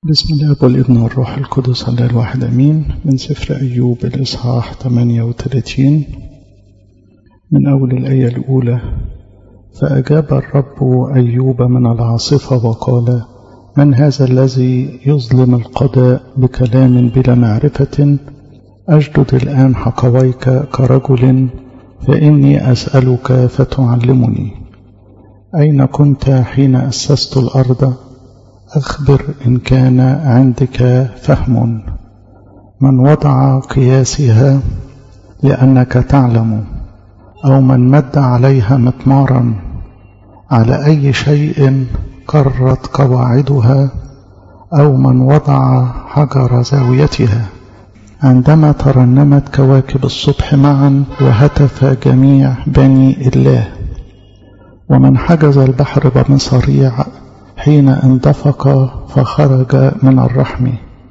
بسم الله والابن والروح القدس الله الواحد أمين من سفر أيوب الإصحاح 38 من أول الآية الأولى فأجاب الرب أيوب من العاصفة وقال من هذا الذي يظلم القضاء بكلام بلا معرفة أجدد الآن حقويك كرجل فإني أسألك فتعلمني أين كنت حين أسست الأرض أخبر إن كان عندك فهم من وضع قياسها لأنك تعلم أو من مد عليها مطمارا على أي شيء قرت قواعدها أو من وضع حجر زاويتها عندما ترنمت كواكب الصبح معا وهتف جميع بني الله ومن حجز البحر بمصاريع حين اندفق فخرج من الرحم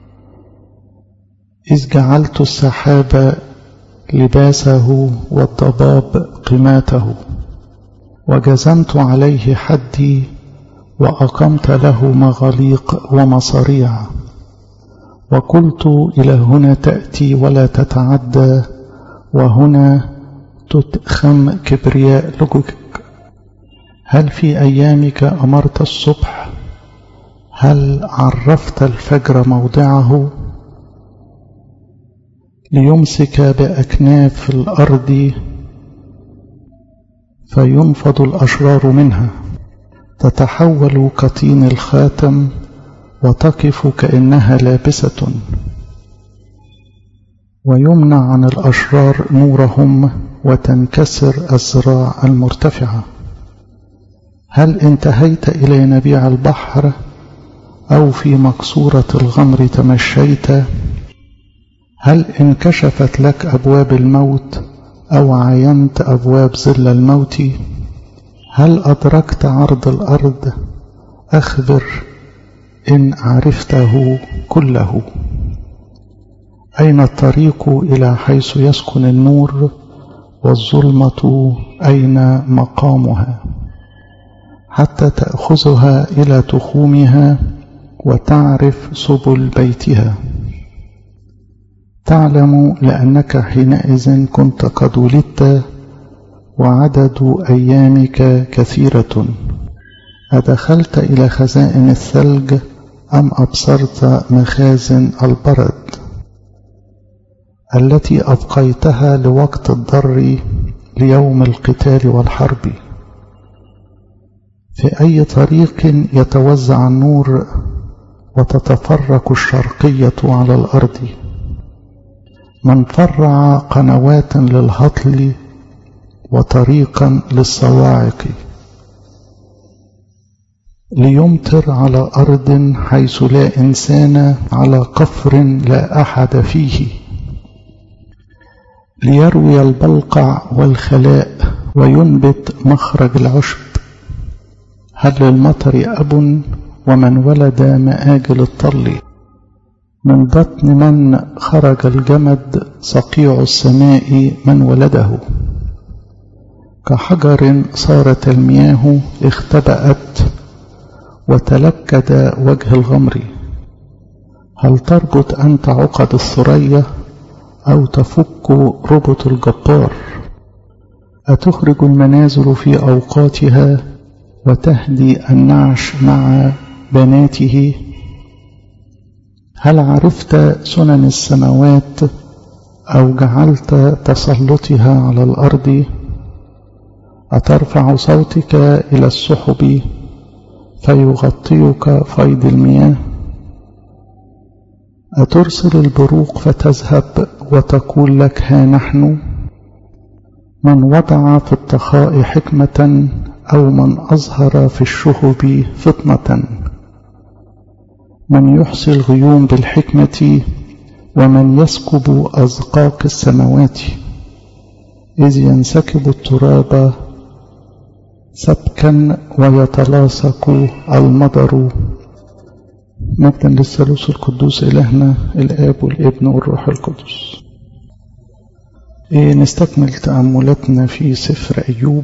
إذ جعلت السحاب لباسه والضباب قماته وجزمت عليه حدي وأقمت له مغاليق ومصاريع وقلت إلى هنا تأتي ولا تتعدى وهنا تتخم كبرياء لجك هل في أيامك أمرت الصبح هل عرفت الفجر موضعه ليمسك بأكناف الأرض فينفض الأشرار منها تتحول كطين الخاتم وتقف كأنها لابسة ويمنع عن الأشرار نورهم وتنكسر الزراع المرتفعه هل انتهيت إلى نبيع البحر أو في مقصورة الغمر تمشيت هل انكشفت لك أبواب الموت أو عاينت أبواب ظل الموت هل أدركت عرض الأرض أخبر إن عرفته كله أين الطريق إلى حيث يسكن النور والظلمة أين مقامها حتى تأخذها إلى تخومها وتعرف سبل بيتها تعلم لأنك حينئذ كنت قد ولدت وعدد أيامك كثيرة أدخلت إلى خزائن الثلج أم أبصرت مخازن البرد التي أبقيتها لوقت الضر ليوم القتال والحرب في أي طريق يتوزع النور وتتفرق الشرقية على الأرض من فرع قنوات للهطل وطريقا للصواعق ليمطر على أرض حيث لا إنسان على قفر لا أحد فيه ليروي البلقع والخلاء وينبت مخرج العشب هل للمطر أب ومن ولد مآجل الطل من بطن من خرج الجمد صقيع السماء من ولده كحجر صارت المياه اختبأت وتلكد وجه الغمر هل تربط أنت عقد الثريا أو تفك ربط الجبار أتخرج المنازل في أوقاتها وتهدي النعش مع بناته هل عرفت سنن السماوات أو جعلت تسلطها على الأرض أترفع صوتك إلى السحب فيغطيك فيض المياه أترسل البروق فتذهب وتقول لك ها نحن من وضع في التخاء حكمة أو من أظهر في الشهب فطنة من يحصي الغيوم بالحكمة ومن يسكب أزقاق السماوات إذ ينسكب التراب سبكا ويتلاصق المطر مجدا للثالوث القدوس إلهنا الآب والابن والروح القدس إيه نستكمل تأملاتنا في سفر أيوب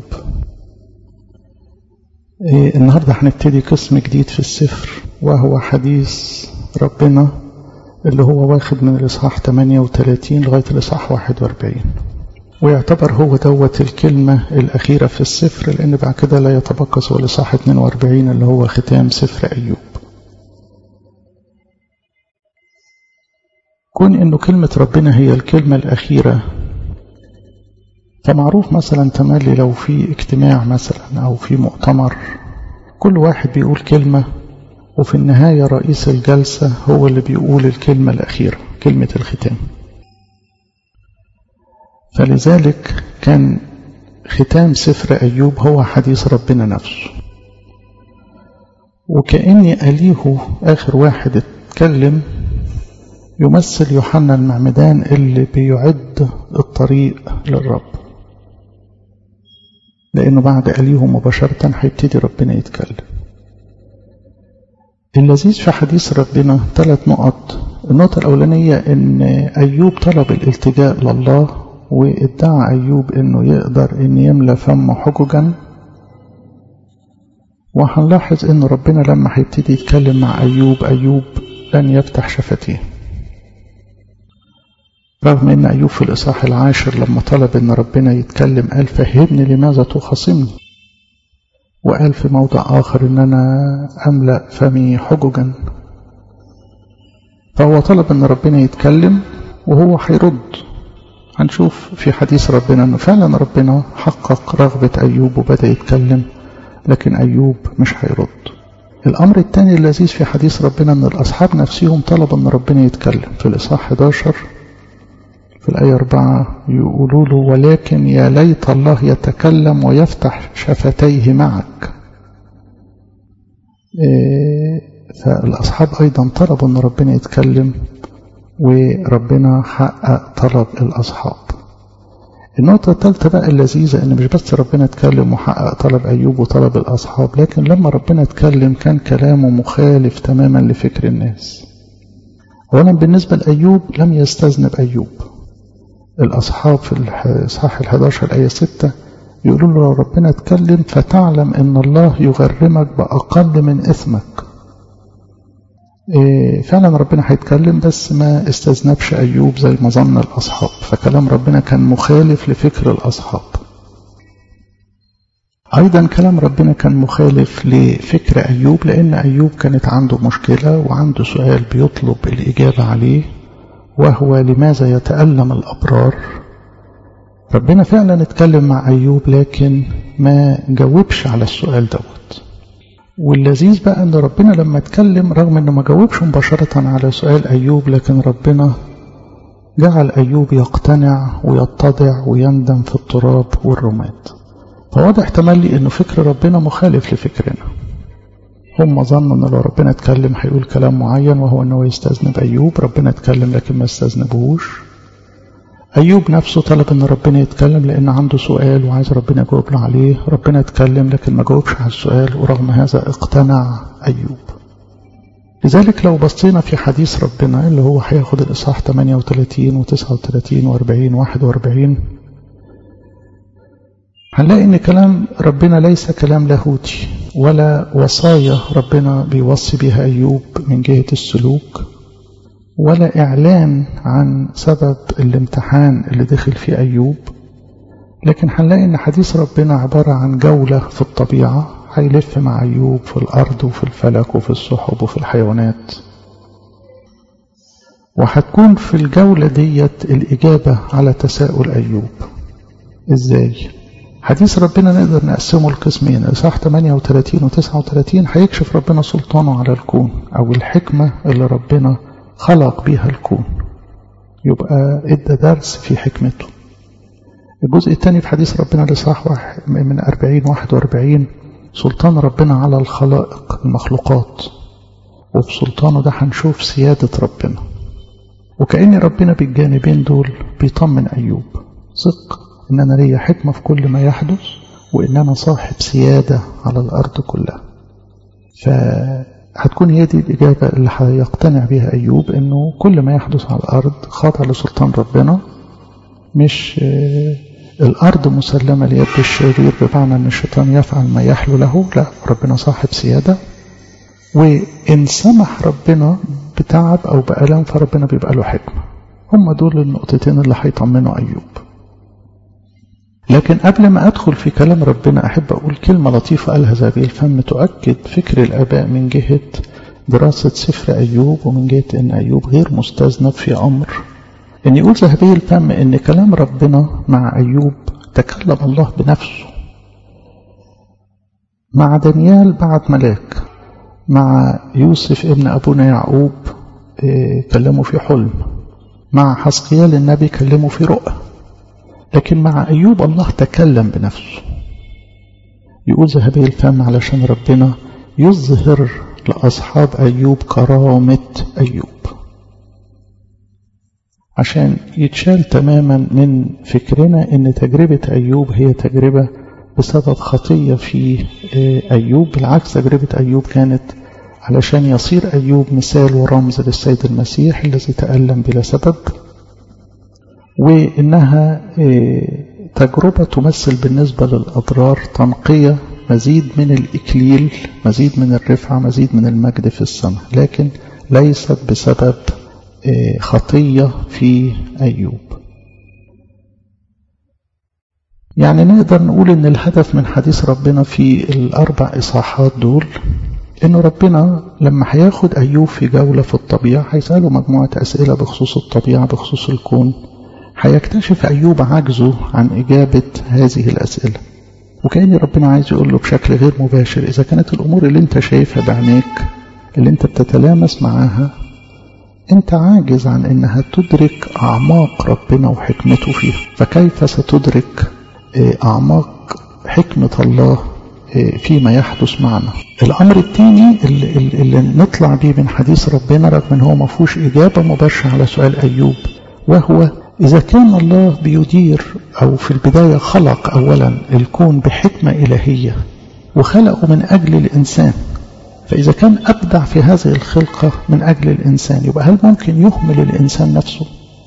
إيه النهاردة هنبتدي قسم جديد في السفر وهو حديث ربنا اللي هو واخد من الإصحاح 38 لغاية الإصحاح 41 ويعتبر هو دوت الكلمة الأخيرة في السفر لأن بعد كده لا يتبقى سوى الإصحاح 42 اللي هو ختام سفر أيوب كون إنه كلمة ربنا هي الكلمة الأخيرة فمعروف مثلا تملي لو في اجتماع مثلا أو في مؤتمر كل واحد بيقول كلمة وفي النهاية رئيس الجلسة هو اللي بيقول الكلمة الأخيرة كلمة الختام فلذلك كان ختام سفر أيوب هو حديث ربنا نفسه وكأني أليه آخر واحد اتكلم يمثل يوحنا المعمدان اللي بيعد الطريق للرب لأنه بعد أليه مباشرة هيبتدي ربنا يتكلم اللذيذ في حديث ربنا ثلاث نقط النقطة الأولانية إن أيوب طلب الالتجاء لله وادعى أيوب إنه يقدر إن يملى فمه حججا وهنلاحظ إن ربنا لما هيبتدي يتكلم مع أيوب أيوب لن يفتح شفتيه رغم إن أيوب في الإصحاح العاشر لما طلب إن ربنا يتكلم قال فهمني لماذا تخاصمني وقال في موضع آخر إن أنا أملأ فمي حججا فهو طلب إن ربنا يتكلم وهو هيرد هنشوف في حديث ربنا إنه فعلا ربنا حقق رغبة أيوب وبدأ يتكلم لكن أيوب مش هيرد الأمر الثاني اللذيذ في حديث ربنا إن الأصحاب نفسهم طلبوا إن ربنا يتكلم في الإصحاح 11 في الآية 4 يقولوا له ولكن يا ليت الله يتكلم ويفتح شفتيه معك إيه فالأصحاب أيضا طلبوا أن ربنا يتكلم وربنا حقق طلب الأصحاب النقطة الثالثة بقى اللذيذة إن مش بس ربنا اتكلم وحقق طلب أيوب وطلب الأصحاب لكن لما ربنا اتكلم كان كلامه مخالف تماما لفكر الناس أولا بالنسبة لأيوب لم يستذنب أيوب الأصحاب في الإصحاح ال11 الآية 6 يقولوا له لو ربنا اتكلم فتعلم إن الله يغرمك بأقل من إثمك إيه فعلا ربنا هيتكلم بس ما استذنبش أيوب زي ما ظن الأصحاب فكلام ربنا كان مخالف لفكر الأصحاب أيضا كلام ربنا كان مخالف لفكر أيوب لأن أيوب كانت عنده مشكلة وعنده سؤال بيطلب الإجابة عليه وهو لماذا يتألم الأبرار ربنا فعلا اتكلم مع أيوب لكن ما جاوبش على السؤال دوت واللذيذ بقى ان ربنا لما اتكلم رغم انه ما جاوبش مباشرة على سؤال أيوب لكن ربنا جعل أيوب يقتنع ويتضع ويندم في التراب والرماد فواضح تملي انه فكر ربنا مخالف لفكرنا هم ظنوا ان لو ربنا اتكلم هيقول كلام معين وهو انه يستذنب ايوب ربنا اتكلم لكن ما استذنبهوش ايوب نفسه طلب ان ربنا يتكلم لان عنده سؤال وعايز ربنا يجاوب له عليه ربنا اتكلم لكن ما جاوبش على السؤال ورغم هذا اقتنع ايوب لذلك لو بصينا في حديث ربنا اللي هو هياخد الاصحاح 38 و39 و40 41 هنلاقي ان كلام ربنا ليس كلام لاهوتي ولا وصايا ربنا بيوصي بها أيوب من جهة السلوك ولا إعلان عن سبب الامتحان اللي دخل فيه أيوب لكن هنلاقي إن حديث ربنا عبارة عن جولة في الطبيعة هيلف مع أيوب في الأرض وفي الفلك وفي السحب وفي الحيوانات وهتكون في الجولة ديت الإجابة على تساؤل أيوب إزاي؟ حديث ربنا نقدر نقسمه لقسمين إصحاح 38 و 39 هيكشف ربنا سلطانه على الكون أو الحكمة اللي ربنا خلق بيها الكون يبقى ادى درس في حكمته الجزء الثاني في حديث ربنا لصح من 40 41 سلطان ربنا على الخلائق المخلوقات وفي سلطانه ده هنشوف سيادة ربنا وكأن ربنا بالجانبين دول بيطمن أيوب ثق إن أنا ليا حكمة في كل ما يحدث وإن أنا صاحب سيادة على الأرض كلها فهتكون هي دي الإجابة اللي هيقتنع بها أيوب إنه كل ما يحدث على الأرض خاضع لسلطان ربنا مش الأرض مسلمة ليد الشرير بمعنى أن الشيطان يفعل ما يحلو له لا ربنا صاحب سيادة وإن سمح ربنا بتعب أو بألم فربنا بيبقى له حكمة هم دول النقطتين اللي هيطمنوا أيوب لكن قبل ما أدخل في كلام ربنا أحب أقول كلمة لطيفة قالها زبيل الفم تؤكد فكر الآباء من جهة دراسة سفر أيوب ومن جهة أن أيوب غير مستذنب في أمر أن يقول ذهبي الفم أن كلام ربنا مع أيوب تكلم الله بنفسه مع دانيال بعت ملاك مع يوسف ابن أبونا يعقوب كلمه في حلم مع حسقيال النبي كلمه في رؤى لكن مع أيوب الله تكلم بنفسه يقول ذهبي الفم علشان ربنا يظهر لأصحاب أيوب كرامة أيوب عشان يتشال تماما من فكرنا ان تجربة أيوب هي تجربة بسبب خطية في أيوب بالعكس تجربة أيوب كانت علشان يصير أيوب مثال ورمز للسيد المسيح الذي تألم بلا سبب وإنها تجربة تمثل بالنسبة للأضرار تنقية مزيد من الإكليل مزيد من الرفعة مزيد من المجد في السماء لكن ليست بسبب خطية في أيوب يعني نقدر نقول ان الهدف من حديث ربنا في الأربع إصحاحات دول انه ربنا لما هياخد أيوب في جولة في الطبيعة هيسأله مجموعة أسئلة بخصوص الطبيعة بخصوص الكون هيكتشف أيوب عجزه عن إجابة هذه الأسئلة وكأن ربنا عايز يقول له بشكل غير مباشر إذا كانت الأمور اللي أنت شايفها بعينيك اللي أنت بتتلامس معاها أنت عاجز عن أنها تدرك أعماق ربنا وحكمته فيها فكيف ستدرك أعماق حكمة الله فيما يحدث معنا الأمر الثاني اللي, اللي نطلع بيه من حديث ربنا رغم أنه ما فيهوش إجابة مباشرة على سؤال أيوب وهو إذا كان الله بيدير أو في البداية خلق أولا الكون بحكمة إلهية وخلقه من أجل الإنسان فإذا كان أبدع في هذه الخلقة من أجل الإنسان يبقى هل ممكن يهمل الإنسان نفسه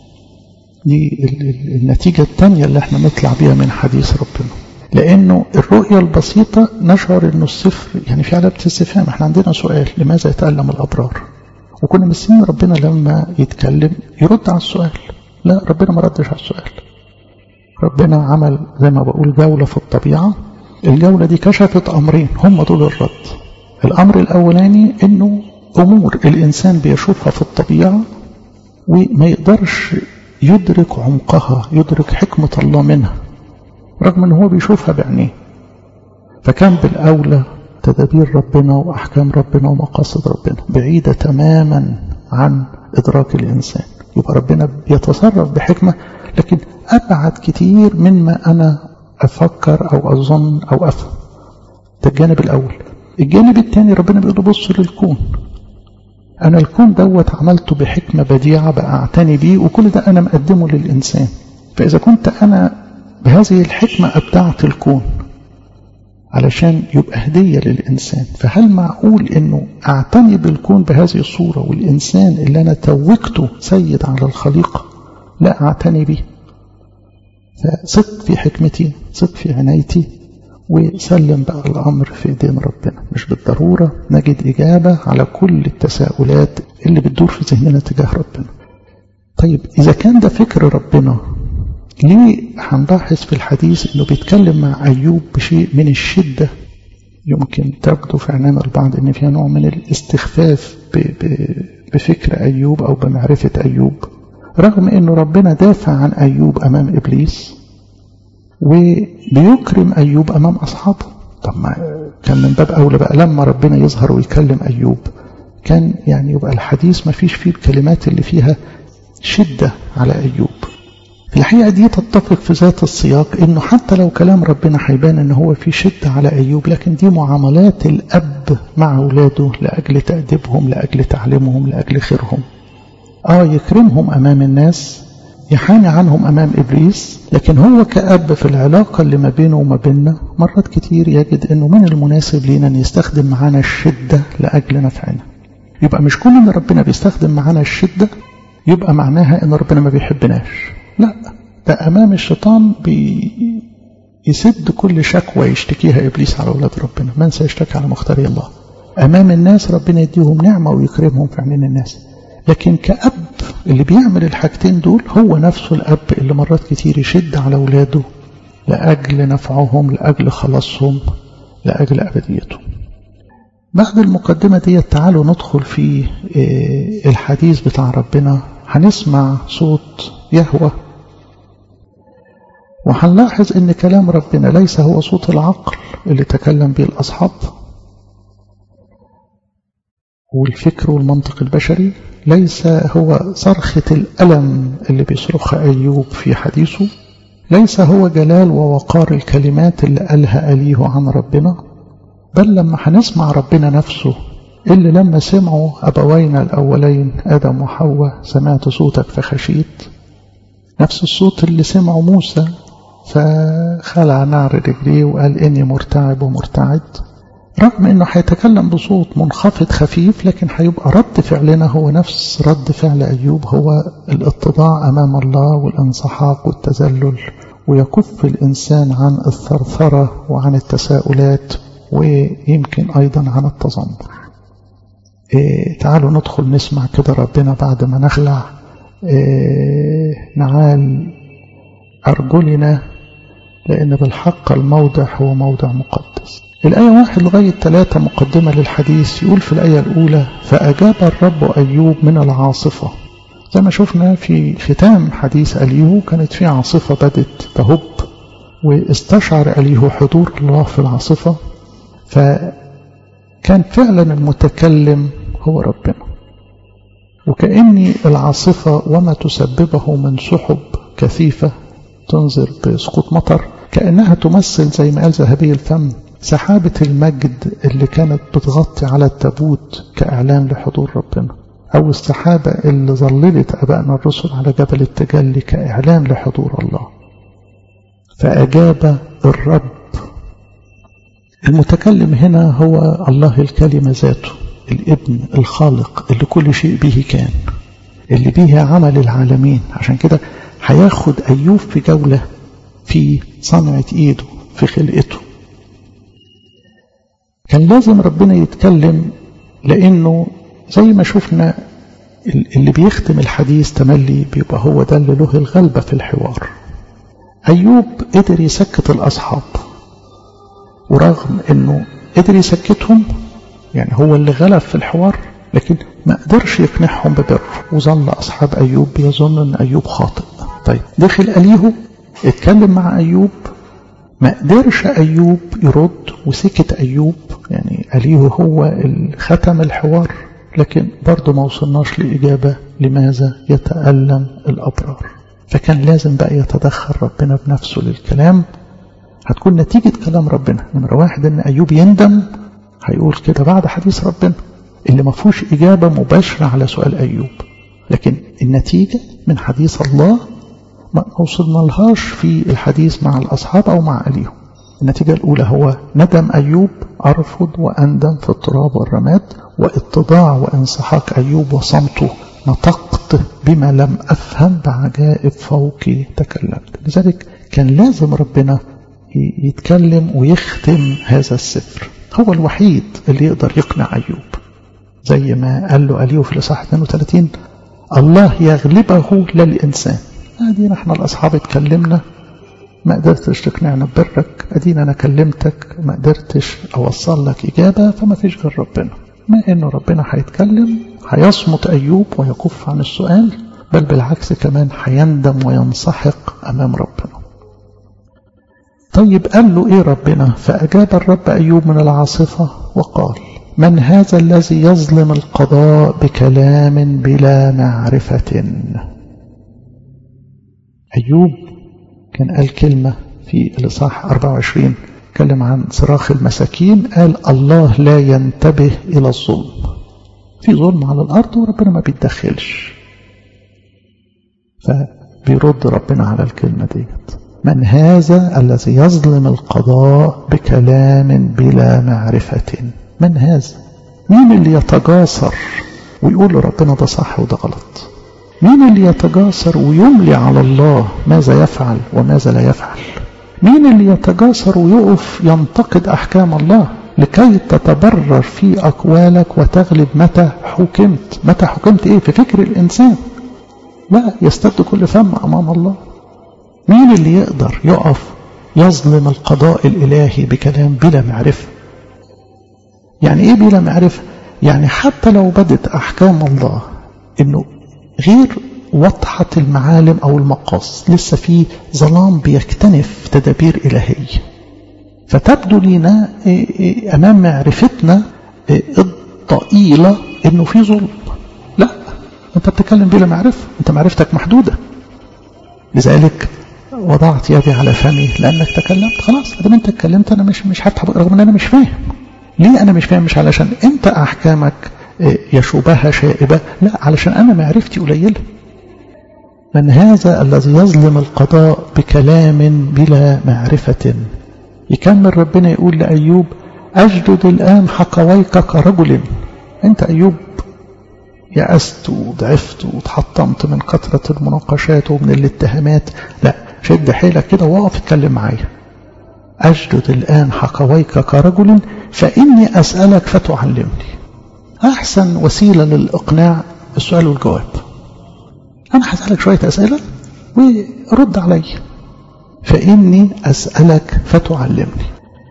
دي النتيجة الثانية اللي احنا نطلع بيها من حديث ربنا لأنه الرؤية البسيطة نشعر أنه الصفر يعني في علامة استفهام احنا عندنا سؤال لماذا يتألم الأبرار وكنا مستنيين ربنا لما يتكلم يرد على السؤال لا ربنا ما ردش على السؤال ربنا عمل زي ما بقول جولة في الطبيعة الجولة دي كشفت أمرين هم دول الرد الأمر الأولاني أنه أمور الإنسان بيشوفها في الطبيعة وما يقدرش يدرك عمقها يدرك حكمة الله منها رغم أنه هو بيشوفها بعينيه فكان بالأولى تدابير ربنا وأحكام ربنا ومقاصد ربنا بعيدة تماما عن إدراك الإنسان يبقى ربنا بيتصرف بحكمة لكن أبعد كتير مما أنا أفكر أو أظن أو أفهم ده الجانب الأول الجانب الثاني ربنا بيقول له بص للكون أنا الكون دوت عملته بحكمة بديعة بقى أعتني بيه وكل ده أنا مقدمه للإنسان فإذا كنت أنا بهذه الحكمة أبدعت الكون علشان يبقى هدية للإنسان فهل معقول أنه أعتني بالكون بهذه الصورة والإنسان اللي أنا توجته سيد على الخليقة لا أعتني به فثق في حكمتي ثق في عنايتي وسلم بقى الأمر في ايدين ربنا مش بالضرورة نجد إجابة على كل التساؤلات اللي بتدور في ذهننا تجاه ربنا طيب إذا كان ده فكر ربنا ليه هنلاحظ في الحديث انه بيتكلم مع ايوب بشيء من الشده يمكن تبدو في عنان البعض ان فيها نوع من الاستخفاف بفكر ايوب او بمعرفه ايوب رغم انه ربنا دافع عن ايوب امام ابليس وبيكرم ايوب امام اصحابه طب ما كان من باب اولى بقى لما ربنا يظهر ويكلم ايوب كان يعني يبقى الحديث ما فيش فيه الكلمات اللي فيها شده على ايوب الحقيقة دي تتفق في ذات السياق انه حتى لو كلام ربنا هيبان ان هو في شدة على ايوب لكن دي معاملات الاب مع اولاده لاجل تأديبهم لاجل تعليمهم لاجل خيرهم اه يكرمهم امام الناس يحامي عنهم امام ابليس لكن هو كاب في العلاقة اللي ما بينه وما بيننا مرات كتير يجد انه من المناسب لينا ان يستخدم معانا الشدة لاجل نفعنا يبقى مش كل ان ربنا بيستخدم معانا الشدة يبقى معناها ان ربنا ما بيحبناش لا ده أمام الشيطان بيسد كل شكوى يشتكيها إبليس على أولاد ربنا من سيشتكي على مختاري الله أمام الناس ربنا يديهم نعمة ويكرمهم في عينين الناس لكن كأب اللي بيعمل الحاجتين دول هو نفسه الأب اللي مرات كتير يشد على أولاده لأجل نفعهم لأجل خلاصهم لأجل أبديتهم بعد المقدمة دي تعالوا ندخل في الحديث بتاع ربنا هنسمع صوت يهوى وهنلاحظ ان كلام ربنا ليس هو صوت العقل اللي تكلم به الأصحاب والفكر والمنطق البشري ليس هو صرخة الألم اللي بيصرخها أيوب في حديثه ليس هو جلال ووقار الكلمات اللي قالها أليه عن ربنا بل لما هنسمع ربنا نفسه اللي لما سمعوا أبوينا الأولين آدم وحواء سمعت صوتك فخشيت نفس الصوت اللي سمعه موسى فخلع نعر رجليه وقال إني مرتعب ومرتعد رغم انه هيتكلم بصوت منخفض خفيف لكن هيبقى رد فعلنا هو نفس رد فعل ايوب هو الاتضاع امام الله والانسحاق والتذلل ويكف الانسان عن الثرثره وعن التساؤلات ويمكن ايضا عن التذمر إيه تعالوا ندخل نسمع كده ربنا بعد ما نخلع إيه نعال ارجلنا لان بالحق الموضع هو موضع مقدس الآية واحد لغاية ثلاثة مقدمة للحديث يقول في الآية الأولى فأجاب الرب أيوب من العاصفة زي ما شفنا في ختام حديث أليهو كانت في عاصفة بدت تهب واستشعر أليهو حضور الله في العاصفة فكان فعلا المتكلم هو ربنا وكأني العاصفة وما تسببه من سحب كثيفة تنذر بسقوط مطر كأنها تمثل زي ما قال ذهبي الفم سحابة المجد اللي كانت بتغطي على التابوت كإعلان لحضور ربنا أو السحابة اللي ظللت أبائنا الرسل على جبل التجلي كإعلان لحضور الله فأجاب الرب المتكلم هنا هو الله الكلمة ذاته الابن الخالق اللي كل شيء به كان اللي به عمل العالمين عشان كده هياخد أيوب في جولة في صنعة إيده في خلقته كان لازم ربنا يتكلم لأنه زي ما شفنا اللي بيختم الحديث تملي بيبقى هو ده اللي له الغلبة في الحوار أيوب قدر يسكت الأصحاب ورغم أنه قدر يسكتهم يعني هو اللي غلب في الحوار لكن ما قدرش يقنعهم ببره وظل أصحاب أيوب بيظن أن أيوب خاطئ طيب دخل أليه اتكلم مع أيوب ما قدرش أيوب يرد وسكت أيوب يعني أليه هو اللي ختم الحوار لكن برضه ما وصلناش لإجابة لماذا يتألم الأبرار فكان لازم بقى يتدخل ربنا بنفسه للكلام هتكون نتيجة كلام ربنا نمرة واحد ان أيوب يندم هيقول كده بعد حديث ربنا اللي ما فيهوش إجابة مباشرة على سؤال أيوب لكن النتيجة من حديث الله ما وصلنا لهاش في الحديث مع الأصحاب أو مع أليهم النتيجة الأولى هو ندم أيوب أرفض وأندم في التراب والرماد واتضاع وانسحاق أيوب وصمته نطقت بما لم أفهم بعجائب فوقي تكلمت لذلك كان لازم ربنا يتكلم ويختم هذا السفر هو الوحيد اللي يقدر يقنع أيوب زي ما قال له أليو في الإصحاح 32 الله يغلبه للإنسان ادينا احنا الاصحاب اتكلمنا ما قدرتش تقنعنا ببرك ادينا انا كلمتك ما قدرتش اوصل لك اجابه فما فيش غير ربنا ما انه ربنا هيتكلم هيصمت ايوب ويكف عن السؤال بل بالعكس كمان هيندم وينسحق امام ربنا طيب قال له ايه ربنا فاجاب الرب ايوب من العاصفه وقال من هذا الذي يظلم القضاء بكلام بلا معرفه أيوب كان قال كلمة في الإصحاح 24 تكلم عن صراخ المساكين قال الله لا ينتبه إلى الظلم في ظلم على الأرض وربنا ما بيتدخلش فبيرد ربنا على الكلمة ديت من هذا الذي يظلم القضاء بكلام بلا معرفة من هذا مين اللي يتجاسر ويقول لربنا ده صح وده غلط مين اللي يتجاسر ويملي على الله ماذا يفعل وماذا لا يفعل مين اللي يتجاسر ويقف ينتقد أحكام الله لكي تتبرر في أقوالك وتغلب متى حكمت متى حكمت إيه في فكر الإنسان لا يستبد كل فم أمام الله مين اللي يقدر يقف يظلم القضاء الإلهي بكلام بلا معرفة يعني إيه بلا معرفة يعني حتى لو بدت أحكام الله إنه غير واضحة المعالم أو المقاصد لسه في ظلام بيكتنف تدابير إلهية فتبدو لنا أمام معرفتنا الضئيلة إنه في ظلم لا أنت بتتكلم بلا معرفة أنت معرفتك محدودة لذلك وضعت يدي على فمي لأنك تكلمت خلاص ادام أنت اتكلمت أنا مش مش هتحب رغم أن أنا مش فاهم ليه أنا مش فاهم مش علشان أنت أحكامك يشوبها شائبة لا علشان أنا معرفتي قليلة من هذا الذي يظلم القضاء بكلام بلا معرفة يكمل ربنا يقول لأيوب أجدد الآن حقويك كرجل أنت أيوب يأست وضعفت وتحطمت من كثرة المناقشات ومن الاتهامات لا شد حيلك كده وقف اتكلم معايا أجدد الآن حقويك كرجل فإني أسألك فتعلمني أحسن وسيلة للإقناع السؤال والجواب أنا هسألك شوية أسئلة ورد علي فإني أسألك فتعلمني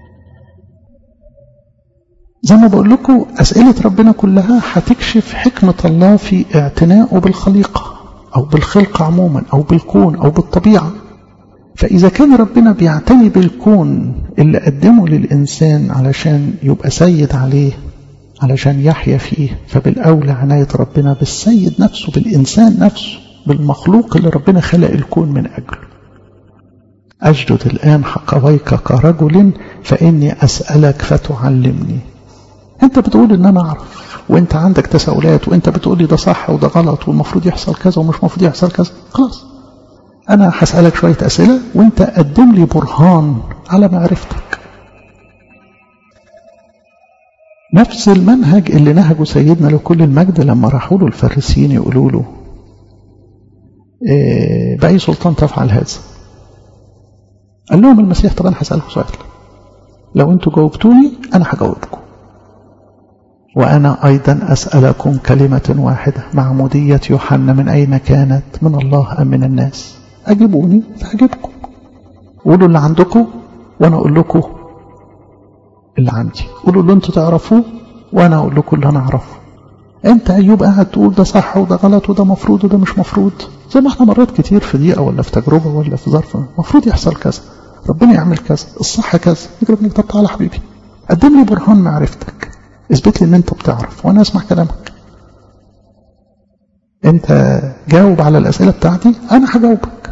زي ما بقول لكم أسئلة ربنا كلها هتكشف حكمة الله في اعتنائه بالخليقة أو بالخلق عموما أو بالكون أو بالطبيعة فإذا كان ربنا بيعتني بالكون اللي قدمه للإنسان علشان يبقى سيد عليه علشان يحيا فيه فبالأولى عناية ربنا بالسيد نفسه بالإنسان نفسه بالمخلوق اللي ربنا خلق الكون من أجله أجدد الآن حقويك كرجل فإني أسألك فتعلمني أنت بتقول إن أنا أعرف وأنت عندك تساؤلات وأنت بتقول لي ده صح وده غلط والمفروض يحصل كذا ومش المفروض يحصل كذا خلاص أنا هسألك شوية أسئلة وأنت قدم لي برهان على معرفتك نفس المنهج اللي نهجه سيدنا لكل المجد لما راحوا له الفارسيين يقولوا له إيه بأي سلطان تفعل هذا قال لهم المسيح طب أنا هسألكم سؤال لو أنتوا جاوبتوني أنا هجاوبكم وأنا أيضا أسألكم كلمة واحدة معمودية يوحنا من أين كانت من الله أم من الناس أجيبوني فأجيبكم قولوا اللي عندكم وأنا أقول لكم اللي عندي قولوا اللي أنتوا تعرفوه وأنا أقول لكم اللي أنا أعرفه أنت أيوب قاعد تقول ده صح وده غلط وده مفروض وده مش مفروض زي ما احنا مرات كتير في دقيقة ولا في تجربة ولا في ظرف المفروض يحصل كذا ربنا يعمل كذا الصح كذا يقول لك طب تعالى حبيبي قدم لي برهان معرفتك اثبت لي ان انت بتعرف وانا اسمع كلامك انت جاوب على الاسئله بتاعتي انا هجاوبك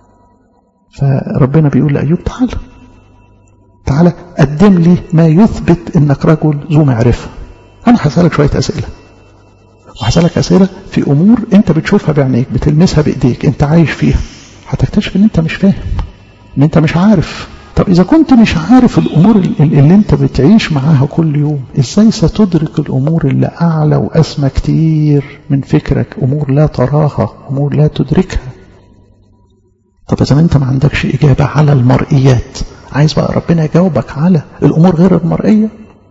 فربنا بيقول لايوب تعالى تعالى قدم لي ما يثبت انك رجل ذو معرفه انا هسالك شويه اسئله وهسالك اسئله في امور انت بتشوفها بعينيك بتلمسها بايديك انت عايش فيها هتكتشف ان انت مش فاهم ان انت مش عارف طب إذا كنت مش عارف الأمور اللي أنت بتعيش معاها كل يوم إزاي ستدرك الأمور اللي أعلى وأسمى كتير من فكرك أمور لا تراها أمور لا تدركها طب إذا أنت ما عندكش إجابة على المرئيات عايز بقى ربنا يجاوبك على الأمور غير المرئية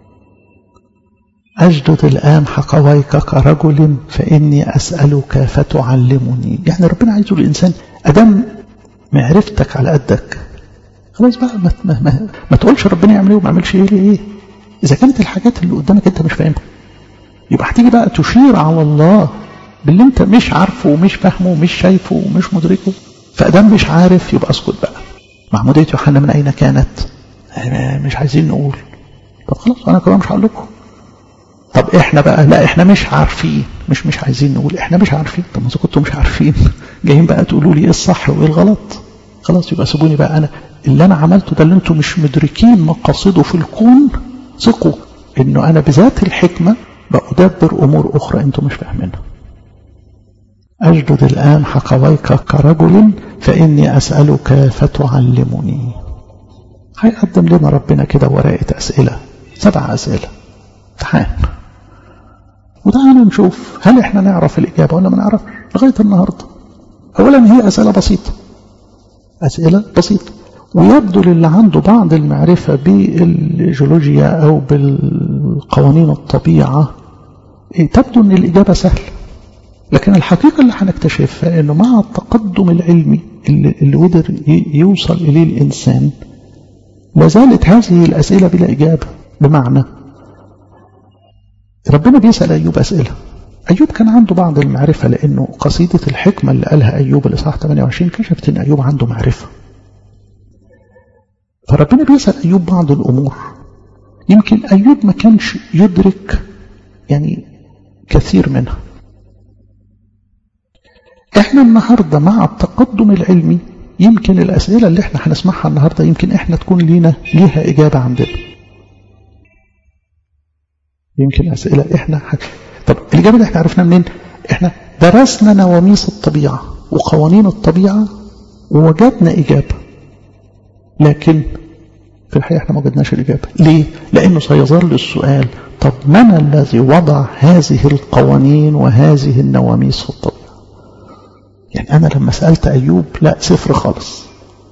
أجدد الآن حقويك كرجل فإني أسألك فتعلمني يعني ربنا عايزه الإنسان أدم معرفتك على قدك خلاص بقى ما, ما, ما, ما تقولش ربنا يعمل ايه وما يعملش ايه ليه اذا كانت الحاجات اللي قدامك انت مش فاهمها يبقى هتيجي بقى تشير على الله باللي انت مش عارفه ومش فاهمه ومش شايفه ومش مدركه فادام مش عارف يبقى اسكت بقى معمودية يوحنا من اين كانت مش عايزين نقول طب خلاص انا كمان مش هقول لكم طب احنا بقى لا احنا مش عارفين مش مش عايزين نقول احنا مش عارفين طب ما اذا كنتوا مش عارفين جايين بقى تقولوا لي ايه الصح وايه الغلط خلاص يبقى سيبوني بقى انا اللي انا عملته ده اللي انتم مش مدركين مقاصده في الكون ثقوا انه انا بذات الحكمة بأدبر امور اخرى انتم مش فاهمينها اجدد الان حقويك كرجل فاني اسألك فتعلمني هيقدم لنا ربنا كده ورقة اسئلة سبع اسئلة امتحان وتعالوا نشوف هل احنا نعرف الاجابة ولا ما نعرفش لغاية النهاردة اولا هي اسئلة بسيطة أسئلة بسيطة ويبدو للي عنده بعض المعرفة بالجيولوجيا أو بالقوانين الطبيعة تبدو أن الإجابة سهلة لكن الحقيقة اللي هنكتشفها أنه مع التقدم العلمي اللي, اللي قدر يوصل إليه الإنسان لا زالت هذه الأسئلة بلا إجابة بمعنى ربنا بيسأل أيوب أسئلة أيوب كان عنده بعض المعرفة لأنه قصيدة الحكمة اللي قالها أيوب الإصحاح 28 كشفت أن أيوب عنده معرفة فربنا بيسأل أيوب بعض الأمور يمكن أيوب ما كانش يدرك يعني كثير منها احنا النهاردة مع التقدم العلمي يمكن الأسئلة اللي احنا هنسمعها النهاردة يمكن احنا تكون لينا ليها إجابة عندنا يمكن أسئلة احنا ح... طب الإجابة اللي احنا عرفنا منين احنا درسنا نواميس الطبيعة وقوانين الطبيعة ووجدنا إجابة لكن في الحقيقة احنا ما وجدناش الإجابة ليه؟ لأنه سيظل السؤال طب من الذي وضع هذه القوانين وهذه النواميس في الطبيعة يعني أنا لما سألت أيوب لا صفر خالص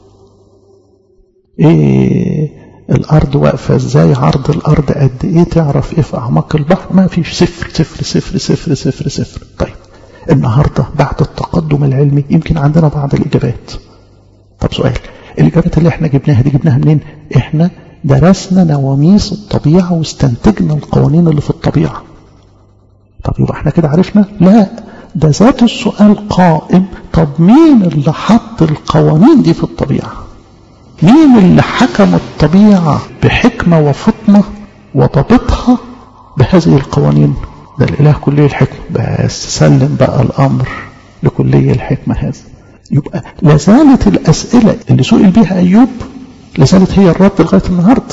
إيه الأرض واقفة إزاي عرض الأرض قد إيه تعرف إيه في أعماق البحر ما فيش صفر صفر صفر صفر صفر صفر طيب النهاردة بعد التقدم العلمي يمكن عندنا بعض الإجابات طب سؤال الإجابات اللي احنا جبناها دي جبناها منين احنا درسنا نواميس الطبيعة واستنتجنا القوانين اللي في الطبيعة طب يبقى احنا كده عرفنا لا ده ذات السؤال قائم طب مين اللي حط القوانين دي في الطبيعة مين اللي حكم الطبيعة بحكمة وفطنة وضبطها بهذه القوانين ده الإله كلية الحكمة بس سلم بقى الأمر لكلية الحكمة هذا يبقى لازالت الأسئلة اللي سئل بها أيوب لازالت هي الرد لغاية النهاردة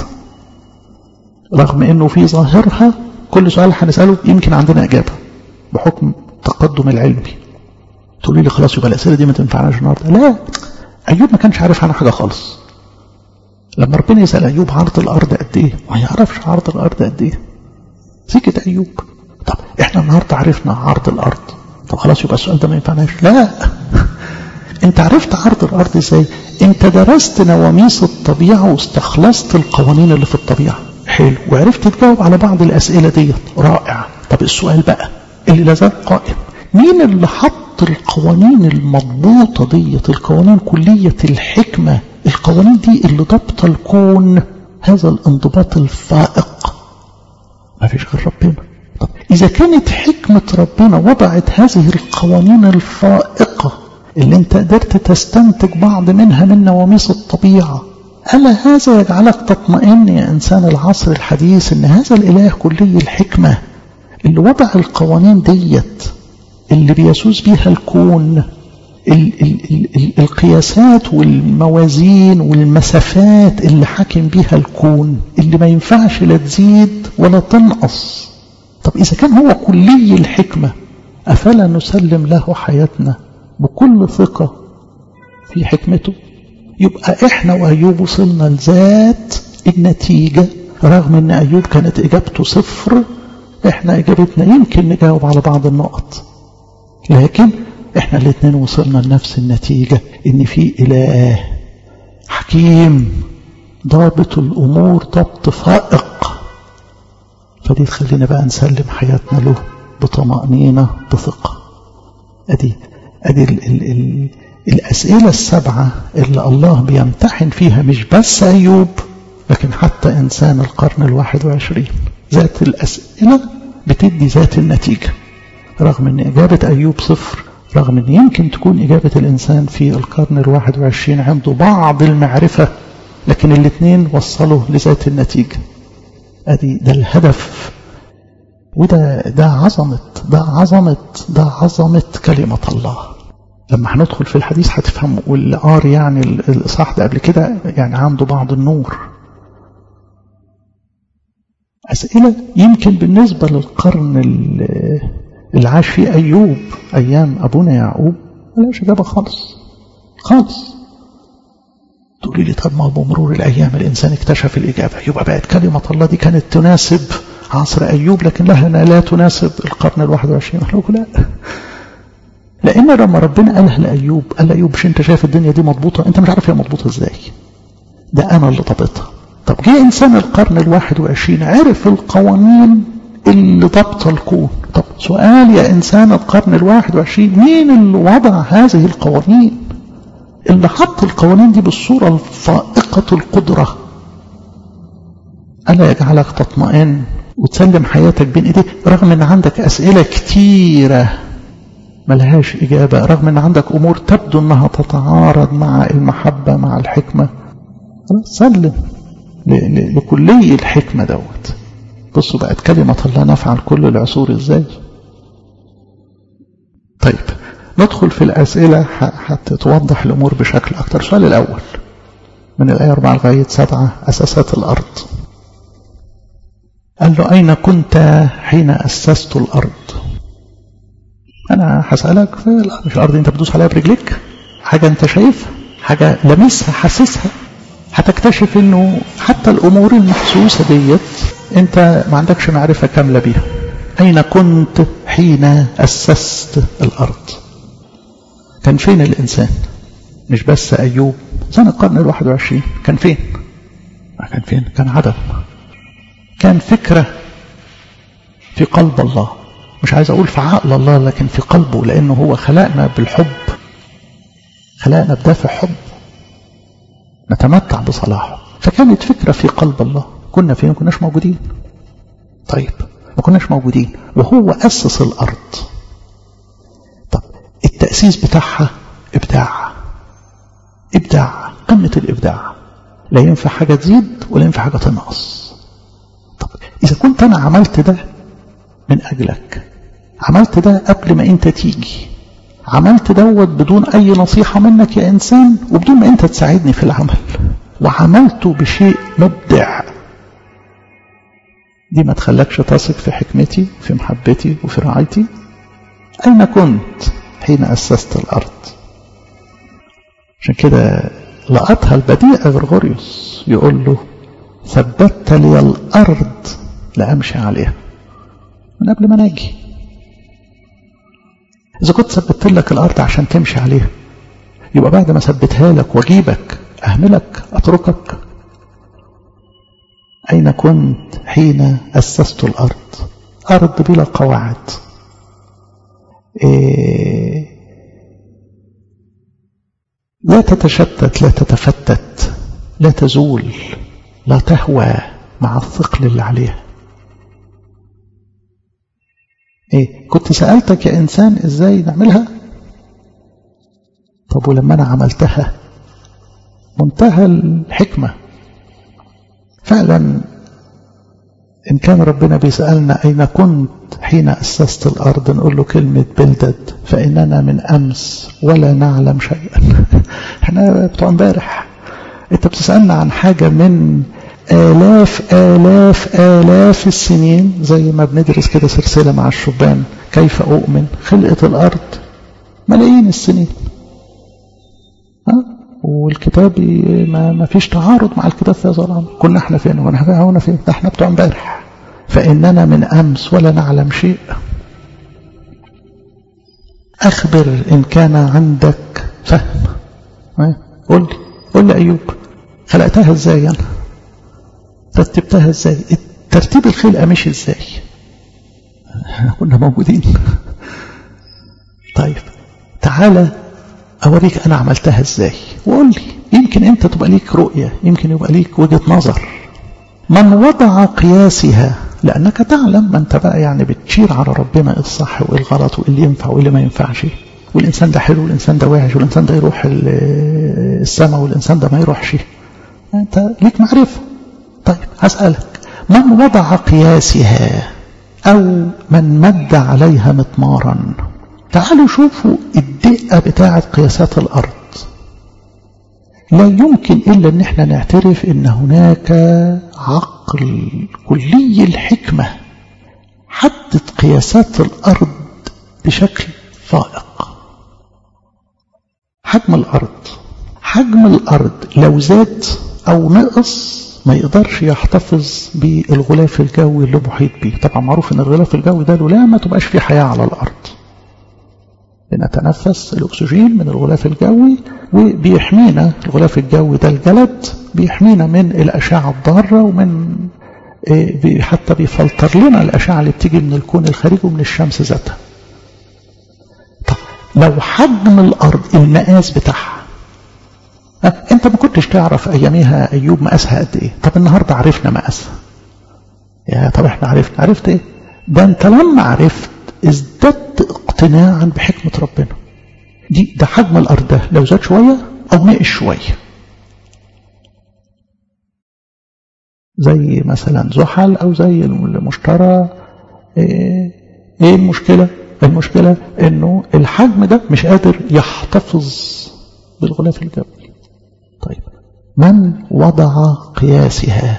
رغم أنه في ظاهرها كل سؤال هنسأله يمكن عندنا إجابة بحكم التقدم العلمي تقولي لي خلاص يبقى الأسئلة دي ما تنفعناش النهاردة لا أيوب ما كانش عارف عنها حاجة خالص لما ربنا يسأل أيوب عرض الأرض قد إيه ما يعرفش عرض الأرض قد إيه سكت أيوب طب إحنا النهاردة عرفنا عرض الأرض طب خلاص يبقى السؤال ده ما ينفعناش لا انت عرفت عرض الارض ازاي انت درست نواميس الطبيعة واستخلصت القوانين اللي في الطبيعة حلو وعرفت تجاوب على بعض الاسئلة ديت رائع طب السؤال بقى اللي لازال قائم مين اللي حط القوانين المضبوطة ديت القوانين كلية الحكمة القوانين دي اللي ضبط الكون هذا الانضباط الفائق ما فيش غير ربنا طب إذا كانت حكمة ربنا وضعت هذه القوانين الفائقة اللي انت قدرت تستنتج بعض منها من نواميس الطبيعة ألا هذا يجعلك تطمئن يا إنسان العصر الحديث إن هذا الإله كلي الحكمة اللي وضع القوانين ديت اللي بيسوس بيها الكون ال ال ال ال القياسات والموازين والمسافات اللي حاكم بيها الكون اللي ما ينفعش لا تزيد ولا تنقص طب إذا كان هو كلي الحكمة أفلا نسلم له حياتنا بكل ثقة في حكمته يبقى احنا وأيوب وصلنا لذات النتيجة رغم ان أيوب كانت إجابته صفر احنا إجابتنا يمكن نجاوب على بعض النقط لكن احنا الاثنين وصلنا لنفس النتيجة ان في إله حكيم ضابط الأمور ضبط فائق فدي تخلينا بقى نسلم حياتنا له بطمأنينة بثقة أدي أدي ال ال ال الأسئلة السبعة اللي الله بيمتحن فيها مش بس أيوب لكن حتى إنسان القرن الواحد وعشرين ذات الأسئلة بتدي ذات النتيجة رغم أن إجابة أيوب صفر رغم أن يمكن تكون إجابة الإنسان في القرن الواحد وعشرين عنده بعض المعرفة لكن الاثنين وصلوا لذات النتيجة أدي ده الهدف وده ده عظمة ده عظمة ده عظمة كلمة الله لما هندخل في الحديث هتفهم واللي قاري يعني الإصحاح ده قبل كده يعني عنده بعض النور أسئلة يمكن بالنسبة للقرن اللي عاش فيه أيوب أيام أبونا يعقوب ملاش إجابة خالص خالص تقولي لي طب ما بمرور الأيام الإنسان اكتشف الإجابة يبقى بقت كلمة الله دي كانت تناسب عصر أيوب لكن لها لا تناسب القرن الواحد وعشرين أقول لا لأن لما ربنا قالها لأيوب قال لأيوب مش أنت شايف الدنيا دي مضبوطة أنت مش عارف هي مضبوطة إزاي ده أنا اللي ضابطها طب جه إنسان القرن الواحد وعشرين عرف القوانين اللي ضبط الكون طب سؤال يا إنسان القرن الواحد وعشرين مين اللي وضع هذه القوانين اللي حط القوانين دي بالصورة الفائقة القدرة ألا يجعلك تطمئن وتسلم حياتك بين ايديه رغم ان عندك اسئله كتيره ملهاش اجابه رغم ان عندك امور تبدو انها تتعارض مع المحبه مع الحكمه سلم لكلي الحكمه دوت بصوا بقت كلمه الله نفعل كل العصور ازاي طيب ندخل في الاسئله حتى توضح الامور بشكل اكتر السؤال الاول من الايه 4 لغايه 7 اساسات الارض قال له أين كنت حين أسست الأرض أنا هسألك في الأرض مش الأرض أنت بتدوس عليها برجليك حاجة أنت شايفها حاجة لمسها حاسسها هتكتشف أنه حتى الأمور المحسوسة ديت أنت ما عندكش معرفة كاملة بيها أين كنت حين أسست الأرض كان فين الإنسان مش بس أيوب سنة القرن الواحد وعشرين كان فين كان فين كان عدم كان فكرة في قلب الله مش عايز أقول في عقل الله لكن في قلبه لأنه هو خلقنا بالحب خلقنا بدافع حب نتمتع بصلاحه فكانت فكرة في قلب الله كنا فين ما كناش موجودين طيب ما كناش موجودين وهو أسس الأرض طب التأسيس بتاعها إبداع إبداع قمة الإبداع لا ينفع حاجة تزيد ولا ينفع حاجة تنقص طب إذا كنت أنا عملت ده من أجلك عملت ده قبل ما أنت تيجي عملت دوت بدون أي نصيحة منك يا إنسان وبدون ما أنت تساعدني في العمل وعملته بشيء مبدع دي ما تخلكش تثق في حكمتي في محبتي وفي رعايتي أين كنت حين أسست الأرض عشان كده لقطها البديع غرغوريوس يقول له ثبتت لي الأرض لأمشي عليها من قبل ما ناجي إذا كنت ثبتت لك الأرض عشان تمشي عليها يبقى بعد ما ثبتها لك واجيبك أهملك أتركك أين كنت حين أسست الأرض أرض بلا قواعد إيه لا تتشتت لا تتفتت لا تزول لا تهوى مع الثقل اللي عليها ايه كنت سألتك يا إنسان إزاي نعملها طب ولما أنا عملتها منتهى الحكمة فعلا إن كان ربنا بيسألنا أين كنت حين أسست الأرض نقول له كلمة بلدد فإننا من أمس ولا نعلم شيئا احنا بتوع امبارح انت بتسألنا عن حاجة من آلاف آلاف آلاف السنين زي ما بندرس كده سلسلة مع الشبان كيف أؤمن خلقة الأرض ملايين السنين ها والكتاب ما, ما فيش تعارض مع الكتاب في هذا الأمر كنا احنا فين وانا هنا فين ده احنا بتوع امبارح فإننا من أمس ولا نعلم شيء أخبر إن كان عندك فهم قول لي قول لي أيوب خلقتها إزاي أنا رتبتها إزاي ترتيب الخلقة مش إزاي كنا موجودين طيب تعالى أوريك أنا عملتها إزاي وقول لي يمكن أنت تبقى ليك رؤية يمكن يبقى ليك وجهة نظر من وضع قياسها لأنك تعلم ما أنت بقى يعني بتشير على ربنا إيه الصح وإيه الغلط وإيه اللي ينفع وإيه اللي ما ينفعش والإنسان ده حلو والإنسان ده وحش والإنسان ده يروح السماء والإنسان ده ما يروحش أنت ليك معرفة طيب هسألك من وضع قياسها أو من مد عليها مطمارا تعالوا شوفوا الدقة بتاعة قياسات الأرض لا يمكن إلا أن احنا نعترف أن هناك عقل كلي الحكمة حدد قياسات الأرض بشكل فائق حجم الأرض حجم الأرض لو زاد أو نقص ما يقدرش يحتفظ بالغلاف الجوي اللي محيط بيه طبعا معروف ان الغلاف الجوي ده له لا ما تبقاش فيه حياة على الأرض بنتنفس الأكسجين من الغلاف الجوي وبيحمينا الغلاف الجوي ده الجلد بيحمينا من الأشعة الضارة ومن حتى بيفلتر لنا الأشعة اللي بتيجي من الكون الخارجي ومن الشمس ذاتها طب لو حجم الأرض المقاس بتاعها انت ما كنتش تعرف اياميها ايوب مقاسها قد ايه طب النهارده عرفنا مقاسها يا طب احنا عرفنا عرفت ايه ده انت لما عرفت ازددت اقتناعا بحكمة ربنا دي ده حجم الارض ده لو زاد شوية او نقص شوية زي مثلا زحل او زي المشترى ايه, ايه المشكلة المشكلة انه الحجم ده مش قادر يحتفظ بالغلاف الجوي طيب من وضع قياسها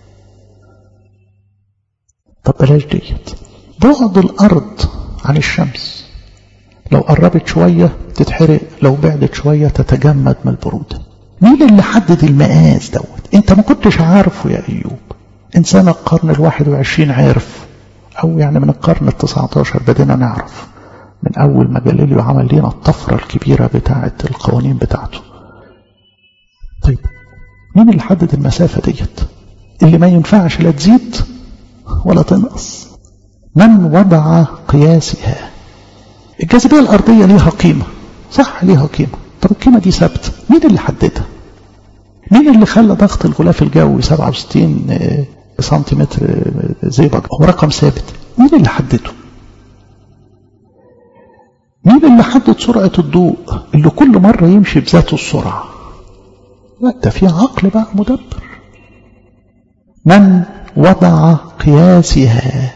طب بلاش ديت بعد الأرض عن الشمس لو قربت شوية تتحرق لو بعدت شوية تتجمد من البرودة مين اللي حدد المقاس دوت انت ما كنتش عارفه يا أيوب إنسان القرن الواحد وعشرين عارف أو يعني من القرن التسعة عشر بدينا نعرف من أول ما جاليليو عمل لنا الطفرة الكبيرة بتاعة القوانين بتاعته طيب مين اللي حدد المسافة ديت اللي ما ينفعش لا تزيد ولا تنقص من وضع قياسها الجاذبية الأرضية ليها قيمة صح ليها قيمة طب القيمة دي ثابتة مين اللي حددها مين اللي خلى ضغط الغلاف الجوي 67 سنتيمتر زئبق هو رقم ثابت مين اللي حدده مين اللي حدد سرعة الضوء اللي كل مرة يمشي بذات السرعة لا ده في عقل بقى مدبر من وضع قياسها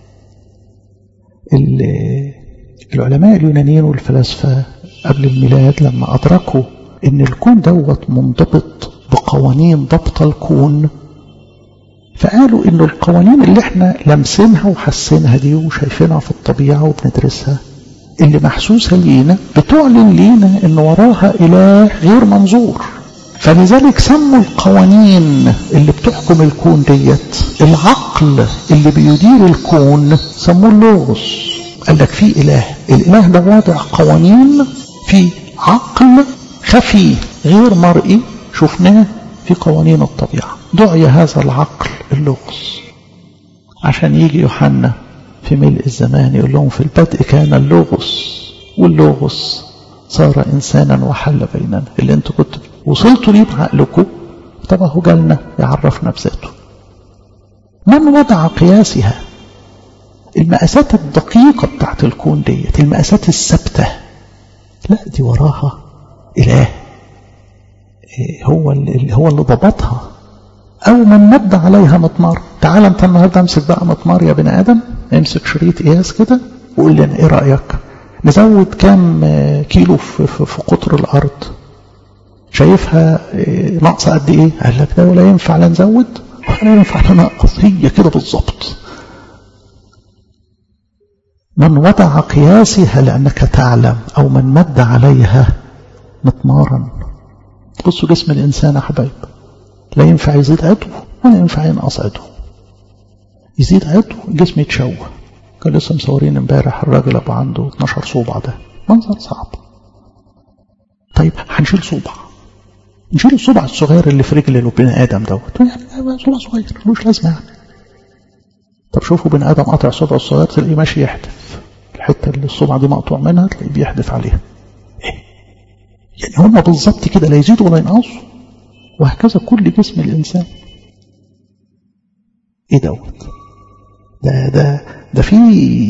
العلماء اليونانيين والفلاسفة قبل الميلاد لما أدركوا إن الكون دوت منضبط بقوانين ضبط الكون فقالوا إن القوانين اللي احنا لمسينها وحسينها دي وشايفينها في الطبيعة وبندرسها اللي محسوسة لينا بتعلن لينا إن وراها إله غير منظور فلذلك سموا القوانين اللي بتحكم الكون ديت العقل اللي بيدير الكون سموه اللوغوس قال لك في إله الإله ده واضع قوانين في عقل خفي غير مرئي شفناه في قوانين الطبيعة دعي هذا العقل اللغز عشان يجي يوحنا في ملء الزمان يقول لهم في البدء كان اللغز واللغز صار إنسانا وحل بيننا اللي انتوا كنتوا وصلتوا ليه بعقلكم طب اهو جالنا يعرفنا بذاته من وضع قياسها المقاسات الدقيقة بتاعت الكون ديت المقاسات الثابتة لا دي وراها إله هو اللي هو اللي ضبطها أو من مد عليها مطمار تعال أنت النهاردة امسك بقى مطمار يا بني آدم امسك شريط قياس كده وقول لنا إيه رأيك نزود كام كيلو في, في, في قطر الأرض شايفها ناقصة قد إيه قال لك ده ولا ينفع لا نزود ولا ينفع لا ننقص هي كده بالظبط من وضع قياسها لأنك تعلم أو من مد عليها مطمارا بصوا جسم الإنسان يا حبايب لا ينفع يزيد عدوه ولا ينفع ينقص عدوه يزيد عدوه الجسم يتشوه كان لسه مصورين امبارح الراجل ابو عنده 12 صوبع ده منظر صعب طيب هنشيل صوبع نشيل الصبع الصغير اللي في رجل البني ادم دوت يعني صبع صغير ملوش لازمه يعني طب شوفوا بني ادم قاطع صبع الصغير تلاقيه ماشي يحدف الحته اللي الصبع دي مقطوع منها تلاقيه بيحدف عليها إيه؟ يعني هم بالظبط كده لا يزيدوا ولا ينقصوا وهكذا كل جسم الانسان ايه دوت ده ده ده في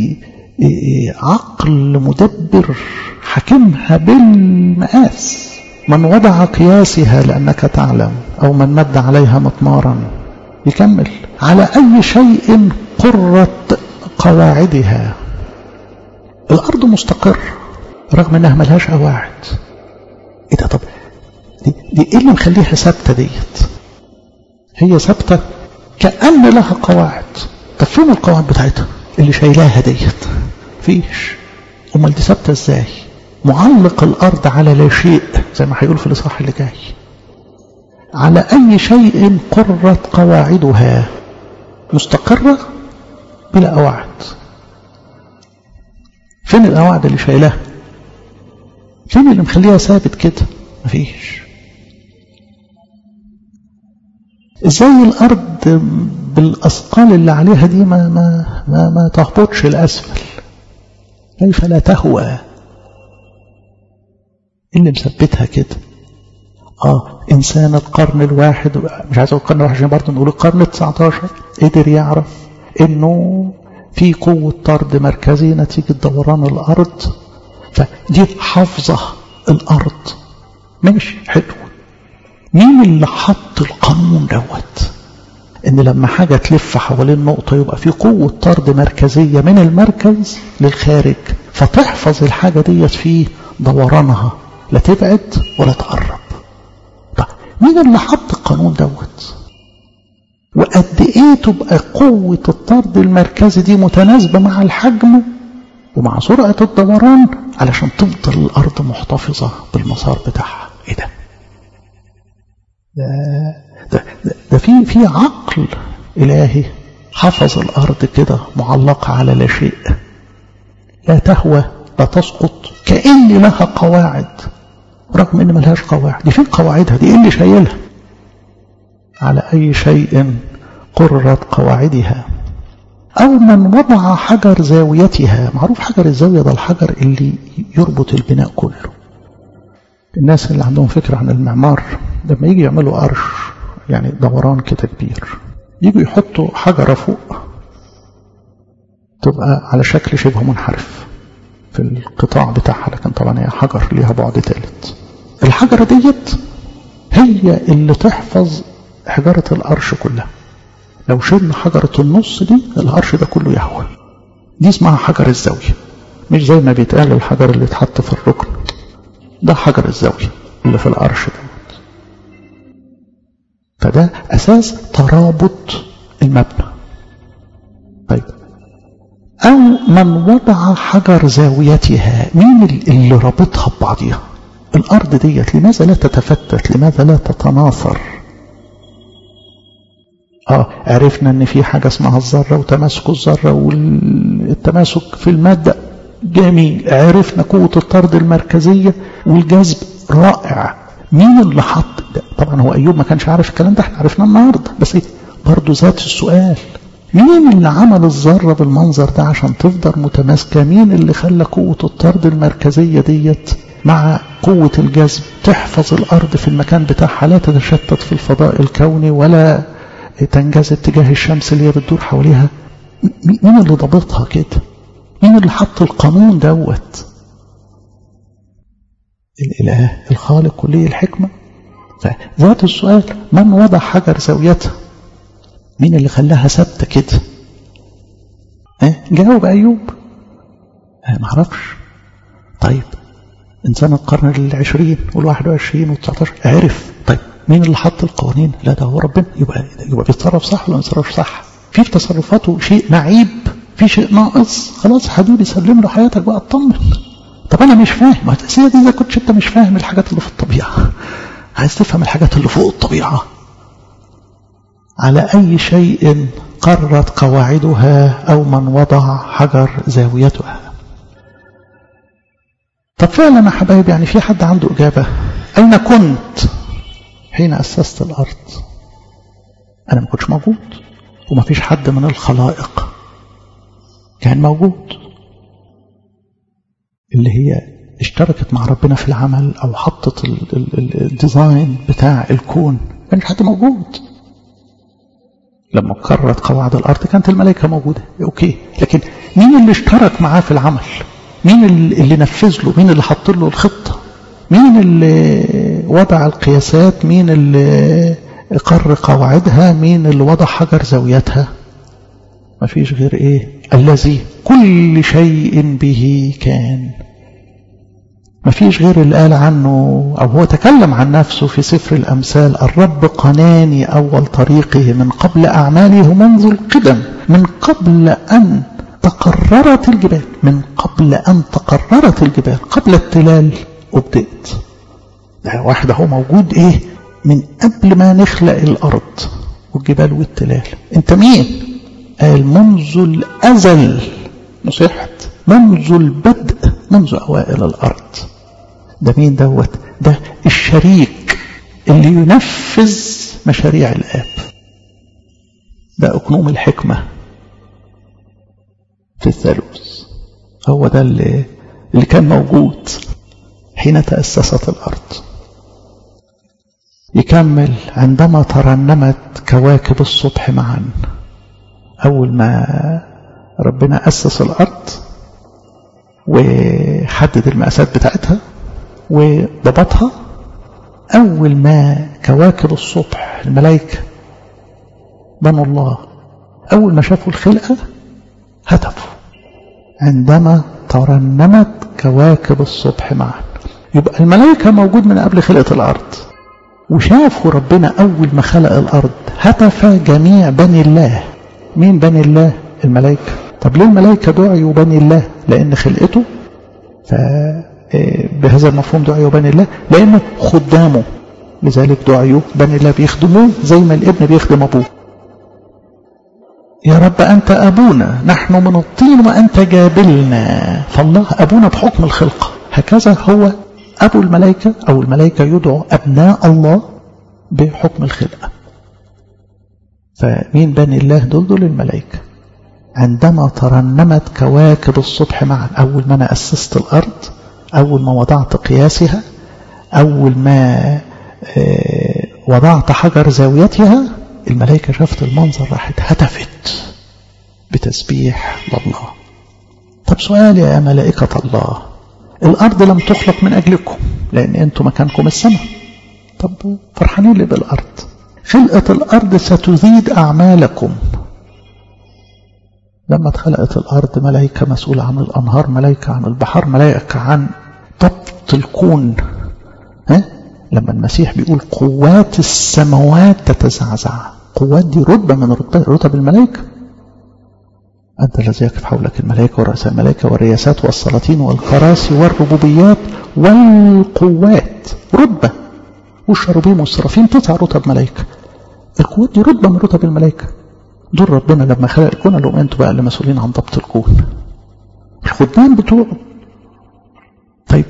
عقل مدبر حاكمها بالمقاس من وضع قياسها لأنك تعلم أو من مد عليها مطمارا يكمل على أي شيء قرت قواعدها الأرض مستقر رغم أنها ملهاش قواعد إيه ده طب دي, دي إيه اللي مخليها ثابتة ديت هي ثابتة كأن لها قواعد طب فين القواعد بتاعتها اللي شايلاها ديت فيش امال دي ثابته ازاي معلق الارض على لا شيء زي ما هيقول في الاصحاح اللي جاي على اي شيء قرت قواعدها مستقره بلا قواعد فين القواعد اللي شايلاها فين اللي مخليها ثابت كده مفيش ازاي الارض بالاثقال اللي عليها دي ما ما ما, ما تهبطش الاسفل كيف لا تهوى اللي مثبتها كده اه انسان القرن الواحد مش عايز اقول القرن الواحد عشان برضه نقول القرن ال 19 قدر يعرف انه في قوة طرد مركزي نتيجة دوران الارض فدي حافظة الارض ماشي حلو مين اللي حط القانون دوت ان لما حاجة تلف حوالين نقطة يبقى في قوة طرد مركزية من المركز للخارج فتحفظ الحاجة ديت في دورانها لا تبعد ولا تقرب طيب مين اللي حط القانون دوت وقد ايه تبقى قوة الطرد المركزي دي متناسبة مع الحجم ومع سرعة الدوران علشان تفضل الارض محتفظة بالمسار بتاعها ايه ده ده, ده, ده في في عقل إلهي حفظ الأرض كده معلقة على لا شيء لا تهوى لا تسقط كأن لها قواعد رغم إن ملهاش قواعد دي فين قواعدها دي إيه اللي شايلها على أي شيء قررت قواعدها أو من وضع حجر زاويتها معروف حجر الزاوية ده الحجر اللي يربط البناء كله الناس اللي عندهم فكرة عن المعمار لما يجي يعملوا قرش يعني دوران كده كبير يجوا يحطوا حجرة فوق تبقى على شكل شبه منحرف في القطاع بتاعها لكن طبعا هي حجر ليها بعد ثالث الحجرة ديت هي اللي تحفظ حجارة القرش كلها لو شلنا حجرة النص دي القرش ده كله يهوى دي اسمها حجر الزاوية مش زي ما بيتقال الحجر اللي اتحط في الركن ده حجر الزاوية اللي في القرش دوت فده أساس ترابط المبنى طيب أو من وضع حجر زاويتها مين اللي رابطها ببعضها الأرض ديت لماذا لا تتفتت لماذا لا تتناثر آه عرفنا ان في حاجة اسمها الذرة وتماسك الذرة والتماسك في المادة جميل عرفنا قوة الطرد المركزية والجذب رائع مين اللي حط ده طبعا هو أيوب ما كانش عارف الكلام ده احنا عرفناه النهاردة بس ايه برضه ذات السؤال مين اللي عمل الذرة بالمنظر ده عشان تفضل متماسكة مين اللي خلى قوة الطرد المركزية ديت مع قوة الجذب تحفظ الأرض في المكان بتاعها لا تتشتت في الفضاء الكوني ولا تنجذب تجاه الشمس اللي هي بتدور حواليها مين اللي ضبطها كده مين اللي حط القانون دوت الإله الخالق كلي الحكمة فذات السؤال من وضع حجر زاويتها مين اللي خلاها ثابته كده اه جاوب أيوب اه معرفش طيب إنسان القرن العشرين والواحد وعشرين والتسعتاشر عرف طيب مين اللي حط القوانين لا ده هو ربنا يبقى يبقى بيتصرف صح ولا ما بيتصرفش صح في في تصرفاته شيء معيب في شيء ناقص خلاص حدود يسلم له حياتك بقى اطمن طب انا مش فاهم ما هي دي اذا كنتش انت مش فاهم الحاجات اللي في الطبيعه عايز تفهم الحاجات اللي فوق الطبيعه على اي شيء قرت قواعدها او من وضع حجر زاويتها طب فعلا يا حبايب يعني في حد عنده اجابه اين كنت حين اسست الارض انا ما كنتش موجود وما فيش حد من الخلائق كان موجود اللي هي اشتركت مع ربنا في العمل او حطت الديزاين بتاع الكون ما كانش حد موجود لما قررت قواعد الارض كانت الملائكه موجوده اوكي لكن مين اللي اشترك معاه في العمل مين اللي نفذ له مين اللي حط له الخطه مين اللي وضع القياسات مين اللي قرر قواعدها مين اللي وضع حجر زاويتها ما فيش غير ايه الذي كل شيء به كان ما فيش غير اللي قال عنه او هو تكلم عن نفسه في سفر الامثال الرب قناني اول طريقه من قبل اعماله منذ القدم من قبل ان تقررت الجبال من قبل ان تقررت الجبال قبل التلال وبدأت ده واحد هو موجود ايه من قبل ما نخلق الارض والجبال والتلال انت مين قال منذ الازل نصيحت منذ البدء منذ اوائل الارض ده مين دوت ده الشريك اللي ينفذ مشاريع الآب ده أقنوم الحكمة في الثالوث هو ده اللي, اللي كان موجود حين تأسست الأرض يكمل عندما ترنمت كواكب الصبح معا أول ما ربنا أسس الأرض وحدد المقاسات بتاعتها وضبطها أول ما كواكب الصبح الملائكة بنوا الله أول ما شافوا الخلقة هتفوا عندما ترنمت كواكب الصبح معا يبقى الملائكة موجود من قبل خلقة الأرض وشافوا ربنا أول ما خلق الأرض هتف جميع بني الله مين بني الله الملائكة طب ليه الملائكة دعيوا بني الله لأن خلقته فبهذا المفهوم دعيوا بني الله لأنه خدامه لذلك دعيوا بني الله بيخدموه زي ما الابن بيخدم أبوه يا رب أنت أبونا نحن من الطين وأنت جابلنا فالله أبونا بحكم الخلقة هكذا هو أبو الملائكة أو الملائكة يدعو أبناء الله بحكم الخلقة فمين بني الله دول دول الملائكة عندما ترنمت كواكب الصبح معا أول ما أنا أسست الأرض أول ما وضعت قياسها أول ما وضعت حجر زاويتها الملائكة شافت المنظر راحت هتفت بتسبيح لله طب سؤال يا ملائكة الله الأرض لم تخلق من أجلكم لأن أنتم مكانكم السماء طب فرحانين ليه بالأرض خلقة الأرض ستزيد أعمالكم لما اتخلقت الأرض ملائكة مسؤولة عن الأنهار ملائكة عن البحر ملائكة عن ضبط الكون ها؟ لما المسيح بيقول قوات السماوات تتزعزع قوات دي رتبة من رتب, رتب الملائكة أنت الذي يقف حولك الملائكة ورؤساء الملائكة والرياسات والسلاطين والكراسي والربوبيات والقوات رتبة والشروبيم والسرافين تسع رتب ملائكة القوات دي رتبة من رتب الملائكة دول ربنا لما خلق الكون قال لهم انتوا بقى اللي مسؤولين عن ضبط الكون الخدام بتوعه طيب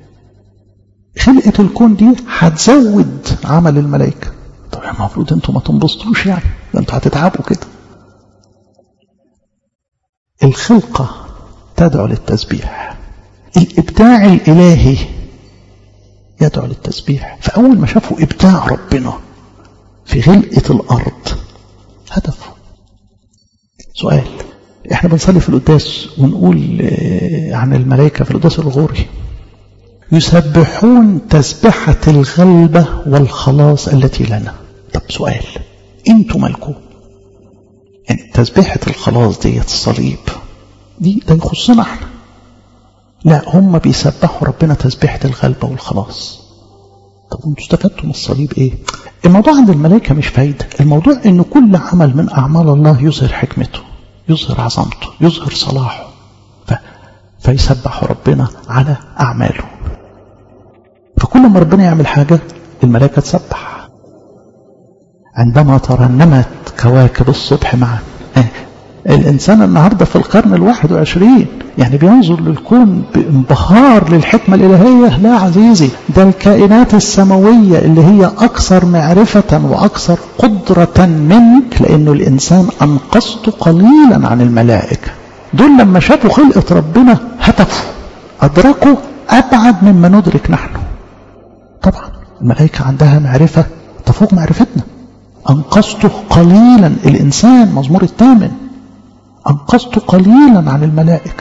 خلقة الكون دي هتزود عمل الملائكة طب المفروض انتوا ما تنبسطوش يعني ده انتوا هتتعبوا كده الخلقة تدعو للتسبيح الإبداع الإلهي يدعو للتسبيح فأول ما شافوا إبداع ربنا في خلقة الأرض هدفه سؤال احنا بنصلي في القداس ونقول عن الملائكة في القداس الغوري يسبحون تسبحة الغلبة والخلاص التي لنا طب سؤال انتوا مالكم يعني تسبيحة الخلاص ديت الصليب دي ده يخصنا احنا لا هم بيسبحوا ربنا تسبيحة الغلبة والخلاص طب وانتوا استفدتوا من الصليب ايه الموضوع عند الملائكة مش فايدة الموضوع ان كل عمل من اعمال الله يظهر حكمته يظهر عظمته يظهر صلاحه ف... فيسبحوا ربنا على اعماله فكل ما ربنا يعمل حاجة الملائكة تسبح عندما ترنمت كواكب الصبح معا الإنسان النهاردة في القرن الواحد وعشرين يعني بينظر للكون بانبهار للحكمة الإلهية لا عزيزي ده الكائنات السماوية اللي هي أكثر معرفة وأكثر قدرة منك لأنه الإنسان أنقصت قليلا عن الملائكة دول لما شافوا خلقة ربنا هتفوا أدركوا أبعد مما ندرك نحن طبعا الملائكة عندها معرفة تفوق معرفتنا أنقذته قليلا الإنسان مزمور الثامن أنقذته قليلا عن الملائكة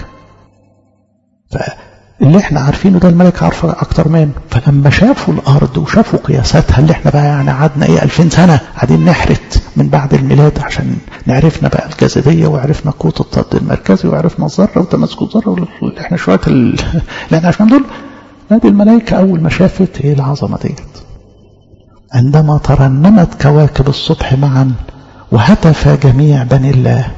فاللي احنا عارفينه ده الملائكة عارفة أكتر منه فلما شافوا الأرض وشافوا قياساتها اللي احنا بقى يعني قعدنا ايه 2000 سنة قاعدين نحرت من بعد الميلاد عشان نعرفنا بقى الجاذبية وعرفنا قوة الطرد المركزي وعرفنا الذرة وتماسك الذرة اللي احنا شوية اللي احنا عشان دول لا دي الملائكة أول ما شافت ايه العظمة ديت عندما ترنمت كواكب الصبح معا وهتف جميع بني الله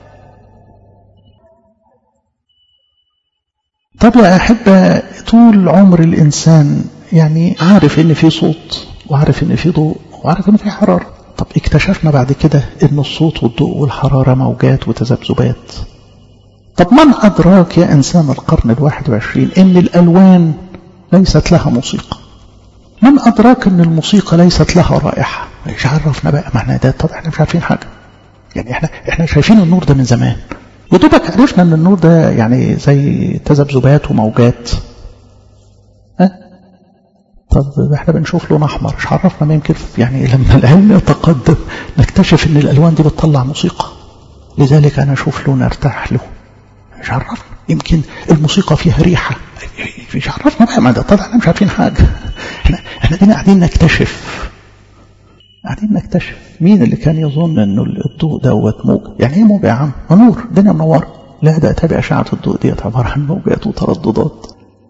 طب يا أحبة طول عمر الإنسان يعني عارف إن في صوت وعارف إن في ضوء وعارف إن في حرارة طب اكتشفنا بعد كده إن الصوت والضوء والحرارة موجات وتذبذبات طب من أدراك يا إنسان القرن الواحد وعشرين إن الألوان ليست لها موسيقى من أدراك أن الموسيقى ليست لها رائحة مش عرفنا بقى معنى ده طب احنا مش عارفين حاجة يعني احنا احنا شايفين النور ده من زمان يا دوبك عرفنا ان النور ده يعني زي تذبذبات وموجات ها طب احنا بنشوف لون احمر مش عرفنا ما يمكن يعني لما العلم يتقدم نكتشف ان الالوان دي بتطلع موسيقى لذلك انا اشوف لون ارتاح له مش عرفنا يمكن الموسيقى فيها ريحه مش عرفنا بقى ما ده طبعا احنا مش عارفين حاجه احنا احنا دينا قاعدين نكتشف قاعدين نكتشف مين اللي كان يظن انه الضوء دوت موج يعني ايه موج يا عم نور الدنيا منوره لا ده تابع اشعه الضوء ديت عباره عن موجات وترددات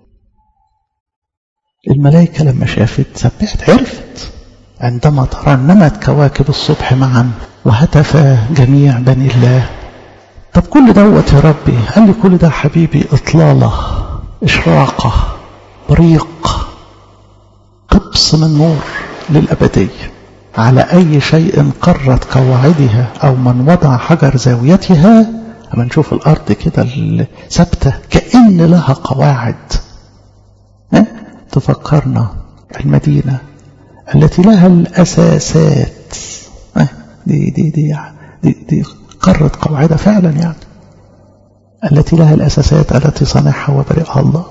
الملائكة لما شافت سبحت عرفت عندما ترنمت كواكب الصبح معا وهتف جميع بني الله طب كل دوت يا ربي قال لي كل ده حبيبي إطلالة إشراقة بريق قبس من نور للأبدية على أي شيء قرت قواعدها أو من وضع حجر زاويتها أما نشوف الأرض كده ثابتة كأن لها قواعد ها؟ تفكرنا المدينة التي لها الأساسات ها؟ دي, دي, دي, دي, دي قرت قواعدها فعلا يعني التي لها الأساسات التي صنعها وبرئها الله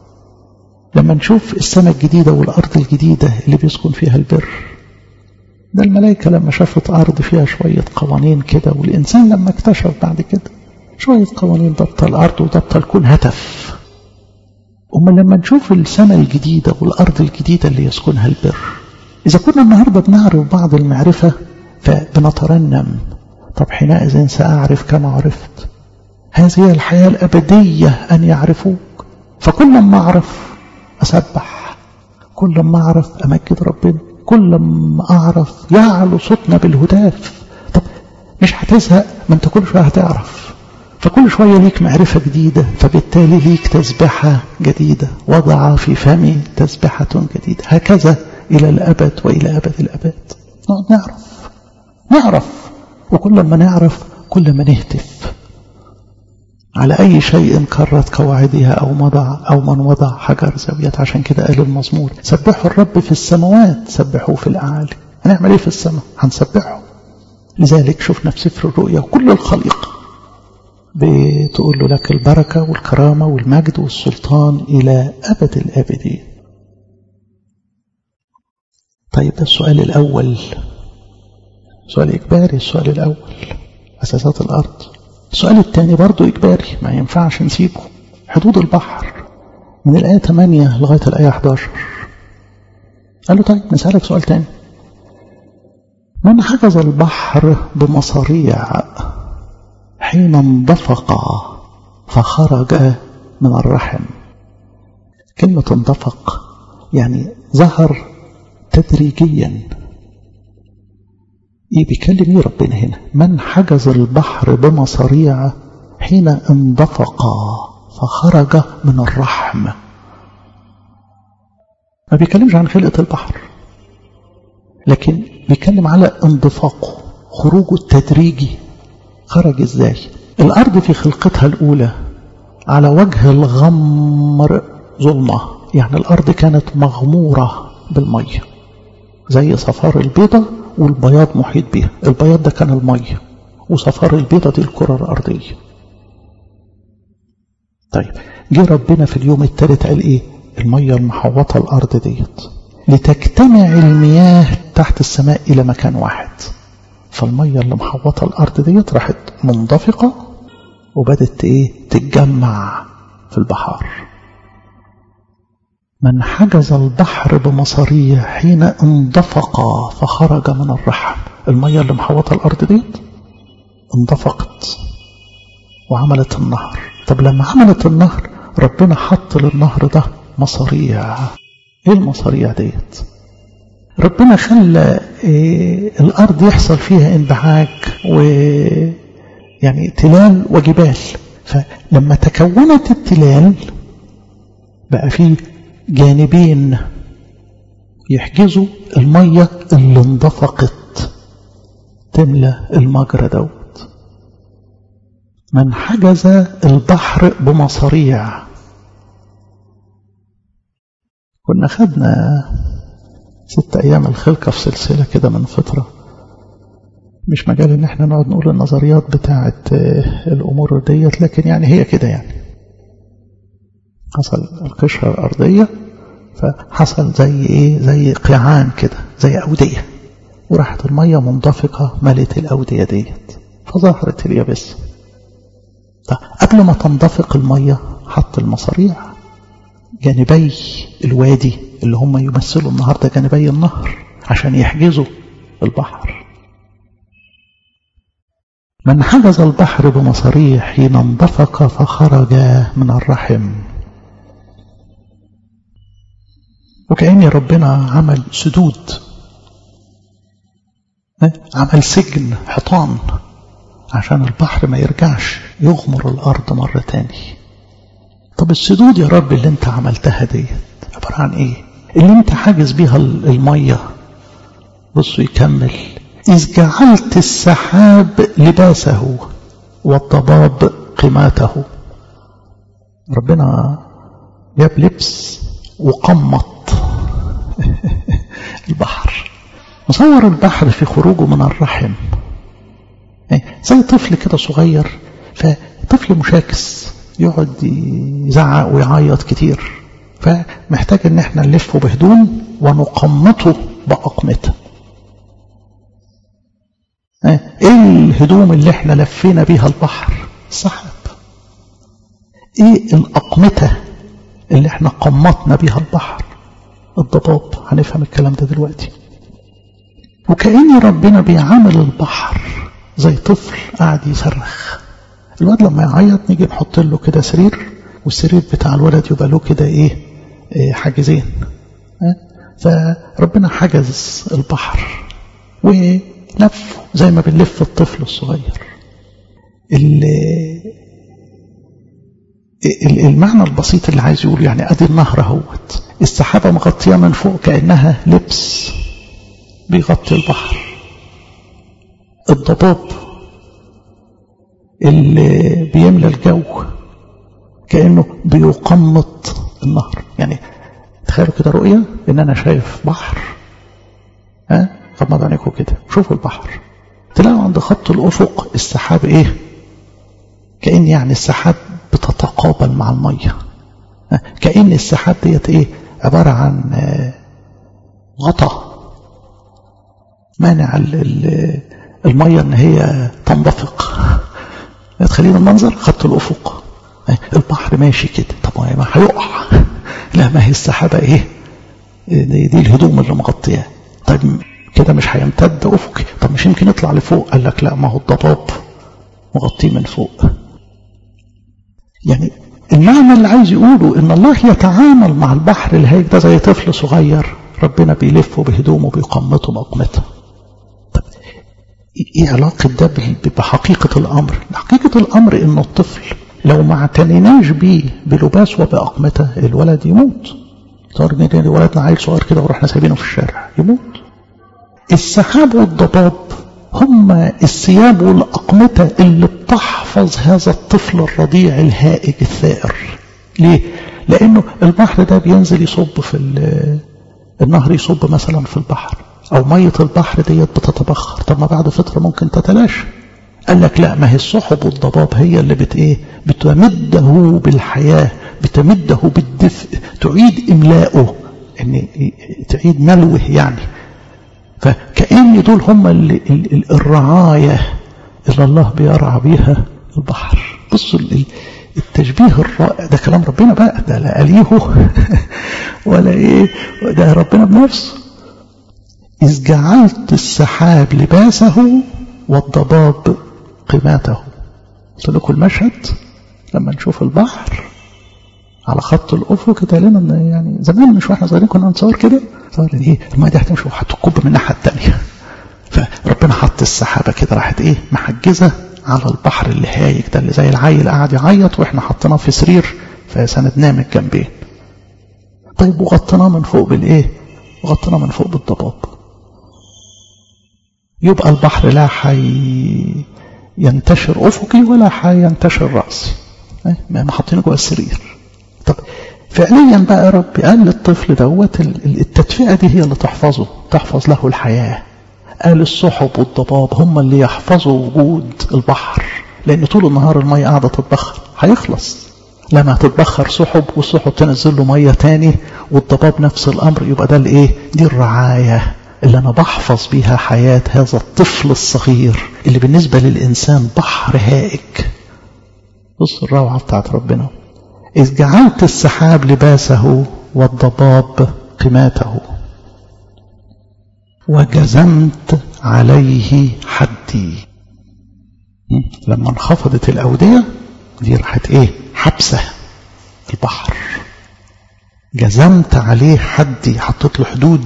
لما نشوف السنة الجديدة والأرض الجديدة اللي بيسكن فيها البر ده الملائكة لما شافت أرض فيها شوية قوانين كده والإنسان لما اكتشف بعد كده شوية قوانين ضبط الأرض وضبط الكون هتف أما لما نشوف السنة الجديدة والأرض الجديدة اللي يسكنها البر إذا كنا النهاردة بنعرف بعض المعرفة فبنترنم طب حينئذ سأعرف كما عرفت هذه الحياة الأبدية أن يعرفوك فكل ما أعرف أسبح كل ما أعرف أمجد ربنا كل ما أعرف يعلو صوتنا بالهتاف طب مش هتزهق ما أنت كل شوية هتعرف فكل شوية ليك معرفة جديدة فبالتالي ليك تسبحة جديدة وضع في فمي تسبحة جديدة هكذا إلى الأبد وإلى أبد الأبد نقعد نعرف نعرف وكل ما نعرف كل ما نهتف على أي شيء كرت قواعدها أو مضع أو من وضع حجر زاوية عشان كده قال المزمور سبحوا الرب في السماوات سبحوه في الأعالي هنعمل إيه في السماء هنسبحه لذلك شفنا في سفر الرؤيا كل الخليقة بتقول له لك البركة والكرامة والمجد والسلطان إلى أبد الآبدين طيب ده السؤال الأول سؤال إجباري السؤال الأول أساسات الأرض السؤال الثاني برضو إجباري ما ينفعش نسيبه حدود البحر من الآية 8 لغاية الآية 11 قال له طيب نسألك سؤال تاني من حجز البحر بمصاريع حين انضفق فخرج من الرحم كلمة انضفق يعني ظهر تدريجيا ايه بيكلم ايه ربنا هنا من حجز البحر بمصاريع حين انضفق فخرج من الرحم ما بيكلمش عن خلقة البحر لكن بيتكلم على انضفاقه خروجه التدريجي خرج ازاي الارض في خلقتها الاولى على وجه الغمر ظلمة يعني الارض كانت مغمورة بالمية زي صفار البيضة والبياض محيط بها البياض ده كان المية وصفار البيضة دي الكرة الأرضية طيب جه ربنا في اليوم الثالث قال ايه المية المحوطة الأرض ديت لتجتمع المياه تحت السماء إلى مكان واحد فالمية اللي محوطة الأرض ديت راحت منضفقة وبدت ايه تتجمع في البحار من حجز البحر بمصاريع حين انضفق فخرج من الرحم المية اللي محوطة الأرض ديت انضفقت وعملت النهر طب لما عملت النهر ربنا حط للنهر ده مصاريع ايه المصاريع ديت ربنا خلى إيه الأرض يحصل فيها انبعاج و يعني تلال وجبال فلما تكونت التلال بقى فيه جانبين يحجزوا المية اللي انضفقت تملى المجرى دوت من حجز البحر بمصاريع كنا خدنا ست أيام الخلقة في سلسلة كده من فترة مش مجال ان احنا نقعد نقول النظريات بتاعة الأمور ديت لكن يعني هي كده يعني حصل القشرة الأرضية فحصل زي ايه زي قيعان كده زي أودية وراحت المية منضفقة ملت الأودية ديت فظهرت اليابسة قبل ما تنضفق المية حط المصاريع جانبي الوادي اللي هم يمثلوا النهاردة جانبي النهر عشان يحجزوا البحر من حجز البحر بمصاريع حين انضفق فخرج من الرحم وكأن ربنا عمل سدود عمل سجن حيطان عشان البحر ما يرجعش يغمر الأرض مرة تاني طب السدود يا رب اللي انت عملتها دي عبارة عن ايه اللي انت حاجز بيها المية بصوا يكمل إذ جعلت السحاب لباسه والضباب قماته ربنا جاب لبس وقمط البحر مصور البحر في خروجه من الرحم زي طفل كده صغير فطفل مشاكس يقعد يزعق ويعيط كتير فمحتاج ان احنا نلفه بهدوم ونقمطه بأقمته ايه الهدوم اللي احنا لفينا بيها البحر السحاب ايه الأقمتة اللي احنا قمطنا بيها البحر الضباب هنفهم الكلام ده دلوقتي وكأن ربنا بيعامل البحر زي طفل قاعد يصرخ الواد لما يعيط نيجي نحط له كده سرير والسرير بتاع الولد يبقى له كده ايه, إيه حاجزين فربنا حجز البحر ولف زي ما بنلف الطفل الصغير المعنى البسيط اللي عايز يقول يعني ادي النهر اهوت السحابه مغطيه من فوق كانها لبس بيغطي البحر الضباب اللي بيملى الجو كأنه بيقمط النهر يعني تخيلوا كده رؤية ان انا شايف بحر ها غمض عينيكم كده شوفوا البحر تلاقوا عند خط الافق السحاب ايه كأن يعني السحاب بتتقابل مع المية كأن السحاب ديت ايه عبارة عن غطا مانع المية ان هي تنضفق تخلينا المنظر خط الافق البحر ماشي كده طب ما هيقع لا ما هي السحابة ايه دي, دي الهدوم اللي مغطياه طيب كده مش هيمتد افقي طب مش يمكن يطلع لفوق قال لك لا ما هو الضباب مغطيه من فوق يعني المعنى اللي عايز يقوله ان الله يتعامل مع البحر الهيك ده زي طفل صغير ربنا بيلفه بهدومه بيقمته بأقمته طب ايه علاقة ده بحقيقة الامر حقيقة الامر ان الطفل لو ما اعتنيناش بيه بلباس وبأقمته الولد يموت صار ولدنا عيل صغير كده ورحنا سايبينه في الشارع يموت السحاب والضباب هم الثياب والأقمتة اللي بتحفظ هذا الطفل الرضيع الهائج الثائر ليه؟ لأنه البحر ده بينزل يصب في النهر يصب مثلا في البحر أو مية البحر ديت بتتبخر طب ما بعد فترة ممكن تتلاشى قال لك لا ما هي السحب والضباب هي اللي بت ايه بتمده بالحياة بتمده بالدفء تعيد إملاؤه ان تعيد ملوه يعني فكأن دول هم اللي الرعاية اللي الله بيرعى بيها البحر بصوا التشبيه الرائع ده كلام ربنا بقى ده لا أليه ولا ايه ده ربنا بنفسه إذ جعلت السحاب لباسه والضباب قماته قلت لكم المشهد لما نشوف البحر على خط الافق كده لنا يعني زمان مش واحنا صغيرين كنا نصور كده صور ايه الميه دي هتمشي وهتكب من الناحيه الثانيه فربنا حط السحابه كده راحت ايه محجزه على البحر اللي هايج ده اللي زي العيل قاعد يعيط واحنا حطيناه في سرير فسندناه من الجنبين طيب وغطيناه من فوق بالايه غطيناه من فوق بالضباب يبقى البحر لا حي ينتشر افقي ولا حينتشر راسي ما حاطينه جوه السرير طب فعليا بقى يا رب قال للطفل دوت التدفئة دي هي اللي تحفظه تحفظ له الحياة قال السحب والضباب هم اللي يحفظوا وجود البحر لأن طول النهار المية قاعدة تتبخر هيخلص لما تتبخر سحب والسحب تنزل له مية تاني والضباب نفس الأمر يبقى ده الإيه دي الرعاية اللي أنا بحفظ بيها حياة هذا الطفل الصغير اللي بالنسبة للإنسان بحر هائج بص الروعة بتاعت ربنا إذ جعلت السحاب لباسه والضباب قماته وجزمت عليه حدي لما انخفضت الأودية دي راحت إيه حبسة البحر جزمت عليه حدي حطيت له حدود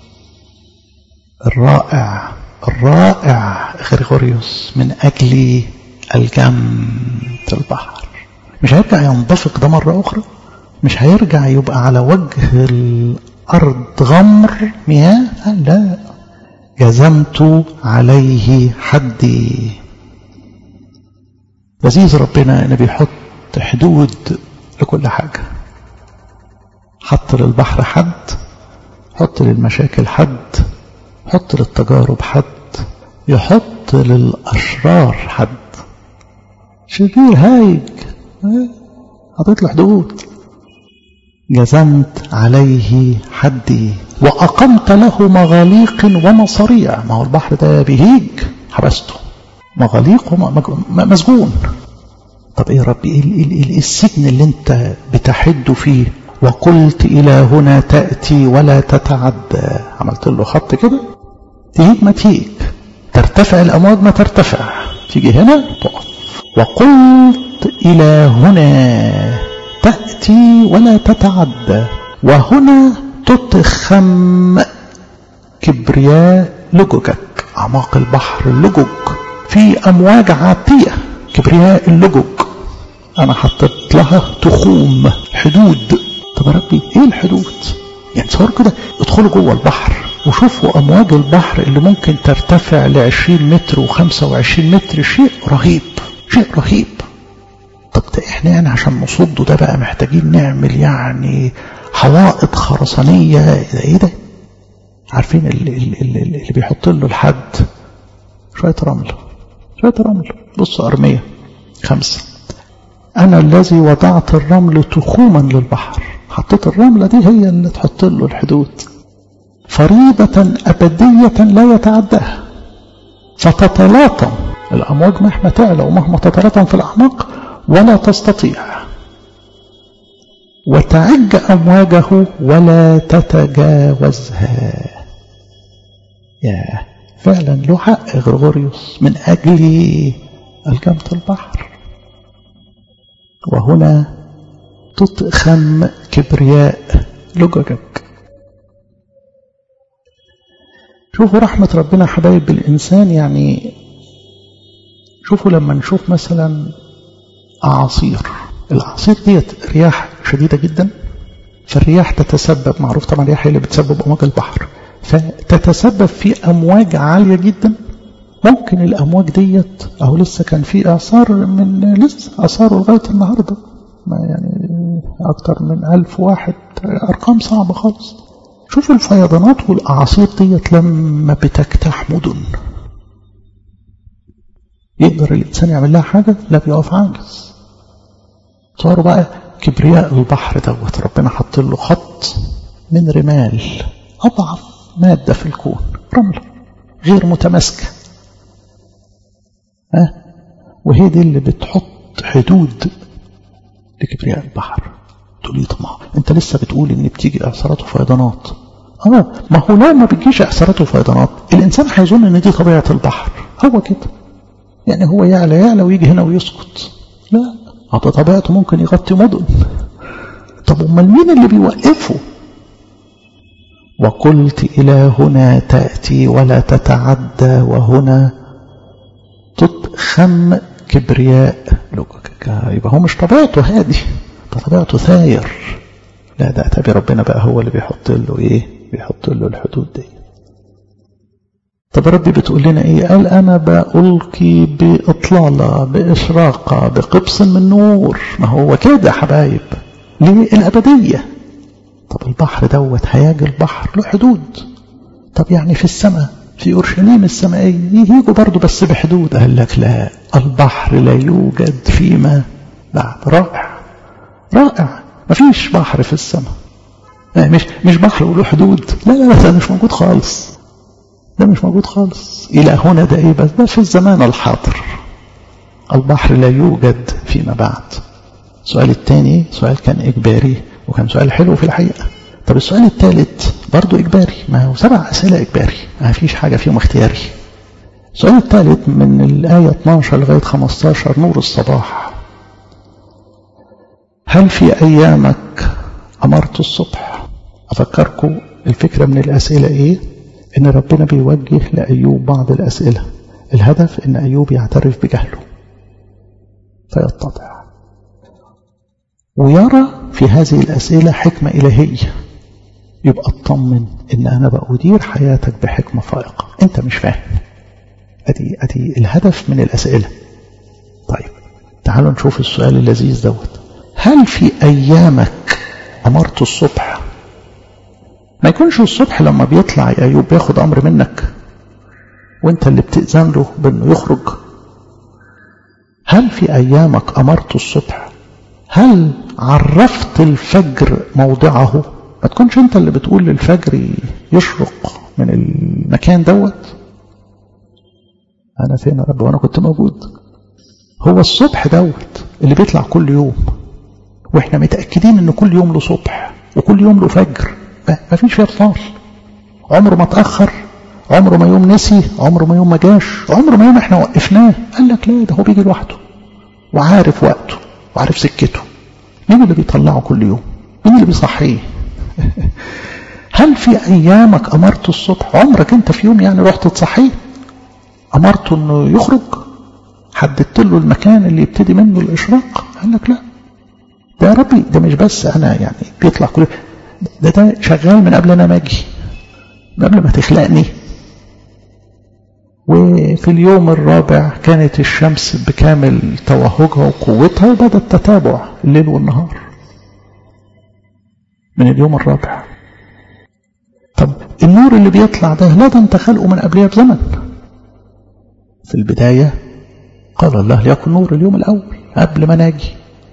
الرائع الرائع غريغوريوس من أجل الجمت البحر مش هيرجع ينضفق ده مرة أخرى مش هيرجع يبقى على وجه الأرض غمر مياه لا جزمت عليه حدي لذيذ ربنا انه بيحط حدود لكل حاجة حط للبحر حد حط للمشاكل حد حط للتجارب حد يحط للأشرار حد شرير هايج حطيت له حدود جزمت عليه حدي وأقمت له مغاليق ومصاريع ما هو البحر ده بيهيج حبسته مغاليق ومسجون طب ايه يا ربي ايه, إيه, إيه السجن اللي انت بتحد فيه وقلت الى هنا تأتي ولا تتعدى عملت له خط كده تهيج ما تهيج ترتفع الامواج ما ترتفع تيجي هنا تقف وقلت الى هنا تأتي ولا تتعدى وهنا تتخم كبرياء لججك أعماق البحر اللجج في أمواج عاتية كبرياء اللجج أنا حطيت لها تخوم حدود طب يا ربي إيه الحدود يعني تصور كده ادخلوا جوه البحر وشوفوا أمواج البحر اللي ممكن ترتفع لعشرين متر وخمسة وعشرين متر شيء رهيب شيء رهيب طب ده احنا يعني عشان نصده ده بقى محتاجين نعمل يعني حوائط خرسانية ده ايه ده عارفين اللي, اللي, اللي بيحط له الحد شوية رمل شوية رمل بصوا أرمية خمسة أنا الذي وضعت الرمل تخوما للبحر حطيت الرملة دي هي اللي تحط له الحدود فريضة أبدية لا يتعداها فتتلاطم الأمواج مهما تعلى ومهما تتلاطم في الأعماق ولا تستطيع وتعج أمواجه ولا تتجاوزها يا فعلا له حق غرغوريوس من أجل الجمة البحر وهنا تتخم كبرياء لججك شوفوا رحمة ربنا حبايب بالإنسان يعني شوفوا لما نشوف مثلا أعاصير الأعاصير ديت رياح شديدة جدا فالرياح تتسبب معروف طبعا الرياح هي اللي بتسبب أمواج البحر فتتسبب في أمواج عالية جدا ممكن الأمواج ديت أهو لسه كان في إعصار من لسه أثاره لغاية النهاردة ما يعني أكتر من ألف واحد أرقام صعبة خالص شوفوا الفيضانات والأعاصير ديت لما بتجتاح مدن يقدر الإنسان يعمل لها حاجة لا بيقف عاجز صاروا بقى كبرياء البحر دوت ربنا حط له خط من رمال أضعف مادة في الكون رملة غير متماسكة ها وهي دي اللي بتحط حدود لكبرياء البحر تقول لي طب انت لسه بتقول ان بتيجي اعصارات وفيضانات اه ما هو لو ما بتجيش اعصارات وفيضانات الانسان هيظن ان دي طبيعه البحر هو كده يعني هو يعلى يعلى ويجي هنا ويسكت لا هذا طبيعته ممكن يغطي مدن طب امال مين اللي بيوقفه وقلت إلى هنا تأتي ولا تتعدى وهنا تتخم كبرياء يبقى هو مش طبيعته هادي ده طبيعته ثاير لا ده أتابي ربنا بقى هو اللي بيحط له إيه بيحط له الحدود دي طب ربي بتقول لنا إيه قال أنا بألقي بإطلالة بإشراقة بقبس من نور ما هو كده حبايب للأبدية طب البحر دوت هياجي البحر له حدود طب يعني في السماء في أورشليم السمائية يجوا برضه بس بحدود قال لك لا البحر لا يوجد فيما بعد رائع رائع مفيش بحر في السماء مش مش بحر وله حدود لا لا لا ده مش موجود خالص ده مش موجود خالص إلى هنا ده إيه بس ده في الزمان الحاضر البحر لا يوجد فيما بعد السؤال الثاني سؤال كان إجباري وكان سؤال حلو في الحقيقة طب السؤال الثالث برضو إجباري ما هو سبع أسئلة إجباري ما فيش حاجة فيهم اختياري السؤال الثالث من الآية 12 لغاية 15 نور الصباح هل في أيامك أمرت الصبح أفكركم الفكرة من الأسئلة إيه إن ربنا بيوجه لأيوب بعض الأسئلة الهدف إن أيوب يعترف بجهله فيتضع ويرى في هذه الأسئلة حكمة إلهية يبقى اطمن إن أنا بأدير حياتك بحكمة فائقة أنت مش فاهم أدي, أدي الهدف من الأسئلة طيب تعالوا نشوف السؤال اللذيذ دوت هل في أيامك أمرت الصبح ما يكونش الصبح لما بيطلع يا أيوب بياخد أمر منك وانت اللي بتأذن له بأنه يخرج هل في أيامك أمرت الصبح هل عرفت الفجر موضعه ما تكونش انت اللي بتقول للفجر يشرق من المكان دوت انا فين يا رب وانا كنت موجود هو الصبح دوت اللي بيطلع كل يوم واحنا متأكدين ان كل يوم له صبح وكل يوم له فجر ما فيش فيه اطفال عمره ما اتأخر عمره ما يوم نسي عمره ما يوم ما جاش عمره ما يوم احنا وقفناه قال لك لا ده هو بيجي لوحده وعارف وقته وعارف سكته مين اللي بيطلعه كل يوم مين اللي بيصحيه هل في ايامك امرت الصبح عمرك انت في يوم يعني رحت تصحيه امرته انه يخرج حددت له المكان اللي يبتدي منه الاشراق قال لك لا ده يا ربي ده مش بس انا يعني بيطلع كل ده ده شغال من قبل انا ما اجي من قبل ما تخلقني وفي اليوم الرابع كانت الشمس بكامل توهجها وقوتها وبدأ التتابع الليل والنهار من اليوم الرابع طب النور اللي بيطلع ده لا ده انت خلقه من قبلها بزمن في البداية قال الله ليكن نور اليوم الأول قبل ما ناجي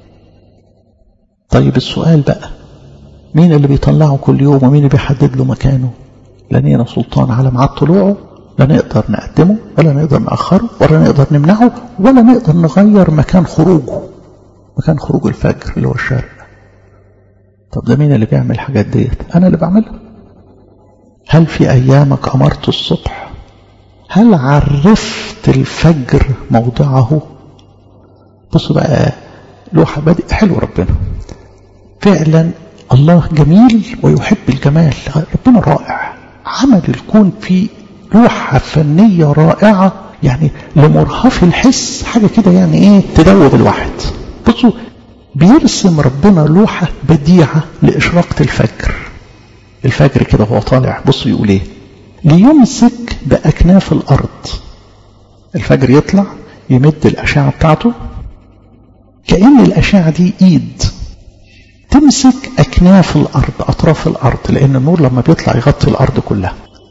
طيب السؤال بقى مين اللي بيطلعه كل يوم ومين اللي بيحدد له مكانه لا لينا سلطان على ميعاد طلوعه لا نقدر نقدمه ولا نقدر نأخره ولا نقدر نمنعه ولا نقدر نغير مكان خروجه مكان خروج الفجر اللي هو الشرق طب ده مين اللي بيعمل الحاجات ديت انا اللي بعملها هل في ايامك امرت الصبح هل عرفت الفجر موضعه بصوا بقى لوحة بادئ حلو ربنا فعلا الله جميل ويحب الجمال ربنا رائع عمل الكون في لوحة فنية رائعة يعني لمرهف الحس حاجة كده يعني ايه تدوب الواحد بصوا بيرسم ربنا لوحة بديعة لإشراقة الفجر الفجر كده هو طالع بصوا يقول ايه ليمسك بأكناف الأرض الفجر يطلع يمد الأشعة بتاعته كأن الأشعة دي إيد تمسك أكناف الأرض أطراف الأرض لأن النور لما بيطلع يغطي الأرض كلها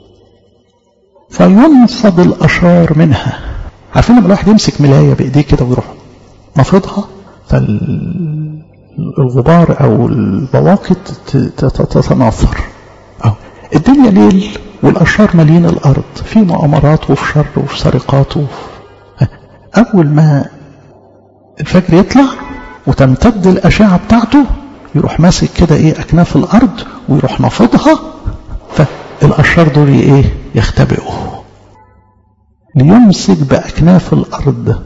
فينفض الأشرار منها عارفين لما الواحد يمسك ملاية بإيديه كده ويروح نفضها فالغبار أو البواقي تتناثر أو الدنيا ليل والأشرار مالين الأرض في مؤامرات وفي شر وفي سرقات وفي أول ما الفجر يطلع وتمتد الأشعة بتاعته يروح ماسك كده إيه أكناف الأرض ويروح نافضها فالأشرار دول إيه يختبئوا ليمسك بأكناف الأرض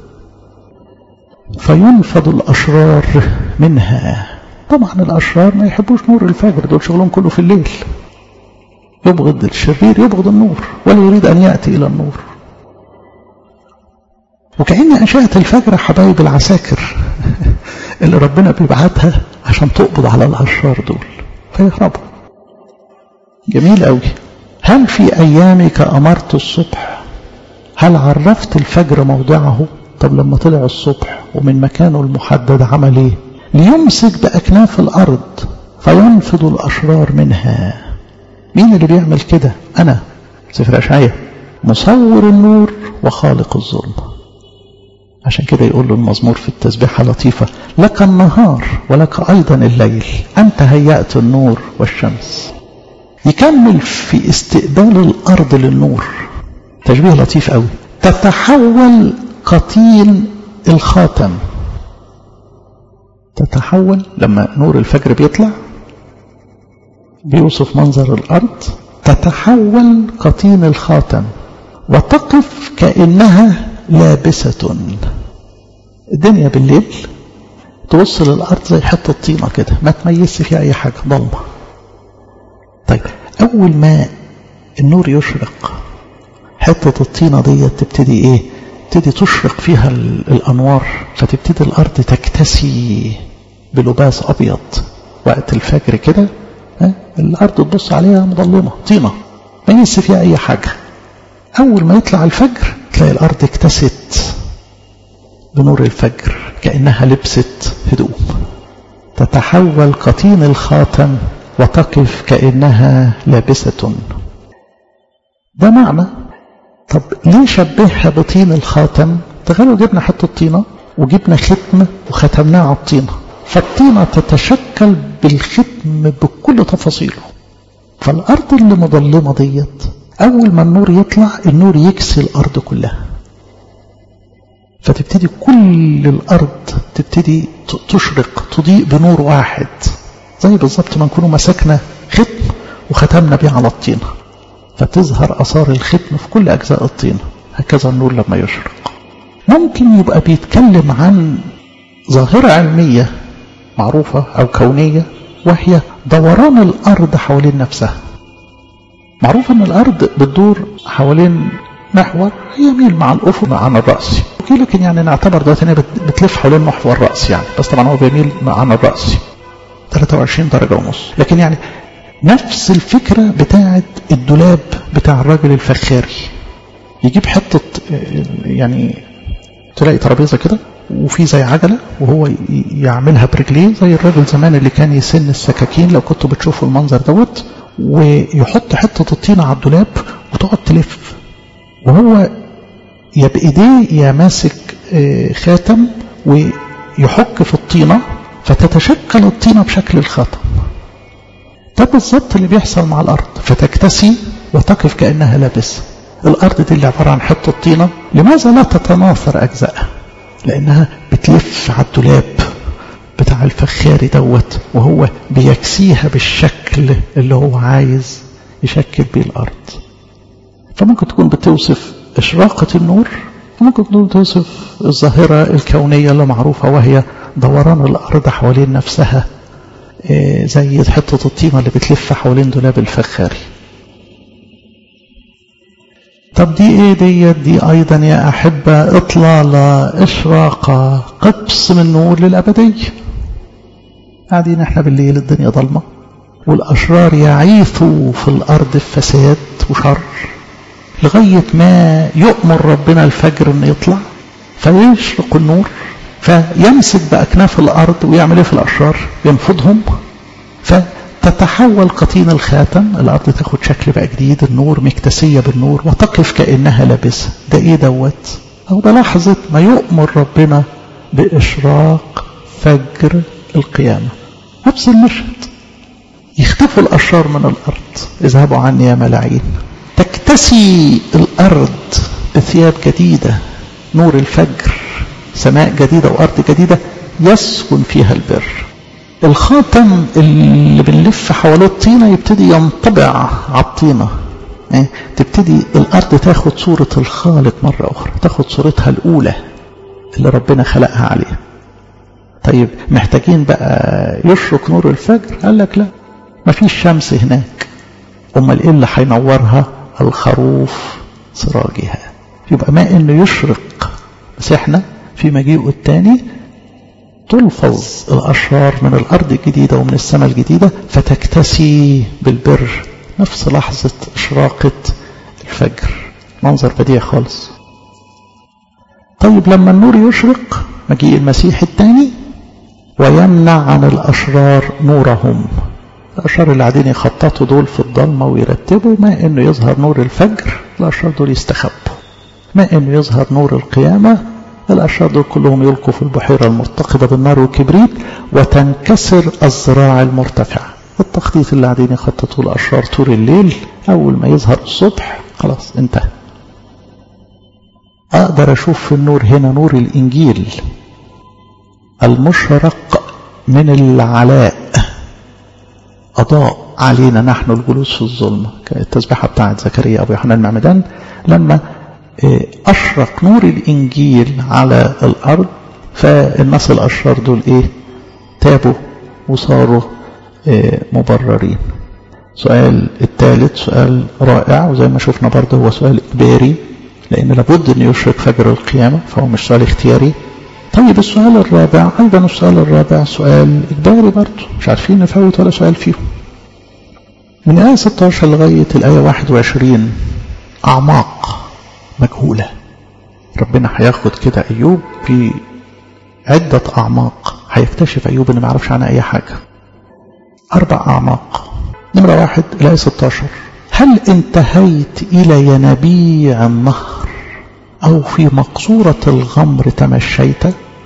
فينفض الأشرار منها طبعا الأشرار ما يحبوش نور الفجر دول شغلهم كله في الليل يبغض الشرير يبغض النور ولا يريد أن يأتي إلى النور وكأن أنشأة الفجر حبايب العساكر اللي ربنا بيبعتها عشان تقبض على الأشرار دول فيهربوا جميل قوي هل في أيامك أمرت الصبح هل عرفت الفجر موضعه طب لما طلع الصبح ومن مكانه المحدد عمل ايه ليمسك بأكناف الأرض فينفض الأشرار منها مين اللي بيعمل كده أنا سفر أشعية مصور النور وخالق الظلم عشان كده يقول له المزمور في التسبيحة لطيفة لك النهار ولك أيضا الليل أنت هيأت النور والشمس يكمل في استقبال الأرض للنور تشبيه لطيف قوي تتحول قطين الخاتم تتحول لما نور الفجر بيطلع بيوصف منظر الأرض تتحول قطين الخاتم وتقف كأنها لابسة الدنيا بالليل توصل الأرض زي حتة طينة كده ما تميزش فيها أي حاجة ضلمة طيب أول ما النور يشرق حتة الطينة دي تبتدي إيه تبتدي تشرق فيها الأنوار فتبتدي الأرض تكتسي بلباس أبيض وقت الفجر كده الأرض تبص عليها مظلمة طينة ما ينسي فيها أي حاجة أول ما يطلع الفجر تلاقي الأرض اكتست بنور الفجر كأنها لبست هدوم تتحول قطين الخاتم وتقف كأنها لابسة ده معنى طب ليه شبهها بطين الخاتم تخيلوا جبنا حتة طينة وجبنا ختم وختمناه على الطينة فالطينة تتشكل بالختم بكل تفاصيله فالأرض اللي مظلمة ديت أول ما النور يطلع النور يكسي الأرض كلها فتبتدي كل الأرض تبتدي تشرق تضيء بنور واحد زي بالظبط ما نكونوا مسكنا ختم وختمنا بيه على الطينة فتظهر أثار الختم في كل أجزاء الطينة هكذا النور لما يشرق ممكن يبقى بيتكلم عن ظاهرة علمية معروفة أو كونية وهي دوران الأرض حوالين نفسها معروف أن الأرض بتدور حوالين محور يميل مع الأفق عن الرأس لكن يعني نعتبر دلوقتي انها بتلف حوالين محور الرأس يعني بس طبعا هو بيميل عن الرأس 23 درجة ونص لكن يعني نفس الفكرة بتاعت الدولاب بتاع الراجل الفخاري يجيب حتة يعني تلاقي ترابيزة كده وفي زي عجلة وهو يعملها برجليه زي الراجل زمان اللي كان يسن السكاكين لو كنتوا بتشوفوا المنظر دوت ويحط حتة الطينة على الدولاب وتقعد تلف وهو يا بإيديه يا ماسك خاتم ويحك في الطينة فتتشكل الطينة بشكل الخاتم ده بالظبط اللي بيحصل مع الأرض فتكتسي وتقف كأنها لابسة الأرض دي اللي عبارة عن حتة طينة لماذا لا تتناثر أجزائها لأنها بتلف على الدولاب بتاع الفخاري دوت وهو بيكسيها بالشكل اللي هو عايز يشكل بيه الأرض فممكن تكون بتوصف إشراقة النور وممكن تكون بتوصف الظاهرة الكونية اللي معروفة وهي دوران الأرض حوالين نفسها زي حتة الطينة اللي بتلف حوالين دولاب الفخاري طب دي ايه ديت دي ايضا يا احبة اطلالة اشراقة قبس من نور للابدية قاعدين احنا بالليل الدنيا ضلمة والاشرار يعيثوا في الارض فساد وشر لغاية ما يؤمر ربنا الفجر انه يطلع فيشرق النور فيمسك بأكناف الأرض ويعمل ايه في الأشرار ينفضهم فتتحول قطين الخاتم الأرض تاخد شكل بقى جديد النور مكتسية بالنور وتقف كأنها لابسة ده ايه دوت أو ده لحظة ما يؤمر ربنا بإشراق فجر القيامة نفس المشهد يختفوا الأشرار من الأرض اذهبوا عني يا ملاعين تكتسي الأرض بثياب جديدة نور الفجر سماء جديدة وأرض جديدة يسكن فيها البر الخاتم اللي بنلف حواليه الطينة يبتدي ينطبع على الطينة تبتدي الأرض تاخد صورة الخالق مرة أخرى تاخد صورتها الأولى اللي ربنا خلقها عليها طيب محتاجين بقى يشرق نور الفجر قال لك لا مفيش شمس هناك أمال إيه اللي هينورها الخروف سراجها يبقى ما إنه يشرق بس إحنا في مجيئه الثاني تلفظ الأشرار من الأرض الجديدة ومن السماء الجديدة فتكتسي بالبر نفس لحظة إشراقة الفجر منظر بديع خالص طيب لما النور يشرق مجيء المسيح الثاني ويمنع عن الأشرار نورهم الأشرار اللي قاعدين يخططوا دول في الضلمة ويرتبوا ما إنه يظهر نور الفجر الأشرار دول يستخبوا ما إنه يظهر نور القيامة الأشرار دول كلهم يلقوا في البحيرة المرتقبة بالنار والكبريت وتنكسر الزراع المرتفعة التخطيط اللي قاعدين يخططوا الأشرار طول الليل أول ما يظهر الصبح خلاص انتهى أقدر أشوف في النور هنا نور الإنجيل المشرق من العلاء أضاء علينا نحن الجلوس في الظلمة التسبيحة بتاعت زكريا أبو يوحنا المعمدان لما أشرق نور الإنجيل على الأرض فالناس الأشرار دول إيه تابوا وصاروا مبررين سؤال الثالث سؤال رائع وزي ما شفنا برضه هو سؤال إجباري لأن لابد أن يشرق فجر القيامة فهو مش سؤال اختياري طيب السؤال الرابع أيضا السؤال الرابع سؤال إجباري برضه مش عارفين نفوت ولا سؤال فيهم من آية 16 لغاية الآية 21 أعماق مجهولة ربنا هياخد كده أيوب في عدة أعماق هيكتشف أيوب إن ما يعرفش عنها أي حاجة أربع أعماق نمرة واحد الآية 16 هل انتهيت إلى ينابيع النهر أو في مقصورة الغمر تمشيت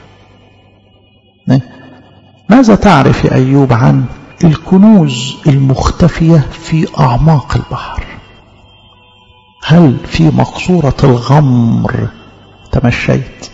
ماذا تعرف يا أيوب عن الكنوز المختفية في أعماق البحر هل في مقصورة الغمر تمشيت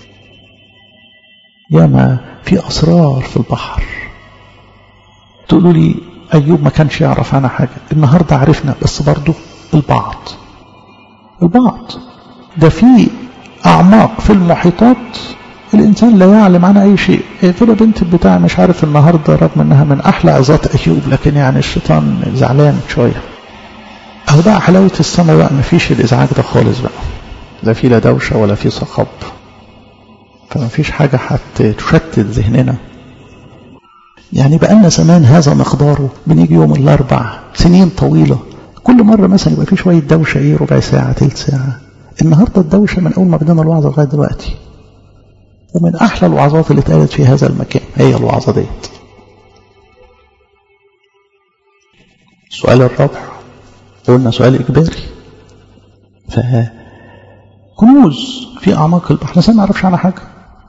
ياما في أسرار في البحر تقولوا لي أيوب ما كانش يعرف عنها حاجة النهاردة عرفنا بس برضو البعض البعض ده في أعماق في المحيطات الإنسان لا يعلم عنها أي شيء فلا بنت بتاع مش عارف النهاردة رغم أنها من أحلى عظات أيوب لكن يعني الشيطان زعلان شوية أهو بقى حلاوة السماء بقى مفيش الإزعاج ده خالص بقى لا في لا دوشة ولا في صخب فمفيش حاجة حتى تشتت ذهننا يعني بقالنا زمان هذا مقداره بنيجي يوم الأربع سنين طويلة كل مرة مثلا يبقى في شوية دوشة إيه ربع ساعة تلت ساعة النهاردة الدوشة من أول ما بدأنا الوعظة لغاية دلوقتي ومن أحلى الوعظات اللي اتقالت في هذا المكان هي الوعظة ديت السؤال الرابع قلنا سؤال إجباري فكنوز في أعماق البحر الإنسان ما يعرفش عنها حاجة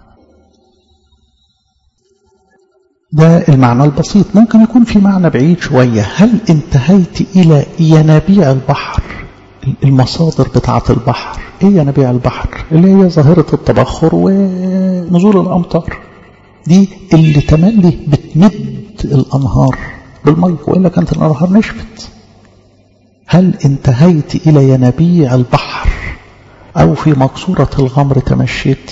ده المعنى البسيط ممكن يكون في معنى بعيد شوية هل انتهيت إلى ينابيع البحر المصادر بتاعة البحر ايه ينابيع البحر اللي هي ظاهرة التبخر ونزول الأمطار دي اللي تملي بتمد الأنهار بالمية وإلا كانت الأنهار نشفت هل انتهيت إلى ينابيع البحر أو في مقصورة الغمر تمشيت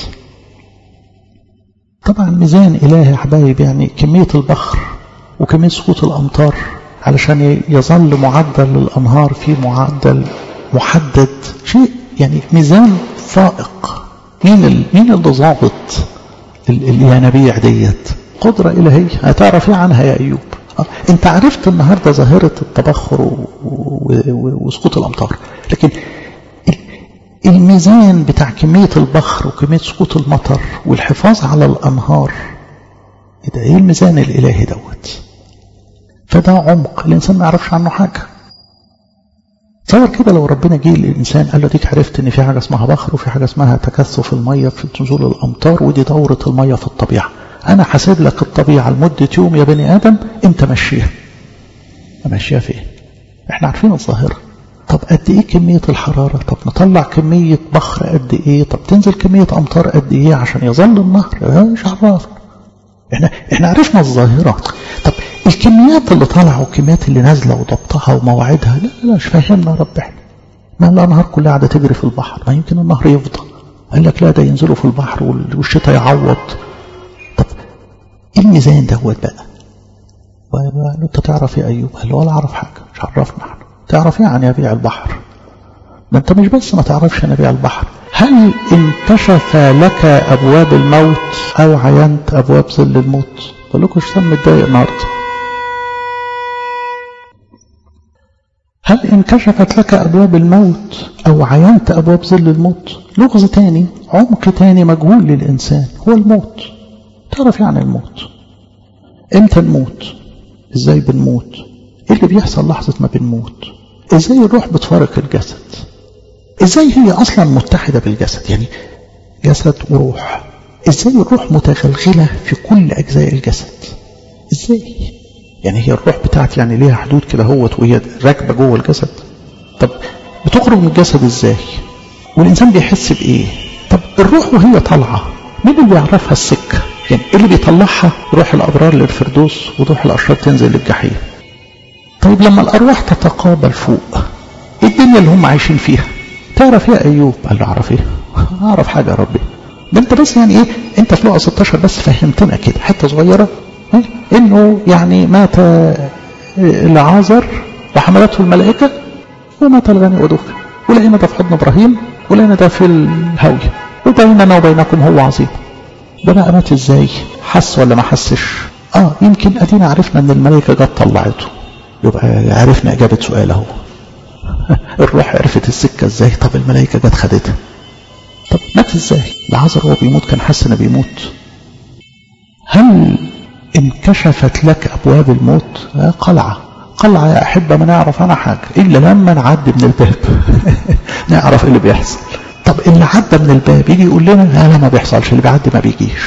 طبعا ميزان إلهي يا حبايب يعني كمية البخر وكمية سقوط الأمطار علشان يظل معدل الأنهار في معدل محدد شيء يعني ميزان فائق مين ال... مين اللي ظابط الينابيع ديت قدرة إلهية هتعرف ايه عنها يا أيوب أه؟ انت عرفت النهاردة ظاهرة التبخر و... و... و... وسقوط الأمطار لكن الميزان بتاع كمية البخر وكمية سقوط المطر والحفاظ على الأنهار ده ايه الميزان الإلهي دوت فده عمق الإنسان ما يعرفش عنه حاجة تصور كده لو ربنا جه للإنسان قال له ديك عرفت إن في حاجة اسمها بخر وفي حاجة اسمها تكثف المية في نزول الأمطار ودي دورة المية في الطبيعة أنا حاسب لك الطبيعة لمدة يوم يا بني آدم أنت مشيها أمشيها فين احنا عارفين الظاهرة طب قد ايه كمية الحرارة طب نطلع كمية بخر قد ايه طب تنزل كمية امطار قد ايه عشان يظل النهر مش عرفنا احنا احنا عرفنا الظاهرة طب الكميات اللي طالعة والكميات اللي نازلة وضبطها ومواعيدها لا لا مش فاهمنا رب احنا ما الانهار كلها قاعدة تجري في البحر ما يمكن النهر يفضى قال لك لا ده ينزلوا في البحر والشتاء يعوض طب ايه الميزان دوت بقى انت تعرف يا ايوب قال له ولا اعرف حاجة مش عرفنا احنا تعرف ايه عن يبيع البحر ده انت مش بس ما تعرفش يبيع البحر هل انكشف لك ابواب الموت او عينت ابواب ظل الموت بقول لكم مش متضايق النهارده هل انكشفت لك ابواب الموت او عينت ابواب ظل الموت لغز تاني عمق تاني مجهول للانسان هو الموت تعرف يعني الموت امتى نموت ازاي بنموت ايه اللي بيحصل لحظة ما بنموت ازاي الروح بتفارق الجسد ازاي هي اصلا متحدة بالجسد يعني جسد وروح ازاي الروح متغلغلة في كل اجزاء الجسد ازاي يعني هي الروح بتاعتي يعني ليها حدود كده هوت وهي راكبة جوه الجسد طب بتخرج من الجسد ازاي والانسان بيحس بايه طب الروح وهي طالعة مين اللي بيعرفها السكة يعني اللي بيطلعها روح الابرار للفردوس وروح الاشرار تنزل للجحيم طيب لما الارواح تتقابل فوق ايه الدنيا اللي هم عايشين فيها تعرف يا ايوب قال له اعرف ايه اعرف حاجه يا ربي ده انت بس يعني ايه انت في لقا 16 بس فهمتنا كده حته صغيره إيه؟ انه يعني مات لعازر وحملته الملائكه ومات الغني ودفن ولقينا ده في حضن ابراهيم ولقينا ده في الهاويه وبيننا وبينكم هو عظيم ده بقى مات ازاي حس ولا ما حسش اه يمكن ادينا عرفنا ان الملائكه جت طلعته يبقى عرفنا اجابه سؤال اهو الروح عرفت السكه ازاي طب الملائكه جت خدتها طب مات ازاي العذر وهو بيموت كان حاسس انه بيموت هل انكشفت لك ابواب الموت آه قلعه قلعه يا احبه ما نعرف عنها حاجه الا لما نعدي من الباب نعرف ايه اللي بيحصل طب اللي عدى من الباب يجي يقول لنا لا لا ما بيحصلش اللي بيعدي ما بيجيش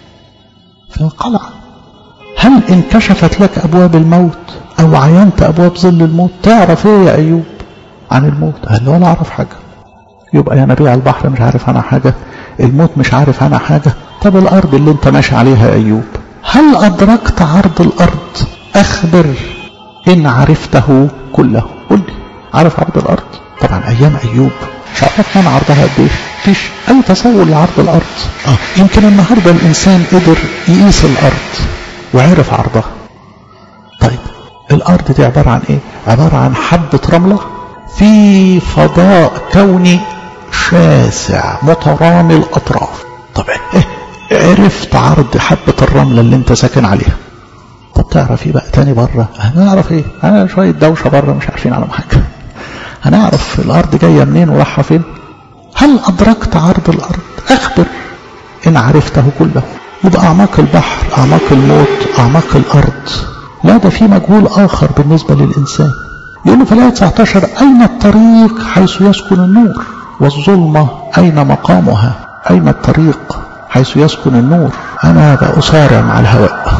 فقلعه هل انكشفت لك ابواب الموت او عينت ابواب ظل الموت تعرف ايه يا ايوب عن الموت قال له ولا اعرف حاجه يبقى يا نبيع البحر مش عارف عنها حاجه الموت مش عارف عنها حاجه طب الارض اللي انت ماشي عليها يا ايوب هل ادركت عرض الارض اخبر ان عرفته كله قل لي عارف عرض الارض طبعا ايام ايوب مش عرفنا عرضها قد ايه مفيش اي تصور لعرض الارض اه يمكن النهارده الانسان قدر يقيس الارض وعرف عرضها طيب الارض دي عباره عن ايه عباره عن حبه رمله في فضاء كوني شاسع مترامي الاطراف طب ايه عرفت عرض حبه الرمله اللي انت ساكن عليها طب تعرف ايه بقى تاني بره هنعرف ايه انا شويه دوشه بره مش عارفين عنهم حاجه هنعرف الارض جايه منين ورايحه فين هل ادركت عرض الارض اخبر ان عرفته كله يبقى اعماق البحر اعماق الموت اعماق الارض لا ده في مجهول اخر بالنسبه للانسان يقول له في الايه 19 اين الطريق حيث يسكن النور والظلمه اين مقامها اين الطريق حيث يسكن النور انا بأصارع مع الهواء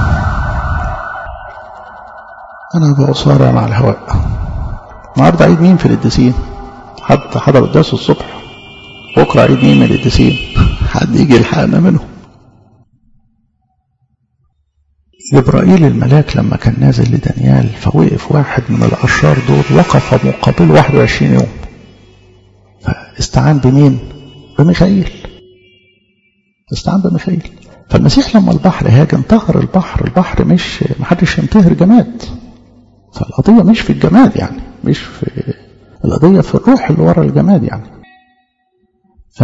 انا بأصارع مع الهواء النهارده عيد مين في القديسين حد حضر قداس الصبح بكره عيد مين من القديسين حد يجي يلحقنا منهم جبرائيل الملاك لما كان نازل لدانيال فوقف واحد من الأشرار دول وقف مقابله 21 يوم فاستعان بمين؟ بميخائيل استعان بميخائيل فالمسيح لما البحر هاج انتهر البحر البحر مش محدش ينتهر جماد فالقضية مش في الجماد يعني مش في القضية في الروح اللي ورا الجماد يعني ف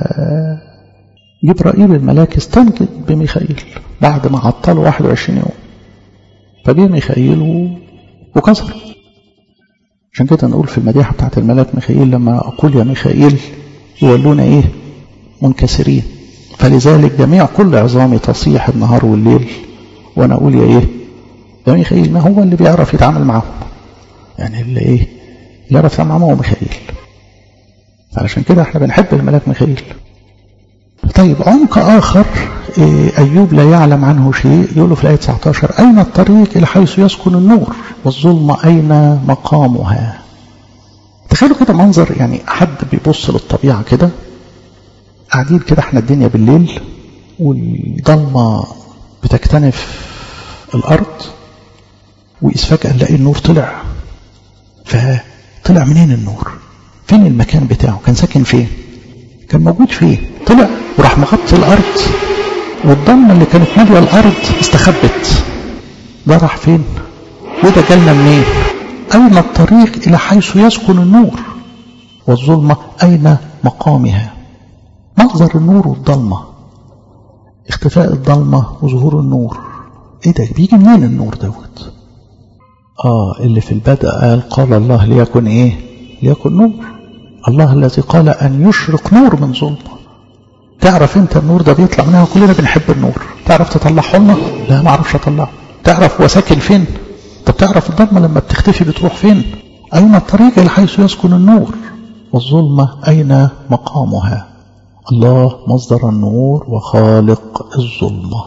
جبرائيل الملاك استنجد بميخائيل بعد ما عطله 21 يوم فجه ميخائيل و... وكسر عشان كده نقول في المديحة بتاعت الملاك ميخائيل لما أقول يا ميخائيل يولون إيه منكسرين فلذلك جميع كل عظامي تصيح النهار والليل وأنا أقول يا إيه يا ميخائيل ما هو اللي بيعرف يتعامل معهم يعني اللي إيه اللي يعرف يتعامل معهم هو ميخائيل فعشان كده احنا بنحب الملاك ميخائيل طيب عمق آخر أيوب لا يعلم عنه شيء يقول في الآية 19 أين الطريق إلى حيث يسكن النور والظلمة أين مقامها تخيلوا كده منظر يعني حد بيبص للطبيعة كده قاعدين كده احنا الدنيا بالليل والضلمة بتكتنف الأرض وإذ فجأة نلاقي النور طلع فطلع منين النور فين المكان بتاعه كان ساكن فين كان موجود فيه طلع وراح مغطي الارض والضلمه اللي كانت ماليه الارض استخبت ده راح فين وده جالنا منين اين الطريق الى حيث يسكن النور والظلمه اين مقامها منظر النور والضلمه اختفاء الضلمه وظهور النور ايه ده بيجي منين النور دوت اه اللي في البدء قال قال الله ليكن ايه ليكن نور الله الذي قال أن يشرق نور من ظلمة تعرف انت النور ده بيطلع منها كلنا بنحب النور تعرف تطلعه لنا لا ما اعرفش اطلعه تعرف هو ساكن فين طب تعرف الضلمة لما بتختفي بتروح فين أين الطريق إلى حيث يسكن النور والظلمة أين مقامها الله مصدر النور وخالق الظلمة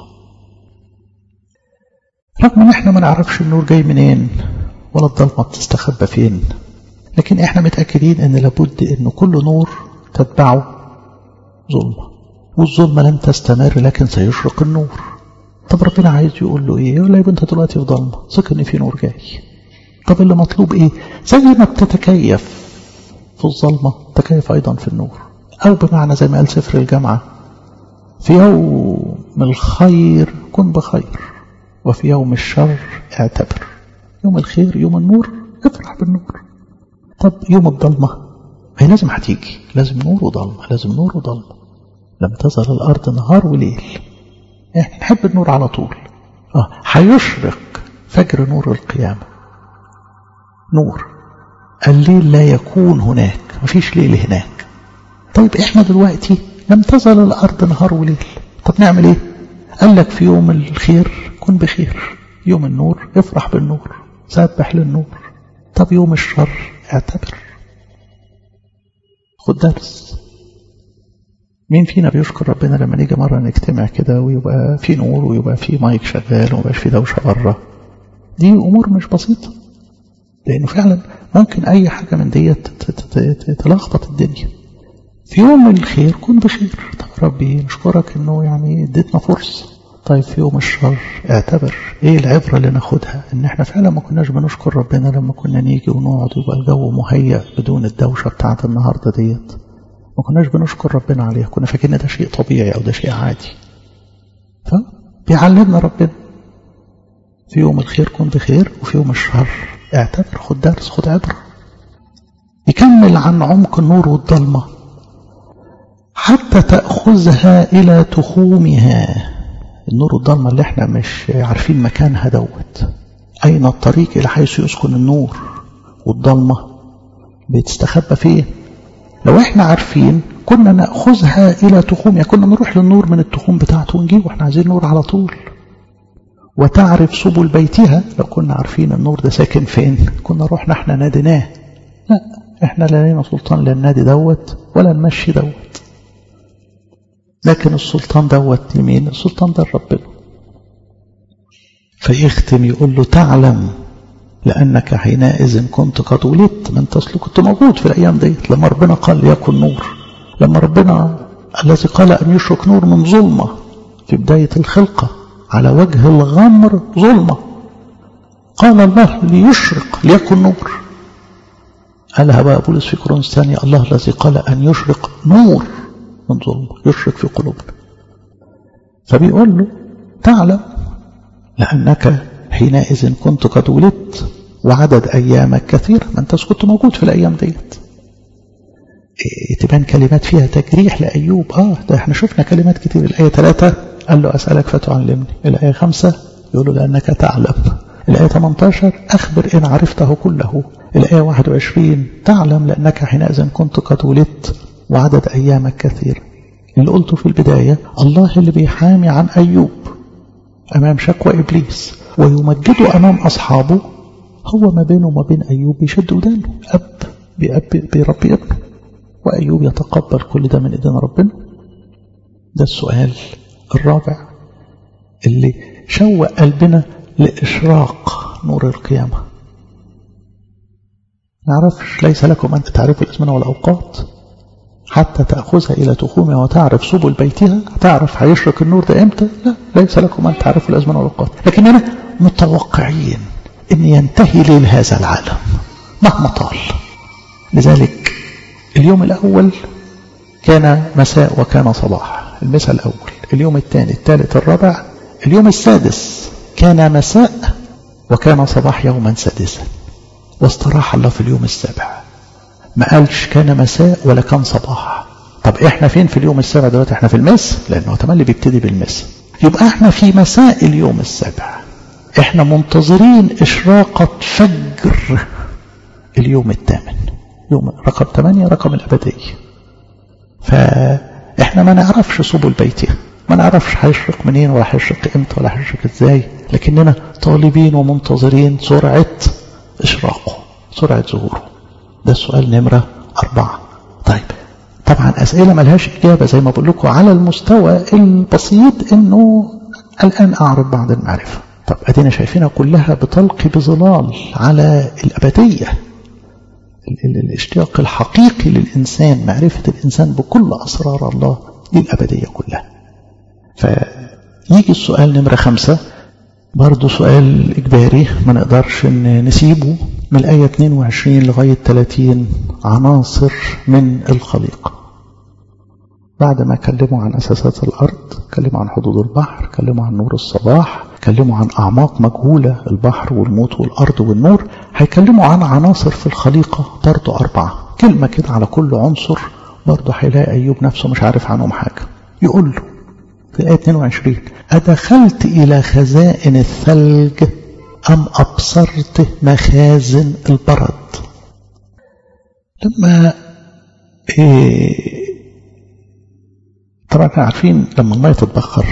رغم ان احنا ما نعرفش النور جاي منين ولا الضلمة بتستخبى فين لكن احنا متأكدين ان لابد ان كل نور تتبعه ظلمة والظلمة لن تستمر لكن سيشرق النور طب ربنا عايز يقول له ايه يقول له يا انت دلوقتي في ضلمة ثق ان في نور جاي طب اللي مطلوب ايه زي ما بتتكيف في الظلمة تكيف ايضا في النور او بمعنى زي ما قال سفر الجامعة في يوم الخير كن بخير وفي يوم الشر اعتبر يوم الخير يوم النور افرح بالنور طب يوم الضلمة هي لازم هتيجي لازم نور وضلمة لازم نور وضلمة لم تزل الأرض نهار وليل احنا نحب النور على طول اه هيشرق فجر نور القيامة نور الليل لا يكون هناك مفيش ليل هناك طيب احنا دلوقتي لم تزل الأرض نهار وليل طب نعمل ايه قال لك في يوم الخير كن بخير يوم النور افرح بالنور سبح للنور طب يوم الشر اعتبر خد درس مين فينا بيشكر ربنا لما نيجي مرة نجتمع كده ويبقى في نور ويبقى في مايك شغال ومبقاش في دوشة بره دي أمور مش بسيطة لأنه فعلا ممكن أي حاجة من ديت تلخبط الدنيا في يوم الخير كن بخير طب ربي نشكرك انه يعني اديتنا فرصة طيب في يوم الشر اعتبر ايه العبرة اللي ناخدها ان احنا فعلا ما كناش بنشكر ربنا لما كنا نيجي ونقعد ويبقى الجو مهيأ بدون الدوشة بتاعت النهاردة ديت ما كناش بنشكر ربنا عليها كنا فاكرين ده شيء طبيعي او ده شيء عادي فبيعلمنا ربنا في يوم الخير كن بخير وفي يوم الشر اعتبر خد درس خد عبرة يكمل عن عمق النور والضلمة حتى تأخذها إلى تخومها النور والضلمة اللي احنا مش عارفين مكانها دوت أين الطريق إلى حيث يسكن النور والضلمة بتستخبى فين لو احنا عارفين كنا نأخذها إلى تخومها كنا نروح للنور من التخوم بتاعته ونجيبه احنا عايزين نور على طول وتعرف سبل بيتها لو كنا عارفين النور ده ساكن فين كنا رحنا احنا ناديناه لا احنا لا لينا سلطان لا النادي دوت ولا نمشي دوت لكن السلطان دوت لمين السلطان ده ربنا فيختم يقول له تعلم لأنك حينئذ كنت قد ولدت ما انت اصل كنت موجود في الأيام ديت لما ربنا قال يكن نور لما ربنا الذي قال أن يشرك نور من ظلمة في بداية الخلقة على وجه الغمر ظلمة قال الله ليشرق ليكن نور قالها بقى بولس في كورنثوس الثانية الله الذي قال أن يشرق نور من ظلمة يشرق في قلوبنا فبيقول له تعلم لأنك حينئذ كنت قد ولدت وعدد أيامك كثيرة ما أنت كنت موجود في الأيام ديت إيه تبان كلمات فيها تجريح لأيوب آه ده احنا شفنا كلمات كتير الآية ثلاثة قال له أسألك فتعلمني الآية خمسة يقول له لأنك تعلم الآية 18 أخبر إن عرفته كله الآية 21 تعلم لأنك حينئذ كنت قد ولدت وعدد أيامك كثير اللي قلته في البداية الله اللي بيحامي عن أيوب أمام شكوى إبليس ويمجده أمام أصحابه هو ما بينه وما بين أيوب بيشد ودانه أب بأب بيربي ابنه وأيوب يتقبل كل ده من إيدين ربنا ده السؤال الرابع اللي شوق قلبنا لإشراق نور القيامة نعرفش ليس لكم أن تعرفوا الأزمنة والأوقات حتى تأخذها إلى تخومها وتعرف سبل بيتها تعرف هيشرق النور ده إمتى لا ليس لكم أن تعرفوا الأزمنة والأوقات لكننا متوقعين أن ينتهي ليل هذا العالم مهما طال لذلك اليوم الأول كان مساء وكان صباح المساء الأول اليوم الثاني الثالث الرابع اليوم السادس كان مساء وكان صباح يوما سادسا واستراح الله في اليوم السابع ما قالش كان مساء ولا كان صباح طب احنا فين في اليوم السابع دلوقتي احنا في المس لانه تملي بيبتدي بالمس يبقى احنا في مساء اليوم السابع احنا منتظرين اشراقة فجر اليوم الثامن يوم رقم 8 رقم الابدية فاحنا ما نعرفش سبل بيتها ما نعرفش هيشرق منين ولا هيشرق امتى ولا هيشرق ازاي لكننا طالبين ومنتظرين سرعة اشراقه سرعة ظهوره ده السؤال نمرة أربعة طيب طبعا أسئلة ملهاش إجابة زي ما بقول لكم على المستوى البسيط إنه الآن أعرض بعض المعرفة طب أدينا شايفينها كلها بتلقي بظلال على الأبدية الاشتياق الحقيقي للإنسان معرفة الإنسان بكل أسرار الله للأبدية كلها فيجي السؤال نمرة خمسة برضه سؤال إجباري ما نقدرش نسيبه من الآية 22 لغاية 30 عناصر من الخليقة بعد ما كلموا عن أساسات الأرض كلموا عن حدود البحر كلموا عن نور الصباح كلموا عن أعماق مجهولة البحر والموت والأرض والنور هيكلموا عن عناصر في الخليقة برضه أربعة كلمة كده على كل عنصر برضه هيلاقي أيوب نفسه مش عارف عنهم حاجة يقول له في الآية 22 أدخلت إلى خزائن الثلج أم أبصرت مخازن البرد لما إيه طبعا احنا عارفين لما المية تتبخر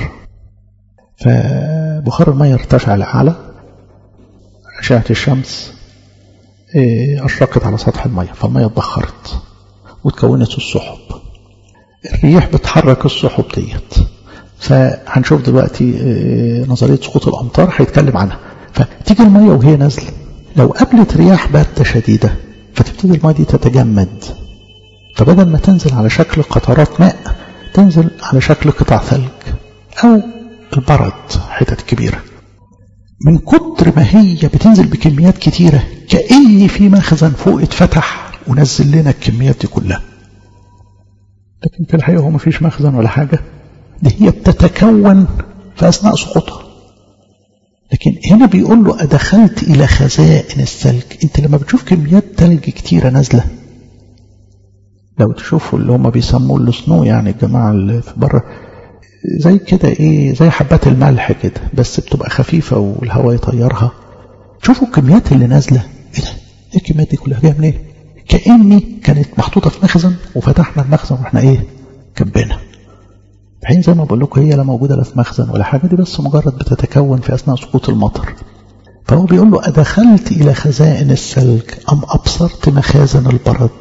فبخار المية ارتفع لأعلى أشعة الشمس إيه أشرقت على سطح المية فالمية اتبخرت وتكونت السحب الريح بتحرك السحب ديت فهنشوف دلوقتي نظرية سقوط الأمطار هيتكلم عنها فتيجي المية وهي نازلة لو قابلت رياح باردة شديدة فتبتدي المية دي تتجمد فبدل ما تنزل على شكل قطرات ماء تنزل على شكل قطع ثلج أو البرد حتت كبيرة من كتر ما هي بتنزل بكميات كتيرة كأن في مخزن فوق اتفتح ونزل لنا الكميات دي كلها لكن في الحقيقة هو مفيش مخزن ولا حاجة دي هي بتتكون في أثناء سقوطها لكن هنا بيقول له أدخلت إلى خزائن الثلج أنت لما بتشوف كميات ثلج كتيرة نازلة لو تشوفوا اللي هم بيسموه السنو يعني الجماعة اللي في بره زي كده ايه زي حبات الملح كده بس بتبقى خفيفة والهواء يطيرها شوفوا الكميات اللي نازلة ايه ده ايه الكميات دي كلها جايه منين كأني كانت محطوطة في مخزن وفتحنا المخزن واحنا ايه كبينا الحين زي ما بقول لكم هي لا موجودة لا في مخزن ولا حاجة دي بس مجرد بتتكون في أثناء سقوط المطر فهو بيقول له أدخلت إلى خزائن الثلج أم أبصرت مخازن البرد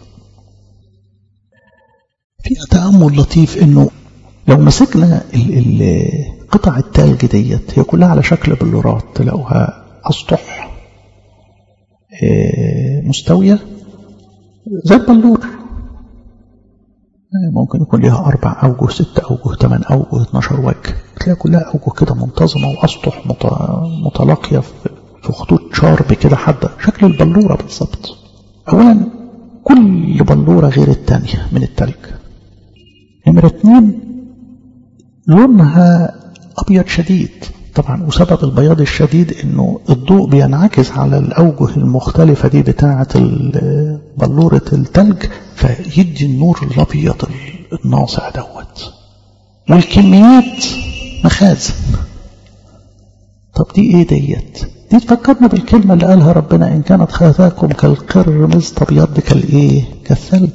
في تأمل لطيف إنه لو مسكنا ال ال قطع التلج ديت هي كلها على شكل بلورات تلاقوها أسطح مستوية زي البلور ممكن يكون لها أربع أوجه ستة أوجه ثمان أوجه 12 وجه تلاقي كلها أوجه كده منتظمة وأسطح متلاقية في خطوط شارب كده حادة شكل البلورة بالظبط أولا كل بلورة غير الثانية من التلج نمرة اتنين لونها أبيض شديد طبعا وسبب البياض الشديد انه الضوء بينعكس على الاوجه المختلفه دي بتاعه بلوره التلج فيدي النور الابيض الناصع دوت والكميات مخازن طب دي ايه ديت دي تفكرنا بالكلمه اللي قالها ربنا ان كانت خاتاكم كالقرمز تبيض كالايه كالثلج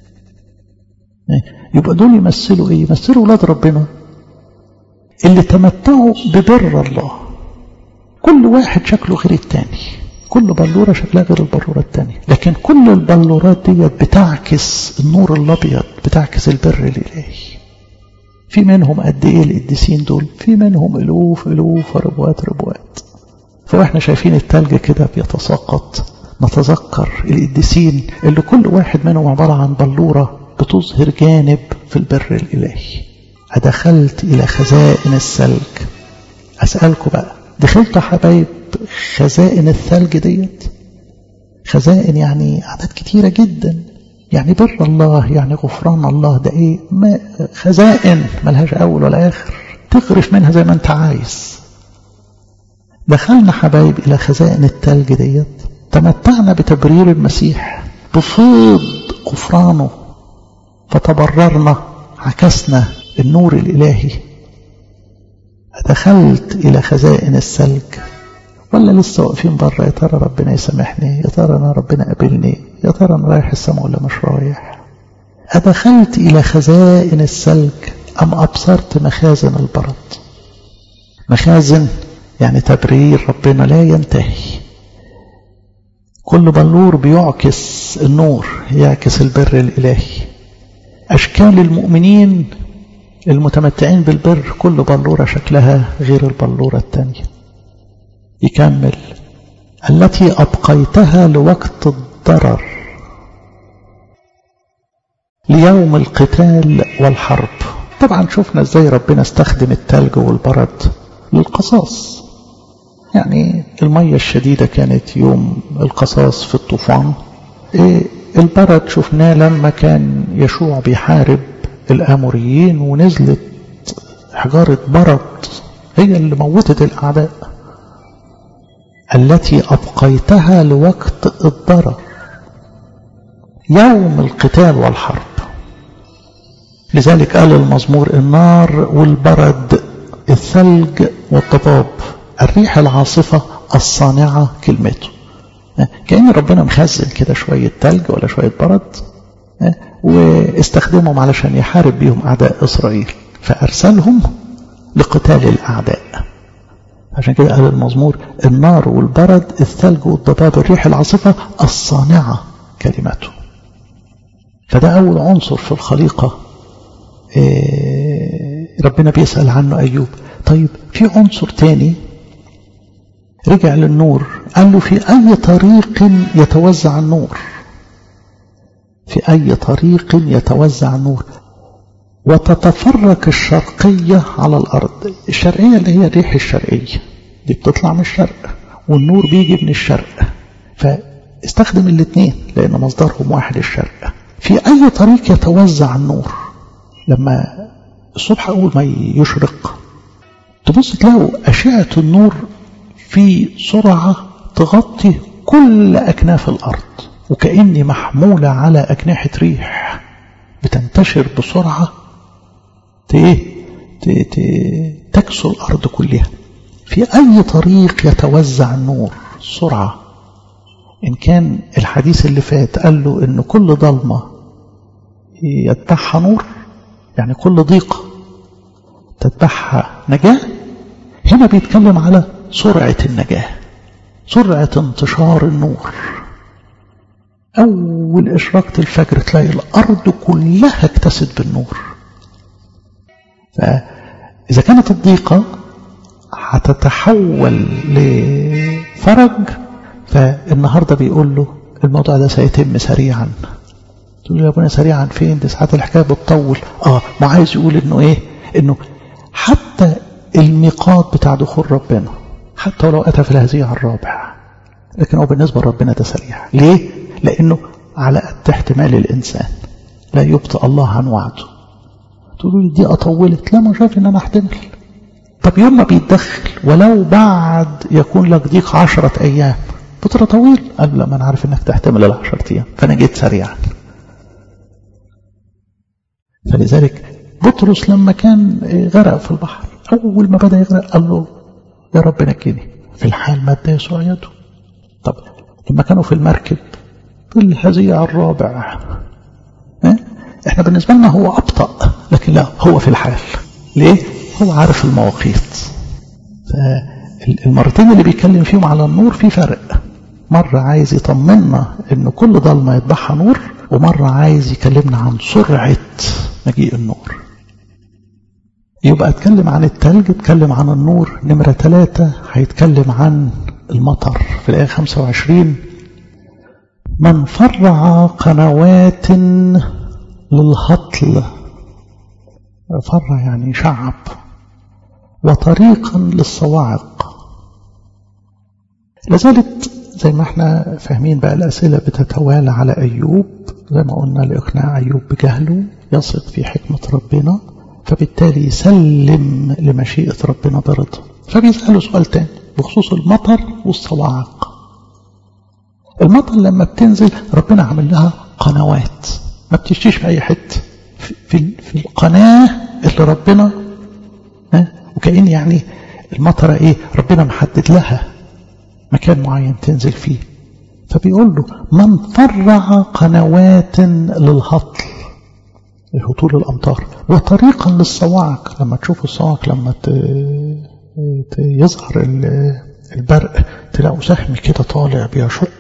يبقى دول يمثلوا ايه يمثلوا ولاد ربنا اللي تمتعوا ببر الله كل واحد شكله غير التاني كل بلورة شكلها غير البلورة التانية لكن كل البلورات ديت بتعكس النور الأبيض بتعكس البر الإلهي في منهم قد إيه القديسين دول في منهم ألوف ألوف ربوات ربوات فإحنا شايفين التلج كده بيتساقط نتذكر القديسين اللي كل واحد منهم عبارة عن بلورة بتظهر جانب في البر الإلهي أدخلت إلى خزائن الثلج أسألكم بقى دخلت حبايب خزائن الثلج ديت خزائن يعني أعداد كتيرة جدا يعني بر الله يعني غفران الله ده إيه ما خزائن ملهاش أول ولا آخر تغرف منها زي ما أنت عايز دخلنا حبايب إلى خزائن الثلج ديت تمتعنا بتبرير المسيح بفيض غفرانه فتبررنا عكسنا النور الإلهي دخلت إلى خزائن الثلج ولا لسه واقفين بره يا ترى ربنا يسامحني يا ترى أنا ربنا قابلني يا ترى أنا رايح السماء ولا مش رايح أدخلت إلى خزائن الثلج أم أبصرت مخازن البرد مخازن يعني تبرير ربنا لا ينتهي كل بلور بيعكس النور يعكس البر الإلهي أشكال المؤمنين المتمتعين بالبر كل بلورة شكلها غير البلورة الثانية يكمل التي أبقيتها لوقت الضرر ليوم القتال والحرب طبعا شفنا ازاي ربنا استخدم التلج والبرد للقصاص يعني المية الشديدة كانت يوم القصاص في الطوفان إيه البرد شفناه لما كان يشوع بيحارب الآموريين ونزلت حجارة برد هي اللي موتت الأعداء التي أبقيتها لوقت الضرر يوم القتال والحرب لذلك قال المزمور النار والبرد الثلج والضباب الريح العاصفة الصانعة كلمته كأن ربنا مخزن كده شوية تلج ولا شوية برد واستخدمهم علشان يحارب بيهم أعداء إسرائيل فأرسلهم لقتال الأعداء عشان كده قال المزمور النار والبرد الثلج والضباب الريح العاصفة الصانعة كلمته فده أول عنصر في الخليقة ربنا بيسأل عنه أيوب طيب في عنصر تاني رجع للنور قال له في أي طريق يتوزع النور في أي طريق يتوزع النور وتتفرق الشرقية على الأرض الشرقية اللي هي الريح الشرقية دي بتطلع من الشرق والنور بيجي من الشرق فاستخدم الاثنين لأن مصدرهم واحد الشرق في أي طريق يتوزع النور لما الصبح أول ما يشرق تبص تلاقوا أشعة النور في سرعة تغطي كل أكناف الأرض وكأني محمولة على أجنحة ريح بتنتشر بسرعة تكسو الأرض كلها في أي طريق يتوزع النور سرعة إن كان الحديث اللي فات قال له إن كل ضلمة يتبعها نور يعني كل ضيقة تتبعها نجاة هنا بيتكلم على سرعة النجاة سرعة انتشار النور أول إشراقة الفجر تلاقي الأرض كلها اكتست بالنور فإذا كانت الضيقة هتتحول لفرج فالنهاردة بيقول له الموضوع ده سيتم سريعا تقول يا ابونا سريعا فين دي ساعات الحكاية بتطول اه ما عايز يقول انه ايه انه حتى الميقات بتاع دخول ربنا حتى ولو أتى في الهزيع الرابع لكن هو بالنسبة لربنا ده سريع ليه؟ لأنه على قد احتمال الإنسان لا يبطئ الله عن وعده تقولوا لي دي أطولت لا ما شايف إن أنا أحتمل طب يوم ما بيتدخل ولو بعد يكون لك ضيق عشرة أيام فترة طويل قال لا ما أنا عارف إنك تحتمل العشرة أيام فأنا جيت سريعا فلذلك بطرس لما كان غرق في البحر أول ما بدأ يغرق قال له يا رب نجني في الحال مد يسوع يده طب لما كانوا في المركب في الهزيع الرابع اه؟ احنا بالنسبة لنا هو أبطأ لكن لا هو في الحال ليه؟ هو عارف المواقيت فالمرتين اللي بيتكلم فيهم على النور في فرق مرة عايز يطمنا ان كل ضلمة يتبعها نور ومرة عايز يكلمنا عن سرعة مجيء النور يبقى اتكلم عن التلج اتكلم عن النور نمرة ثلاثة هيتكلم عن المطر في الآية 25 من فرع قنوات للهطل فرع يعني شعب وطريقا للصواعق لذلك زي ما احنا فاهمين بقى الأسئلة بتتوالى على أيوب زي ما قلنا لإقناع أيوب بجهله يثق في حكمة ربنا فبالتالي يسلم لمشيئة ربنا برضا فبيسأله سؤال تاني بخصوص المطر والصواعق المطر لما بتنزل ربنا عمل لها قنوات ما بتشتيش في أي حتة في, في, في القناة اللي ربنا ها وكأن يعني المطرة ايه ربنا محدد لها مكان معين تنزل فيه فبيقول له من فرع قنوات للهطل هطول الأمطار وطريقا للصواعق لما تشوفوا الصواعق لما يظهر البرق تلاقوا سهم كده طالع بيشق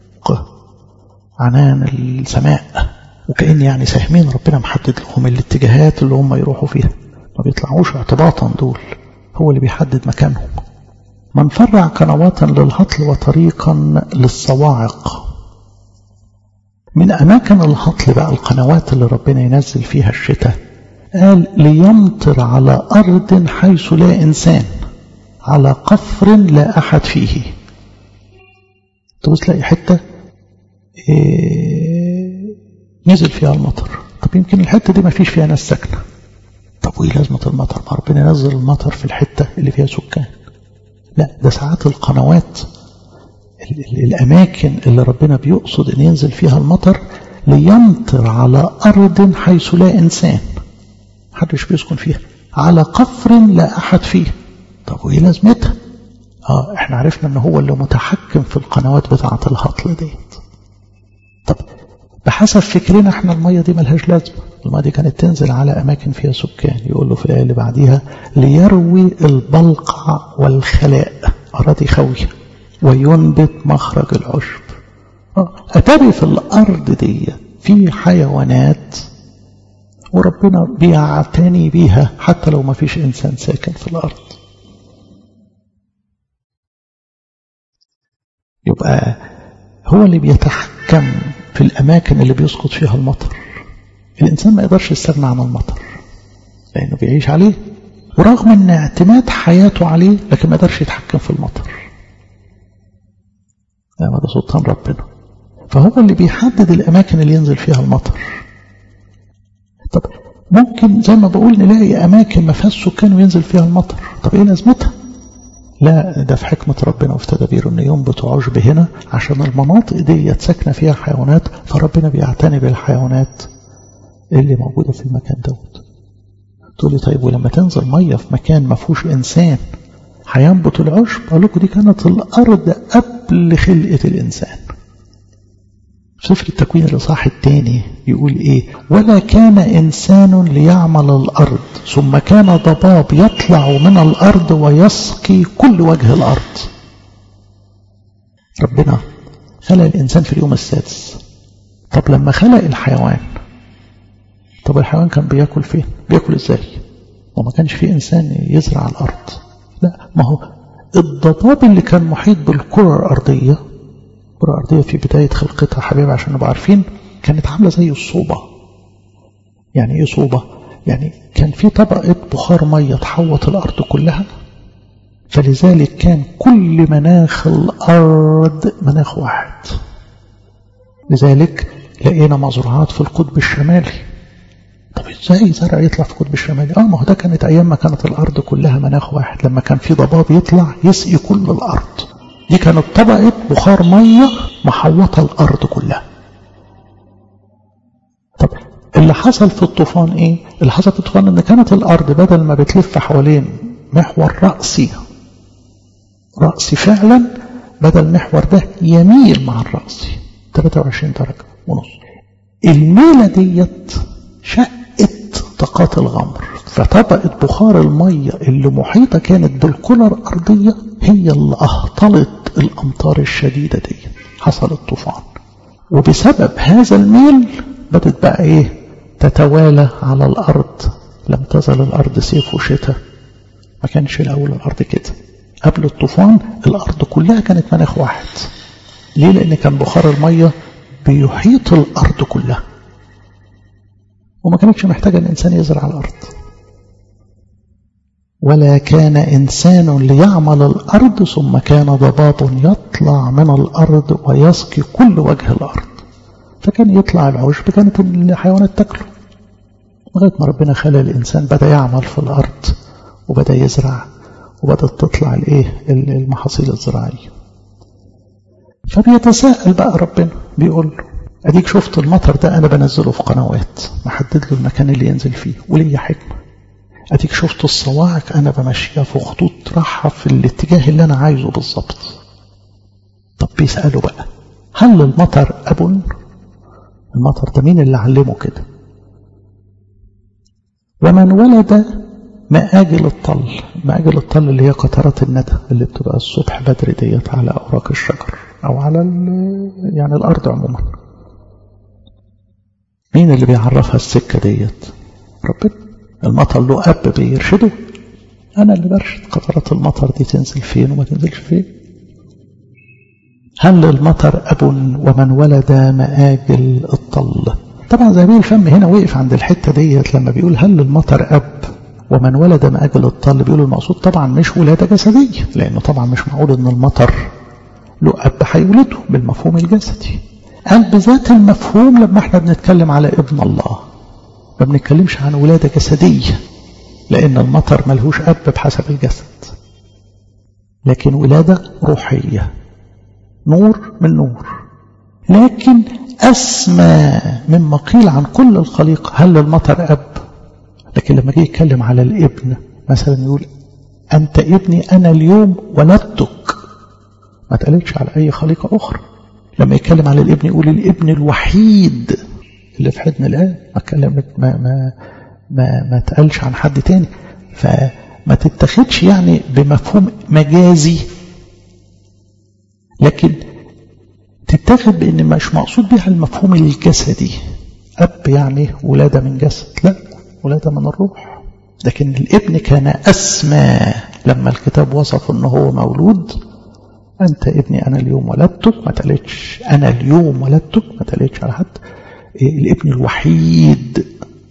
عنان السماء وكأن يعني ساهمين ربنا محدد لهم الاتجاهات اللي هم يروحوا فيها ما بيطلعوش اعتباطا دول هو اللي بيحدد مكانهم من فرع قنواتا للهطل وطريقا للصواعق من أماكن الهطل بقى القنوات اللي ربنا ينزل فيها الشتاء قال ليمطر على أرض حيث لا إنسان على قفر لا أحد فيه تبص تلاقي حتة إيه نزل فيها المطر طب يمكن الحتة دي ما فيش فيها ناس ساكنة طب وإيه لازمة المطر ما ربنا ينزل المطر في الحتة اللي فيها سكان لا ده ساعات القنوات الأماكن اللي ربنا بيقصد أن ينزل فيها المطر ليمطر على أرض حيث لا إنسان محدش بيسكن فيها على قفر لا أحد فيه طب وإيه لازمتها آه إحنا عرفنا أن هو اللي متحكم في القنوات بتاعة الهطل ديت طب بحسب فكرنا احنا المية دي ملهاش لازمة المية دي كانت تنزل على أماكن فيها سكان يقول له في الآية اللي بعديها ليروي البلقع والخلاء أراضي خوية وينبت مخرج العشب أتاري في الأرض دي في حيوانات وربنا بيعتني بيها حتى لو ما فيش إنسان ساكن في الأرض يبقى هو اللي بيتحكم في الأماكن اللي بيسقط فيها المطر الإنسان ما يقدرش يستغنى عن المطر لأنه بيعيش عليه ورغم أن اعتماد حياته عليه لكن ما يقدرش يتحكم في المطر لا ده سلطان ربنا فهو اللي بيحدد الأماكن اللي ينزل فيها المطر طب ممكن زي ما بقول نلاقي أماكن ما فيهاش سكان وينزل فيها المطر طب إيه لازمتها لا ده في حكمة ربنا وفي تدابيره أن ينبت عشب هنا عشان المناطق دي ساكنة فيها حيوانات فربنا بيعتني بالحيوانات اللي موجودة في المكان دوت تقول لي طيب ولما تنزل مية في مكان ما فيهوش إنسان هينبت العشب أقول لكم دي كانت الأرض قبل خلقة الإنسان سفر التكوين الإصحاح الثاني يقول إيه ولا كان إنسان ليعمل الأرض ثم كان ضباب يطلع من الأرض ويسقي كل وجه الأرض ربنا خلق الإنسان في اليوم السادس طب لما خلق الحيوان طب الحيوان كان بياكل فين بياكل ازاي وما كانش فيه إنسان يزرع الأرض لا ما هو الضباب اللي كان محيط بالكرة الأرضية الكرة الأرضية في بداية خلقتها حبيبي عشان نبقى عارفين كانت عاملة زي الصوبة يعني ايه صوبة يعني كان في طبقة بخار مية تحوط الأرض كلها فلذلك كان كل مناخ الأرض مناخ واحد لذلك لقينا مزروعات في القطب الشمالي طب ازاي زرع يطلع في القطب الشمالي اه ما هو ده كانت ايام ما كانت الارض كلها مناخ واحد لما كان في ضباب يطلع يسقي كل الارض دي كانت طبقة بخار مية محوطة الارض كلها طب اللي حصل في الطوفان ايه اللي حصل في الطوفان ان كانت الارض بدل ما بتلف حوالين محور رأسي رأسي فعلا بدل المحور ده يميل مع الرأسي 23 درجة ونص الميلة ديت شقت طاقات الغمر فطبقة بخار المية اللي محيطة كانت بالكرة الأرضية هي اللي أهطلت الأمطار الشديدة دي حصل الطوفان وبسبب هذا الميل بدت بقى إيه تتوالى على الأرض لم تزل الأرض صيف وشتاء ما كانش الأول الأرض كده قبل الطوفان الأرض كلها كانت مناخ واحد ليه لأن كان بخار المية بيحيط الأرض كلها وما كانتش محتاجة الإنسان يزرع الأرض ولا كان إنسان ليعمل الأرض ثم كان ضباب يطلع من الأرض ويسقي كل وجه الأرض فكان يطلع العشب كانت الحيوانات تاكله لغاية ما ربنا خلى الإنسان بدأ يعمل في الأرض وبدأ يزرع وبدأت تطلع الإيه المحاصيل الزراعية فبيتساءل بقى ربنا بيقول له أديك شفت المطر ده أنا بنزله في قنوات محدد له المكان اللي ينزل فيه وليا حكمة أديك شفت الصواعق أنا بمشيها في خطوط راحة في الاتجاه اللي أنا عايزه بالظبط طب بيسألوا بقى هل المطر أب المطر ده مين اللي علمه كده ومن ولد مآجل الطل مآجل الطل اللي هي قطرات الندى اللي بتبقى الصبح بدري ديت على أوراق الشجر أو على يعني الأرض عموما مين اللي بيعرفها السكة ديت ربنا المطر له أب بيرشده أنا اللي برشد قطرات المطر دي تنزل فين وما تنزلش فين هل للمطر أب ومن ولد مآجل الطل طبعا زميل الفم هنا وقف عند الحتة ديت لما بيقول هل للمطر أب ومن ولد مآجل الطل بيقول المقصود طبعا مش ولادة جسدية لأنه طبعا مش معقول أن المطر له أب هيولده بالمفهوم الجسدي قال بذات المفهوم لما احنا بنتكلم على ابن الله ما بنتكلمش عن ولادة جسدية لأن المطر ملهوش أب بحسب الجسد لكن ولادة روحية نور من نور لكن أسمى مما قيل عن كل الخليقة هل للمطر أب لكن لما جه يتكلم على الابن مثلا يقول أنت ابني أنا اليوم ولدتك ما تقلتش على أي خليقة أخرى لما يتكلم على الابن يقول الابن الوحيد اللي في حضن الآب ما اتكلم ما ما ما, ما تقلش عن حد تاني فما تتخذش يعني بمفهوم مجازي لكن تتخذ بأن مش مقصود بها المفهوم الجسدي أب يعني ولادة من جسد لا ولادة من الروح لكن الابن كان أسمى لما الكتاب وصف أنه هو مولود أنت ابني أنا اليوم ولدتك ما تقلتش أنا اليوم ولدتك ما تقلتش على حد الابن الوحيد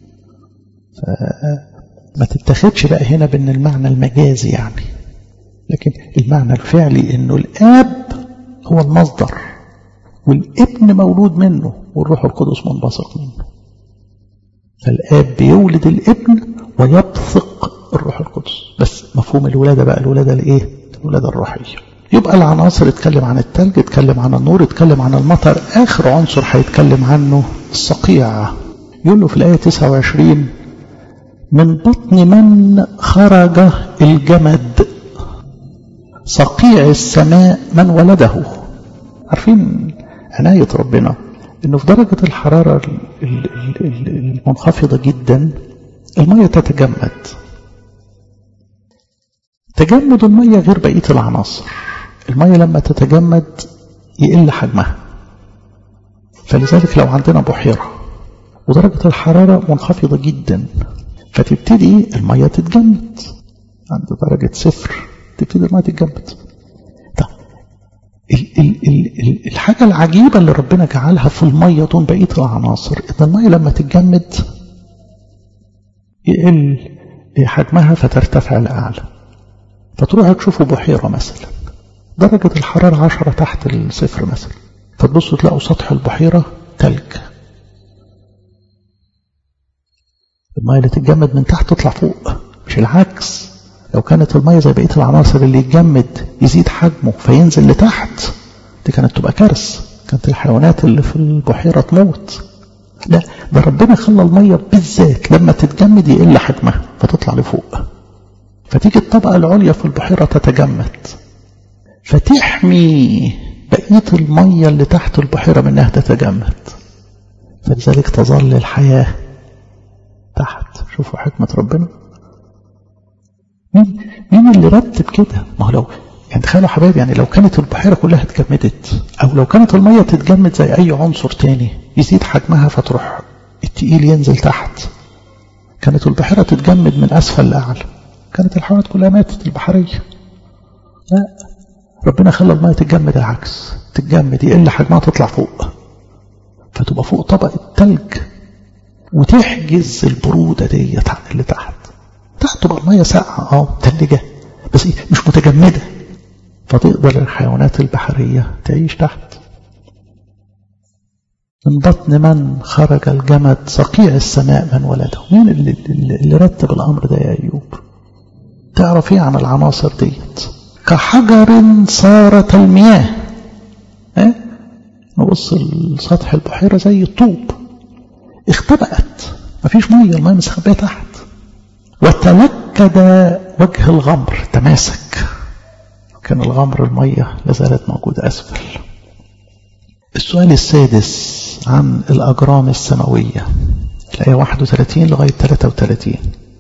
ما تتخذش بقى هنا بأن المعنى المجازي يعني لكن المعنى الفعلي أنه الآب هو المصدر والابن مولود منه والروح القدس منبثق منه فالآب بيولد الابن ويبثق الروح القدس بس مفهوم الولادة بقى الولادة الإيه؟ الولادة الروحية يبقى العناصر اتكلم عن التلج اتكلم عن النور اتكلم عن المطر آخر عنصر هيتكلم عنه الصقيع يقول له في الآية 29 من بطن من خرج الجمد صقيع السماء من ولده عارفين عناية ربنا انه في درجة الحرارة المنخفضة جدا المية تتجمد تجمد المية غير بقية العناصر المية لما تتجمد يقل حجمها فلذلك لو عندنا بحيرة ودرجة الحرارة منخفضة جدا فتبتدي المية تتجمد عند درجة صفر تبتدي المية تتجمد طب ال ال ال الحاجة العجيبة اللي ربنا جعلها في المية دون بقية العناصر إن المية لما تتجمد يقل حجمها فترتفع لأعلى فتروحوا تشوفوا بحيرة مثلا درجة الحرارة عشرة تحت الصفر مثلا فتبصوا تلاقوا سطح البحيرة تلج المية اللي تتجمد من تحت تطلع فوق مش العكس لو كانت المية زي بقية العناصر اللي يتجمد يزيد حجمه فينزل لتحت دي كانت تبقى كارثة كانت الحيوانات اللي في البحيرة تموت لا ده ربنا خلى المية بالذات لما تتجمد يقل حجمها فتطلع لفوق فتيجي الطبقة العليا في البحيرة تتجمد فتحمي بقية المية اللي تحت البحيرة من انها تتجمد فلذلك تظل الحياة تحت شوفوا حكمة ربنا مين مين اللي رتب كده ما هو لو يعني تخيلوا حبايبي يعني لو كانت البحيرة كلها اتجمدت او لو كانت المية تتجمد زي اي عنصر تاني يزيد حجمها فتروح التقيل ينزل تحت كانت البحيرة تتجمد من اسفل لاعلى كانت الحيوانات كلها ماتت البحرية لا ربنا خلى المية تتجمد العكس تتجمد يقل حجمها تطلع فوق فتبقى فوق طبقة تلج وتحجز البرودة ديت عن اللي تحت تحت تبقى المية ساقعة اه متلجة بس ايه مش متجمدة فتقدر الحيوانات البحرية تعيش تحت من بطن من خرج الجمد صقيع السماء من ولده مين اللي, اللي رتب الأمر ده يا أيوب تعرف ايه عن العناصر ديت كحجر صارت المياه اه؟ نبص لسطح البحيرة زي الطوب اختبأت مفيش مية المية مستخبية تحت وتلكد وجه الغمر تماسك كان الغمر المية لازالت موجودة أسفل السؤال السادس عن الأجرام السماوية الآية 31 لغاية 33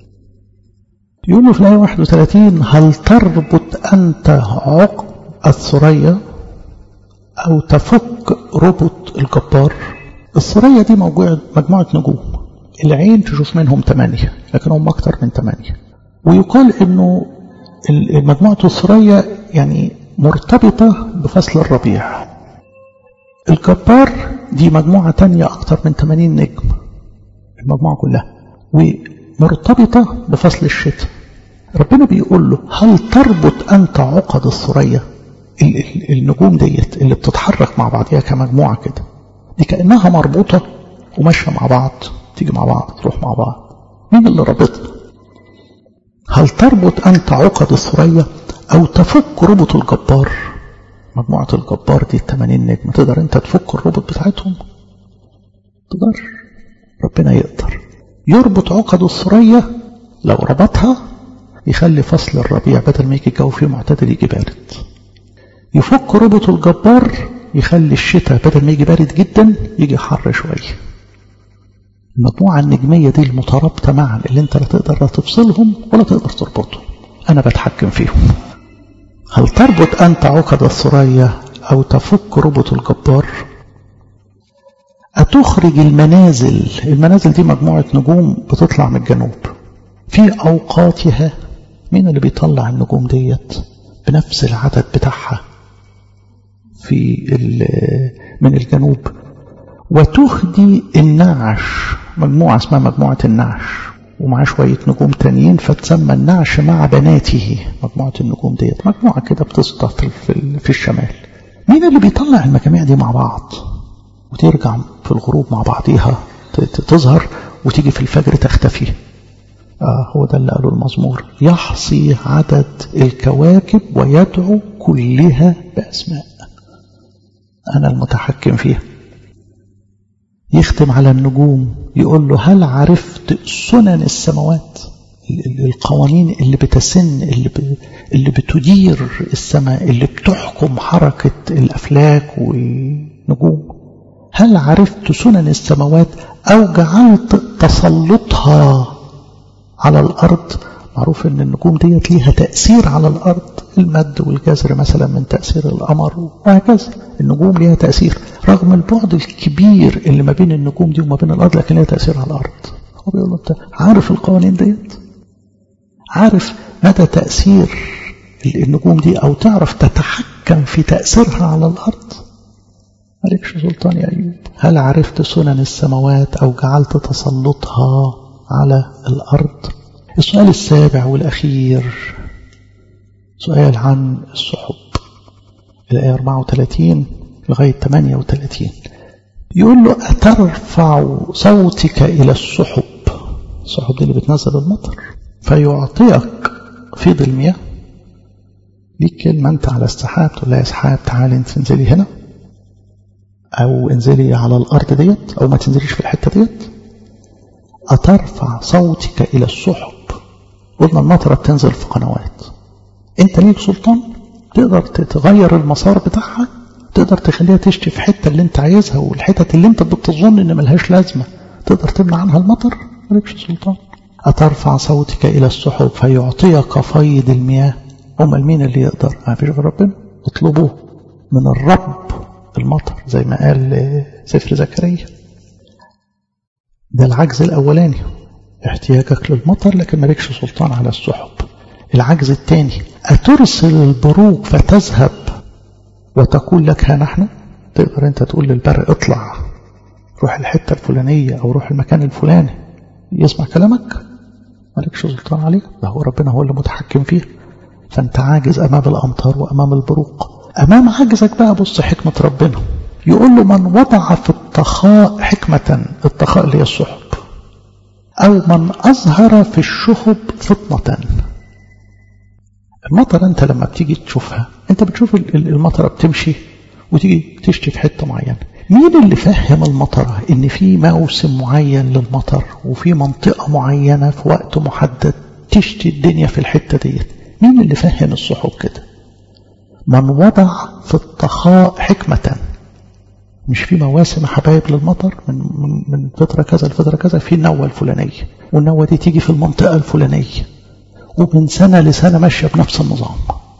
يقول له في الآية 31 هل تربط أنت عقد الثريا أو تفك ربط الجبار الثريا دي مجموعة, مجموعة نجوم العين تشوف منهم ثمانية لكن هم أكثر من ثمانية ويقال أنه مجموعة الثريا يعني مرتبطة بفصل الربيع الجبار دي مجموعة تانية أكثر من 80 نجم المجموعة كلها ومرتبطة بفصل الشتاء ربنا بيقول له هل تربط أنت عقد الثريا النجوم ديت اللي بتتحرك مع بعضها كمجموعة كده دي كأنها مربوطة وماشية مع بعض تيجي مع بعض تروح مع بعض مين اللي ربطنا هل تربط أنت عقد الثريا أو تفك ربط الجبار مجموعة الجبار دي التمانين نجم تقدر أنت تفك الربط بتاعتهم تقدر ربنا يقدر يربط عقد الثريا لو ربطها يخلي فصل الربيع بدل ما يجي الجو فيه معتدل يجي بارد يفك ربط الجبار يخلي الشتاء بدل ما يجي بارد جدا يجي حر شوية المجموعة النجمية دي المترابطة معا اللي انت لا تقدر لا تفصلهم ولا تقدر تربطهم انا بتحكم فيهم هل تربط انت عقد الثريا او تفك ربط الجبار أتخرج المنازل المنازل دي مجموعة نجوم بتطلع من الجنوب في أوقاتها مين اللي بيطلع النجوم ديت بنفس العدد بتاعها في من الجنوب وتهدي النعش مجموعة اسمها مجموعة النعش ومعاه شوية نجوم تانيين فتسمى النعش مع بناته مجموعة النجوم ديت مجموعة كده بتسطح في, في الشمال مين اللي بيطلع المجاميع دي مع بعض وترجع في الغروب مع بعضيها تظهر وتيجي في الفجر تختفي آه هو ده اللي قاله المزمور يحصي عدد الكواكب ويدعو كلها بأسماء أنا المتحكم فيها يختم على النجوم يقول له هل عرفت سنن السماوات القوانين اللي بتسن اللي, ب... اللي بتدير السماء اللي بتحكم حركة الأفلاك والنجوم هل عرفت سنن السماوات أو جعلت تسلطها على الأرض معروف ان النجوم ديت ليها تأثير على الأرض المد والجزر مثلا من تأثير القمر وهكذا النجوم ليها تأثير رغم البعد الكبير اللي ما بين النجوم دي وما بين الأرض لكن ليها تأثير على الأرض هو بيقول له انت عارف القوانين ديت عارف مدى تأثير النجوم دي أو تعرف تتحكم في تأثيرها على الأرض مالكش سلطان يا أيوب هل عرفت سنن السماوات أو جعلت تسلطها على الأرض السؤال السابع والأخير سؤال عن السحب الآية 34 لغاية 38 يقول له أترفع صوتك إلى السحب السحب دي اللي بتنزل المطر فيعطيك فيض المياه ليك كلمة أنت على السحاب تقول لها يا سحاب تعالي انت انزلي هنا أو انزلي على الأرض ديت أو ما تنزليش في الحتة ديت أترفع صوتك إلى السحب قلنا المطرة بتنزل في قنوات انت ليك سلطان تقدر تغير المسار بتاعها تقدر تخليها تشتي في حتة اللي انت عايزها والحتت اللي انت بتظن ان ملهاش لازمة تقدر تمنع عنها المطر مالكش سلطان أترفع صوتك إلى السحب فيعطيك فيض المياه أمال مين اللي يقدر ما فيش غير ربنا اطلبوه من الرب المطر زي ما قال سفر زكريا ده العجز الأولاني احتياجك للمطر لكن مالكش سلطان على السحب العجز الثاني أترسل البروق فتذهب وتقول لك ها نحن تقدر انت تقول للبرق اطلع روح الحتة الفلانية أو روح المكان الفلاني يسمع كلامك مالكش سلطان عليه ده هو ربنا هو اللي متحكم فيه فانت عاجز أمام الأمطار وأمام البروق أمام عجزك بقى بص حكمة ربنا يقول له من وضع في الطخاء حكمة الطخاء اللي هي السحب أو من أظهر في الشهب فطنة المطر أنت لما بتيجي تشوفها أنت بتشوف المطرة بتمشي وتيجي تشتي في حتة معينة مين اللي فهم المطرة إن في موسم معين للمطر وفي منطقة معينة في وقت محدد تشتي الدنيا في الحتة ديت مين اللي فهم السحب كده من وضع في الطخاء حكمة مش في مواسم حبايب للمطر من من فترة كذا لفترة كذا في النوة الفلانية والنوة دي تيجي في المنطقة الفلانية ومن سنة لسنة ماشية بنفس النظام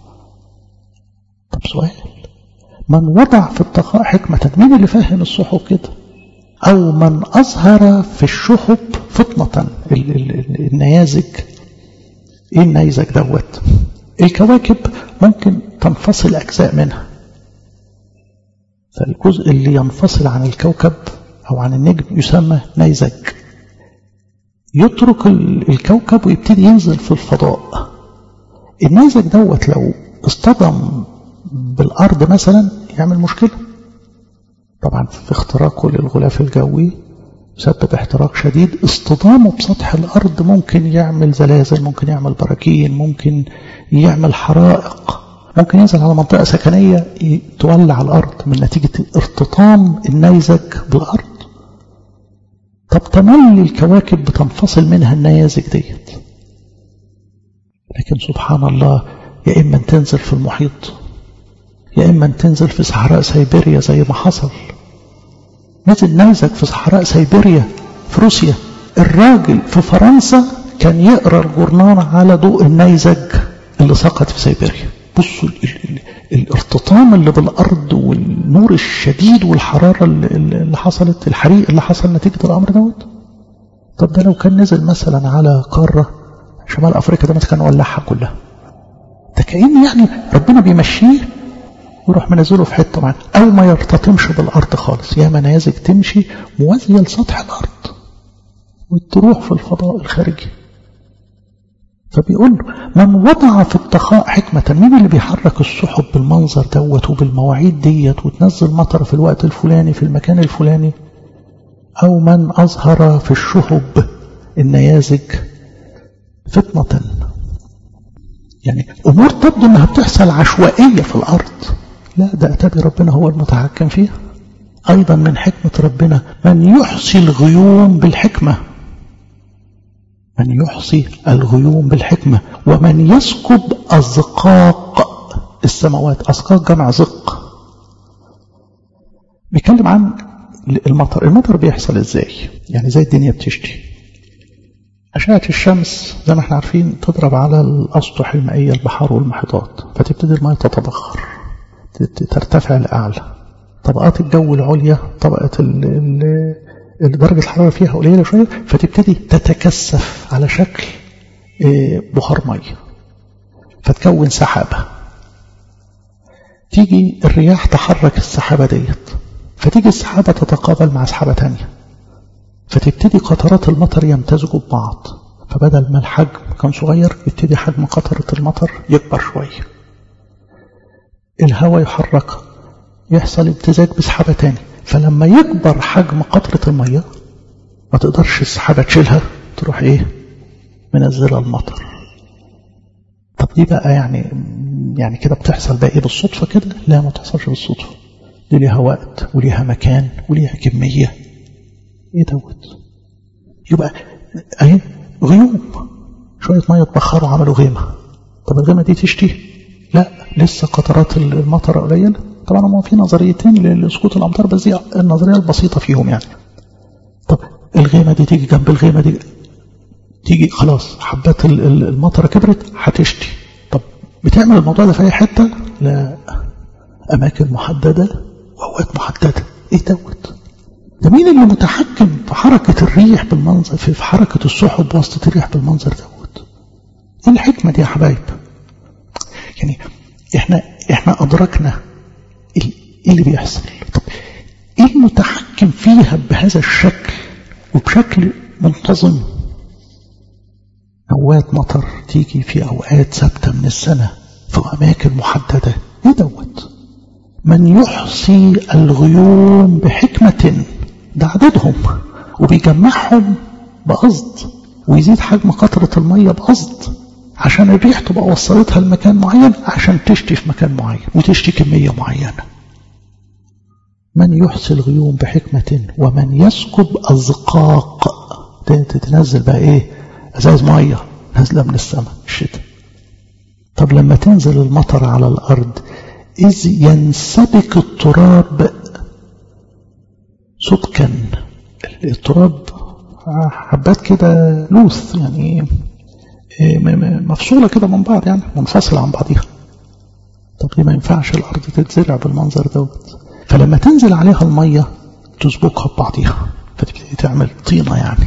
طب سؤال من وضع في التقاء حكمة مين اللي فاهم السحب كده أو من أظهر في الشحب فطنة ال ال النيازك إيه النيزك دوت الكواكب ممكن تنفصل أجزاء منها فالجزء اللي ينفصل عن الكوكب أو عن النجم يسمى نيزك يترك الكوكب ويبتدي ينزل في الفضاء النيزك دوت لو اصطدم بالأرض مثلا يعمل مشكلة طبعا في اختراقه للغلاف الجوي يسبب احتراق شديد اصطدامه بسطح الأرض ممكن يعمل زلازل ممكن يعمل براكين ممكن يعمل حرائق ممكن ينزل على منطقة سكنية تولع الأرض من نتيجة ارتطام النيزك بالأرض طب تملي الكواكب بتنفصل منها النيازك ديت لكن سبحان الله يا إما تنزل في المحيط يا إما تنزل في صحراء سيبيريا زي ما حصل نزل نيزك في صحراء سيبيريا في روسيا الراجل في فرنسا كان يقرأ الجورنال على ضوء النيزك اللي سقط في سيبيريا بصوا ال ال الارتطام اللي بالأرض والنور الشديد والحرارة اللي حصلت الحريق اللي حصل نتيجة الأمر دوت طب ده لو كان نزل مثلا على قارة شمال أفريقيا ده كان ولعها كلها ده كأن يعني ربنا بيمشيه ويروح منزله في حتة معينة أو ما يرتطمش بالأرض خالص يا منازك تمشي موازية لسطح الأرض وتروح في الفضاء الخارجي فبيقول له من وضع في التقاء حكمة مين اللي بيحرك السحب بالمنظر دوت وبالمواعيد ديت وتنزل مطر في الوقت الفلاني في المكان الفلاني أو من أظهر في الشهب النيازك فتنة يعني أمور تبدو أنها بتحصل عشوائية في الأرض لا ده أتابي ربنا هو المتحكم فيها أيضا من حكمة ربنا من يحصي الغيوم بالحكمة من يحصي الغيوم بالحكمة ومن يسكب أزقاق السماوات أزقاق جمع زق بيتكلم عن المطر المطر بيحصل ازاي يعني زي الدنيا بتشتي أشعة الشمس زي ما احنا عارفين تضرب على الأسطح المائية البحار والمحيطات فتبتدي الماء تتبخر ترتفع لأعلى طبقات الجو العليا طبقة ال ال درجة الحرارة فيها قليلة شوية فتبتدي تتكثف على شكل بخار مية فتكون سحابة تيجي الرياح تحرك السحابة ديت فتيجي السحابة تتقابل مع سحابة تانية فتبتدي قطرات المطر يمتزجوا ببعض فبدل ما الحجم كان صغير يبتدي حجم قطرة المطر يكبر شوية الهواء يحرك يحصل امتزاج بسحابة تاني فلما يكبر حجم قطرة المية ما تقدرش السحابة تشيلها تروح ايه منزلة المطر طب دي بقى يعني يعني كده بتحصل بقى ايه بالصدفة كده لا ما تحصلش بالصدفة دي ليها وقت وليها مكان وليها كمية ايه دوت يبقى اهي غيوم شوية مية اتبخروا عملوا غيمة طب الغيمة دي تشتي لا لسه قطرات المطر قليلة طبعا هم في نظريتين لسقوط الامطار بس دي النظريه البسيطه فيهم يعني طب الغيمه دي تيجي جنب الغيمه دي تيجي خلاص حبات المطره كبرت هتشتي طب بتعمل الموضوع ده في اي حته لا اماكن محدده واوقات محدده ايه دوت ده مين اللي متحكم في حركه الريح بالمنظر في حركه السحب بواسطه الريح بالمنظر دوت ايه الحكمه دي يا حبايب يعني احنا احنا ادركنا ايه اللي بيحصل طب ايه المتحكم فيها بهذا الشكل وبشكل منتظم نوات مطر تيجي في اوقات ثابته من السنه في اماكن محدده ايه دوت من يحصي الغيوم بحكمه ده عددهم وبيجمعهم بقصد ويزيد حجم قطره الميه بقصد عشان الريح تبقى وصلتها لمكان معين عشان تشتي في مكان معين وتشتي كمية معينة من يحصي الغيوم بحكمة ومن يسكب أزقاق تنزل بقى ايه ازاز مية نازلة من السماء الشتاء طب لما تنزل المطر على الأرض إذ ينسبك التراب سبكا التراب حبات كده لوث يعني مفصولة كده من بعض يعني منفصلة عن بعضها طب ليه ما ينفعش الأرض تتزرع بالمنظر دوت فلما تنزل عليها المية تسبكها ببعضها فتبتدي تعمل طينة يعني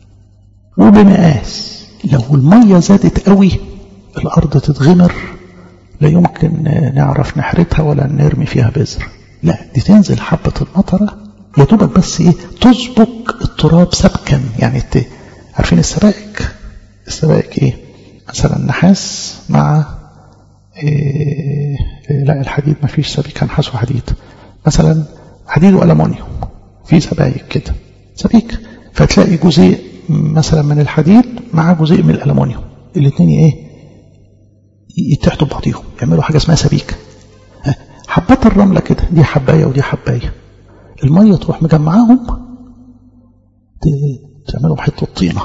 وبمقاس لو المية زادت قوي الأرض تتغمر لا يمكن نعرف نحرتها ولا نرمي فيها بذر لا دي تنزل حبة المطرة يا دوبك بس ايه تسبك التراب سبكا يعني انت عارفين السبائك السبائك ايه مثلا نحاس مع إيه لا الحديد ما فيش سبيك نحاس وحديد مثلا حديد والومنيوم في سبائك كده سبيك فتلاقي جزيء مثلا من الحديد مع جزيء من الالومنيوم الاثنين ايه يتحدوا ببعضيهم يعملوا حاجه اسمها سبيك حبات الرمله كده دي حبايه ودي حبايه الميه تروح مجمعاهم تعملهم حته طينه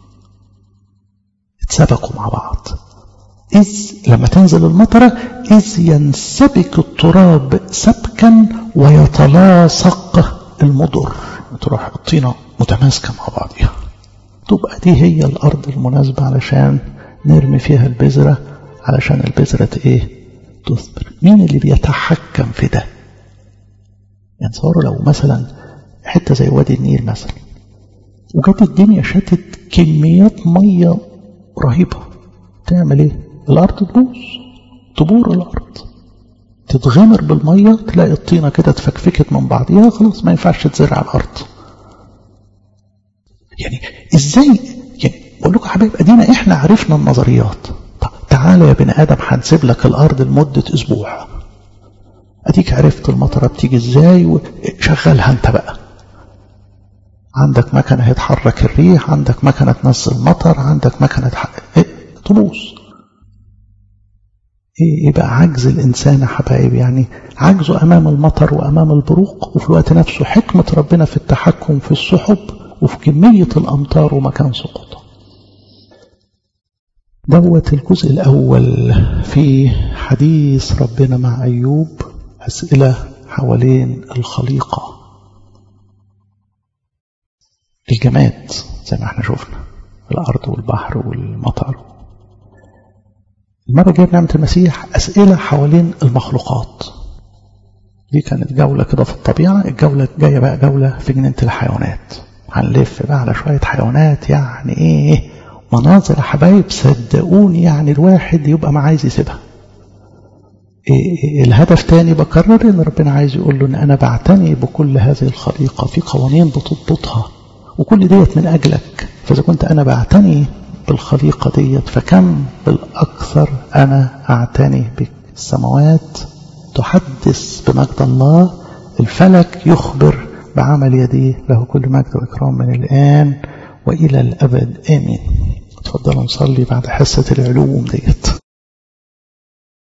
اتسبكوا مع بعض إذ لما تنزل المطرة إذ ينسبك التراب سبكا ويتلاصق المضر تروح الطينة متماسكة مع بعضها تبقى دي هي الأرض المناسبة علشان نرمي فيها البذرة علشان البذرة ايه تثمر مين اللي بيتحكم في ده يعني تصوروا لو مثلا حتة زي وادي النيل مثلا وجت الدنيا شتت كميات مية رهيبة تعمل ايه الارض تبوظ تبور الارض تتغمر بالمية تلاقي الطينة كده اتفكفكت من بعضيها خلاص ما ينفعش تزرع الارض يعني ازاي يعني بقول لكم يا حبايب ادينا احنا عرفنا النظريات طب تعالى يا بني ادم هنسيب لك الارض لمدة اسبوع اديك عرفت المطره بتيجي ازاي وشغلها انت بقى عندك مكنه هتحرك الريح عندك مكنه تنزل مطر عندك مكنه تح... إيه؟ تبوظ ايه يبقى عجز الانسان يا حبايب يعني عجزه امام المطر وامام البروق وفي الوقت نفسه حكمه ربنا في التحكم في السحب وفي كميه الامطار ومكان سقوطها دوت الجزء الاول في حديث ربنا مع ايوب اسئله حوالين الخليقه الجماد زي ما احنا شفنا الارض والبحر والمطر المرة الجاية بنعمة المسيح أسئلة حوالين المخلوقات دي كانت جولة كده في الطبيعة الجولة الجاية بقى جولة في جنينة الحيوانات هنلف بقى على شوية حيوانات يعني ايه مناظر يا حبايب صدقوني يعني الواحد يبقى ما عايز يسيبها إيه الهدف تاني بكرر ان ربنا عايز يقول له ان انا بعتني بكل هذه الخليقة في قوانين بتضبطها وكل ديت من اجلك فاذا كنت انا بعتني بالخليقة ديت فكم بالأكثر أنا أعتني بك السماوات تحدث بمجد الله الفلك يخبر بعمل يديه له كل مجد وإكرام من الآن وإلى الأبد آمين تفضلوا نصلي بعد حصة العلوم ديت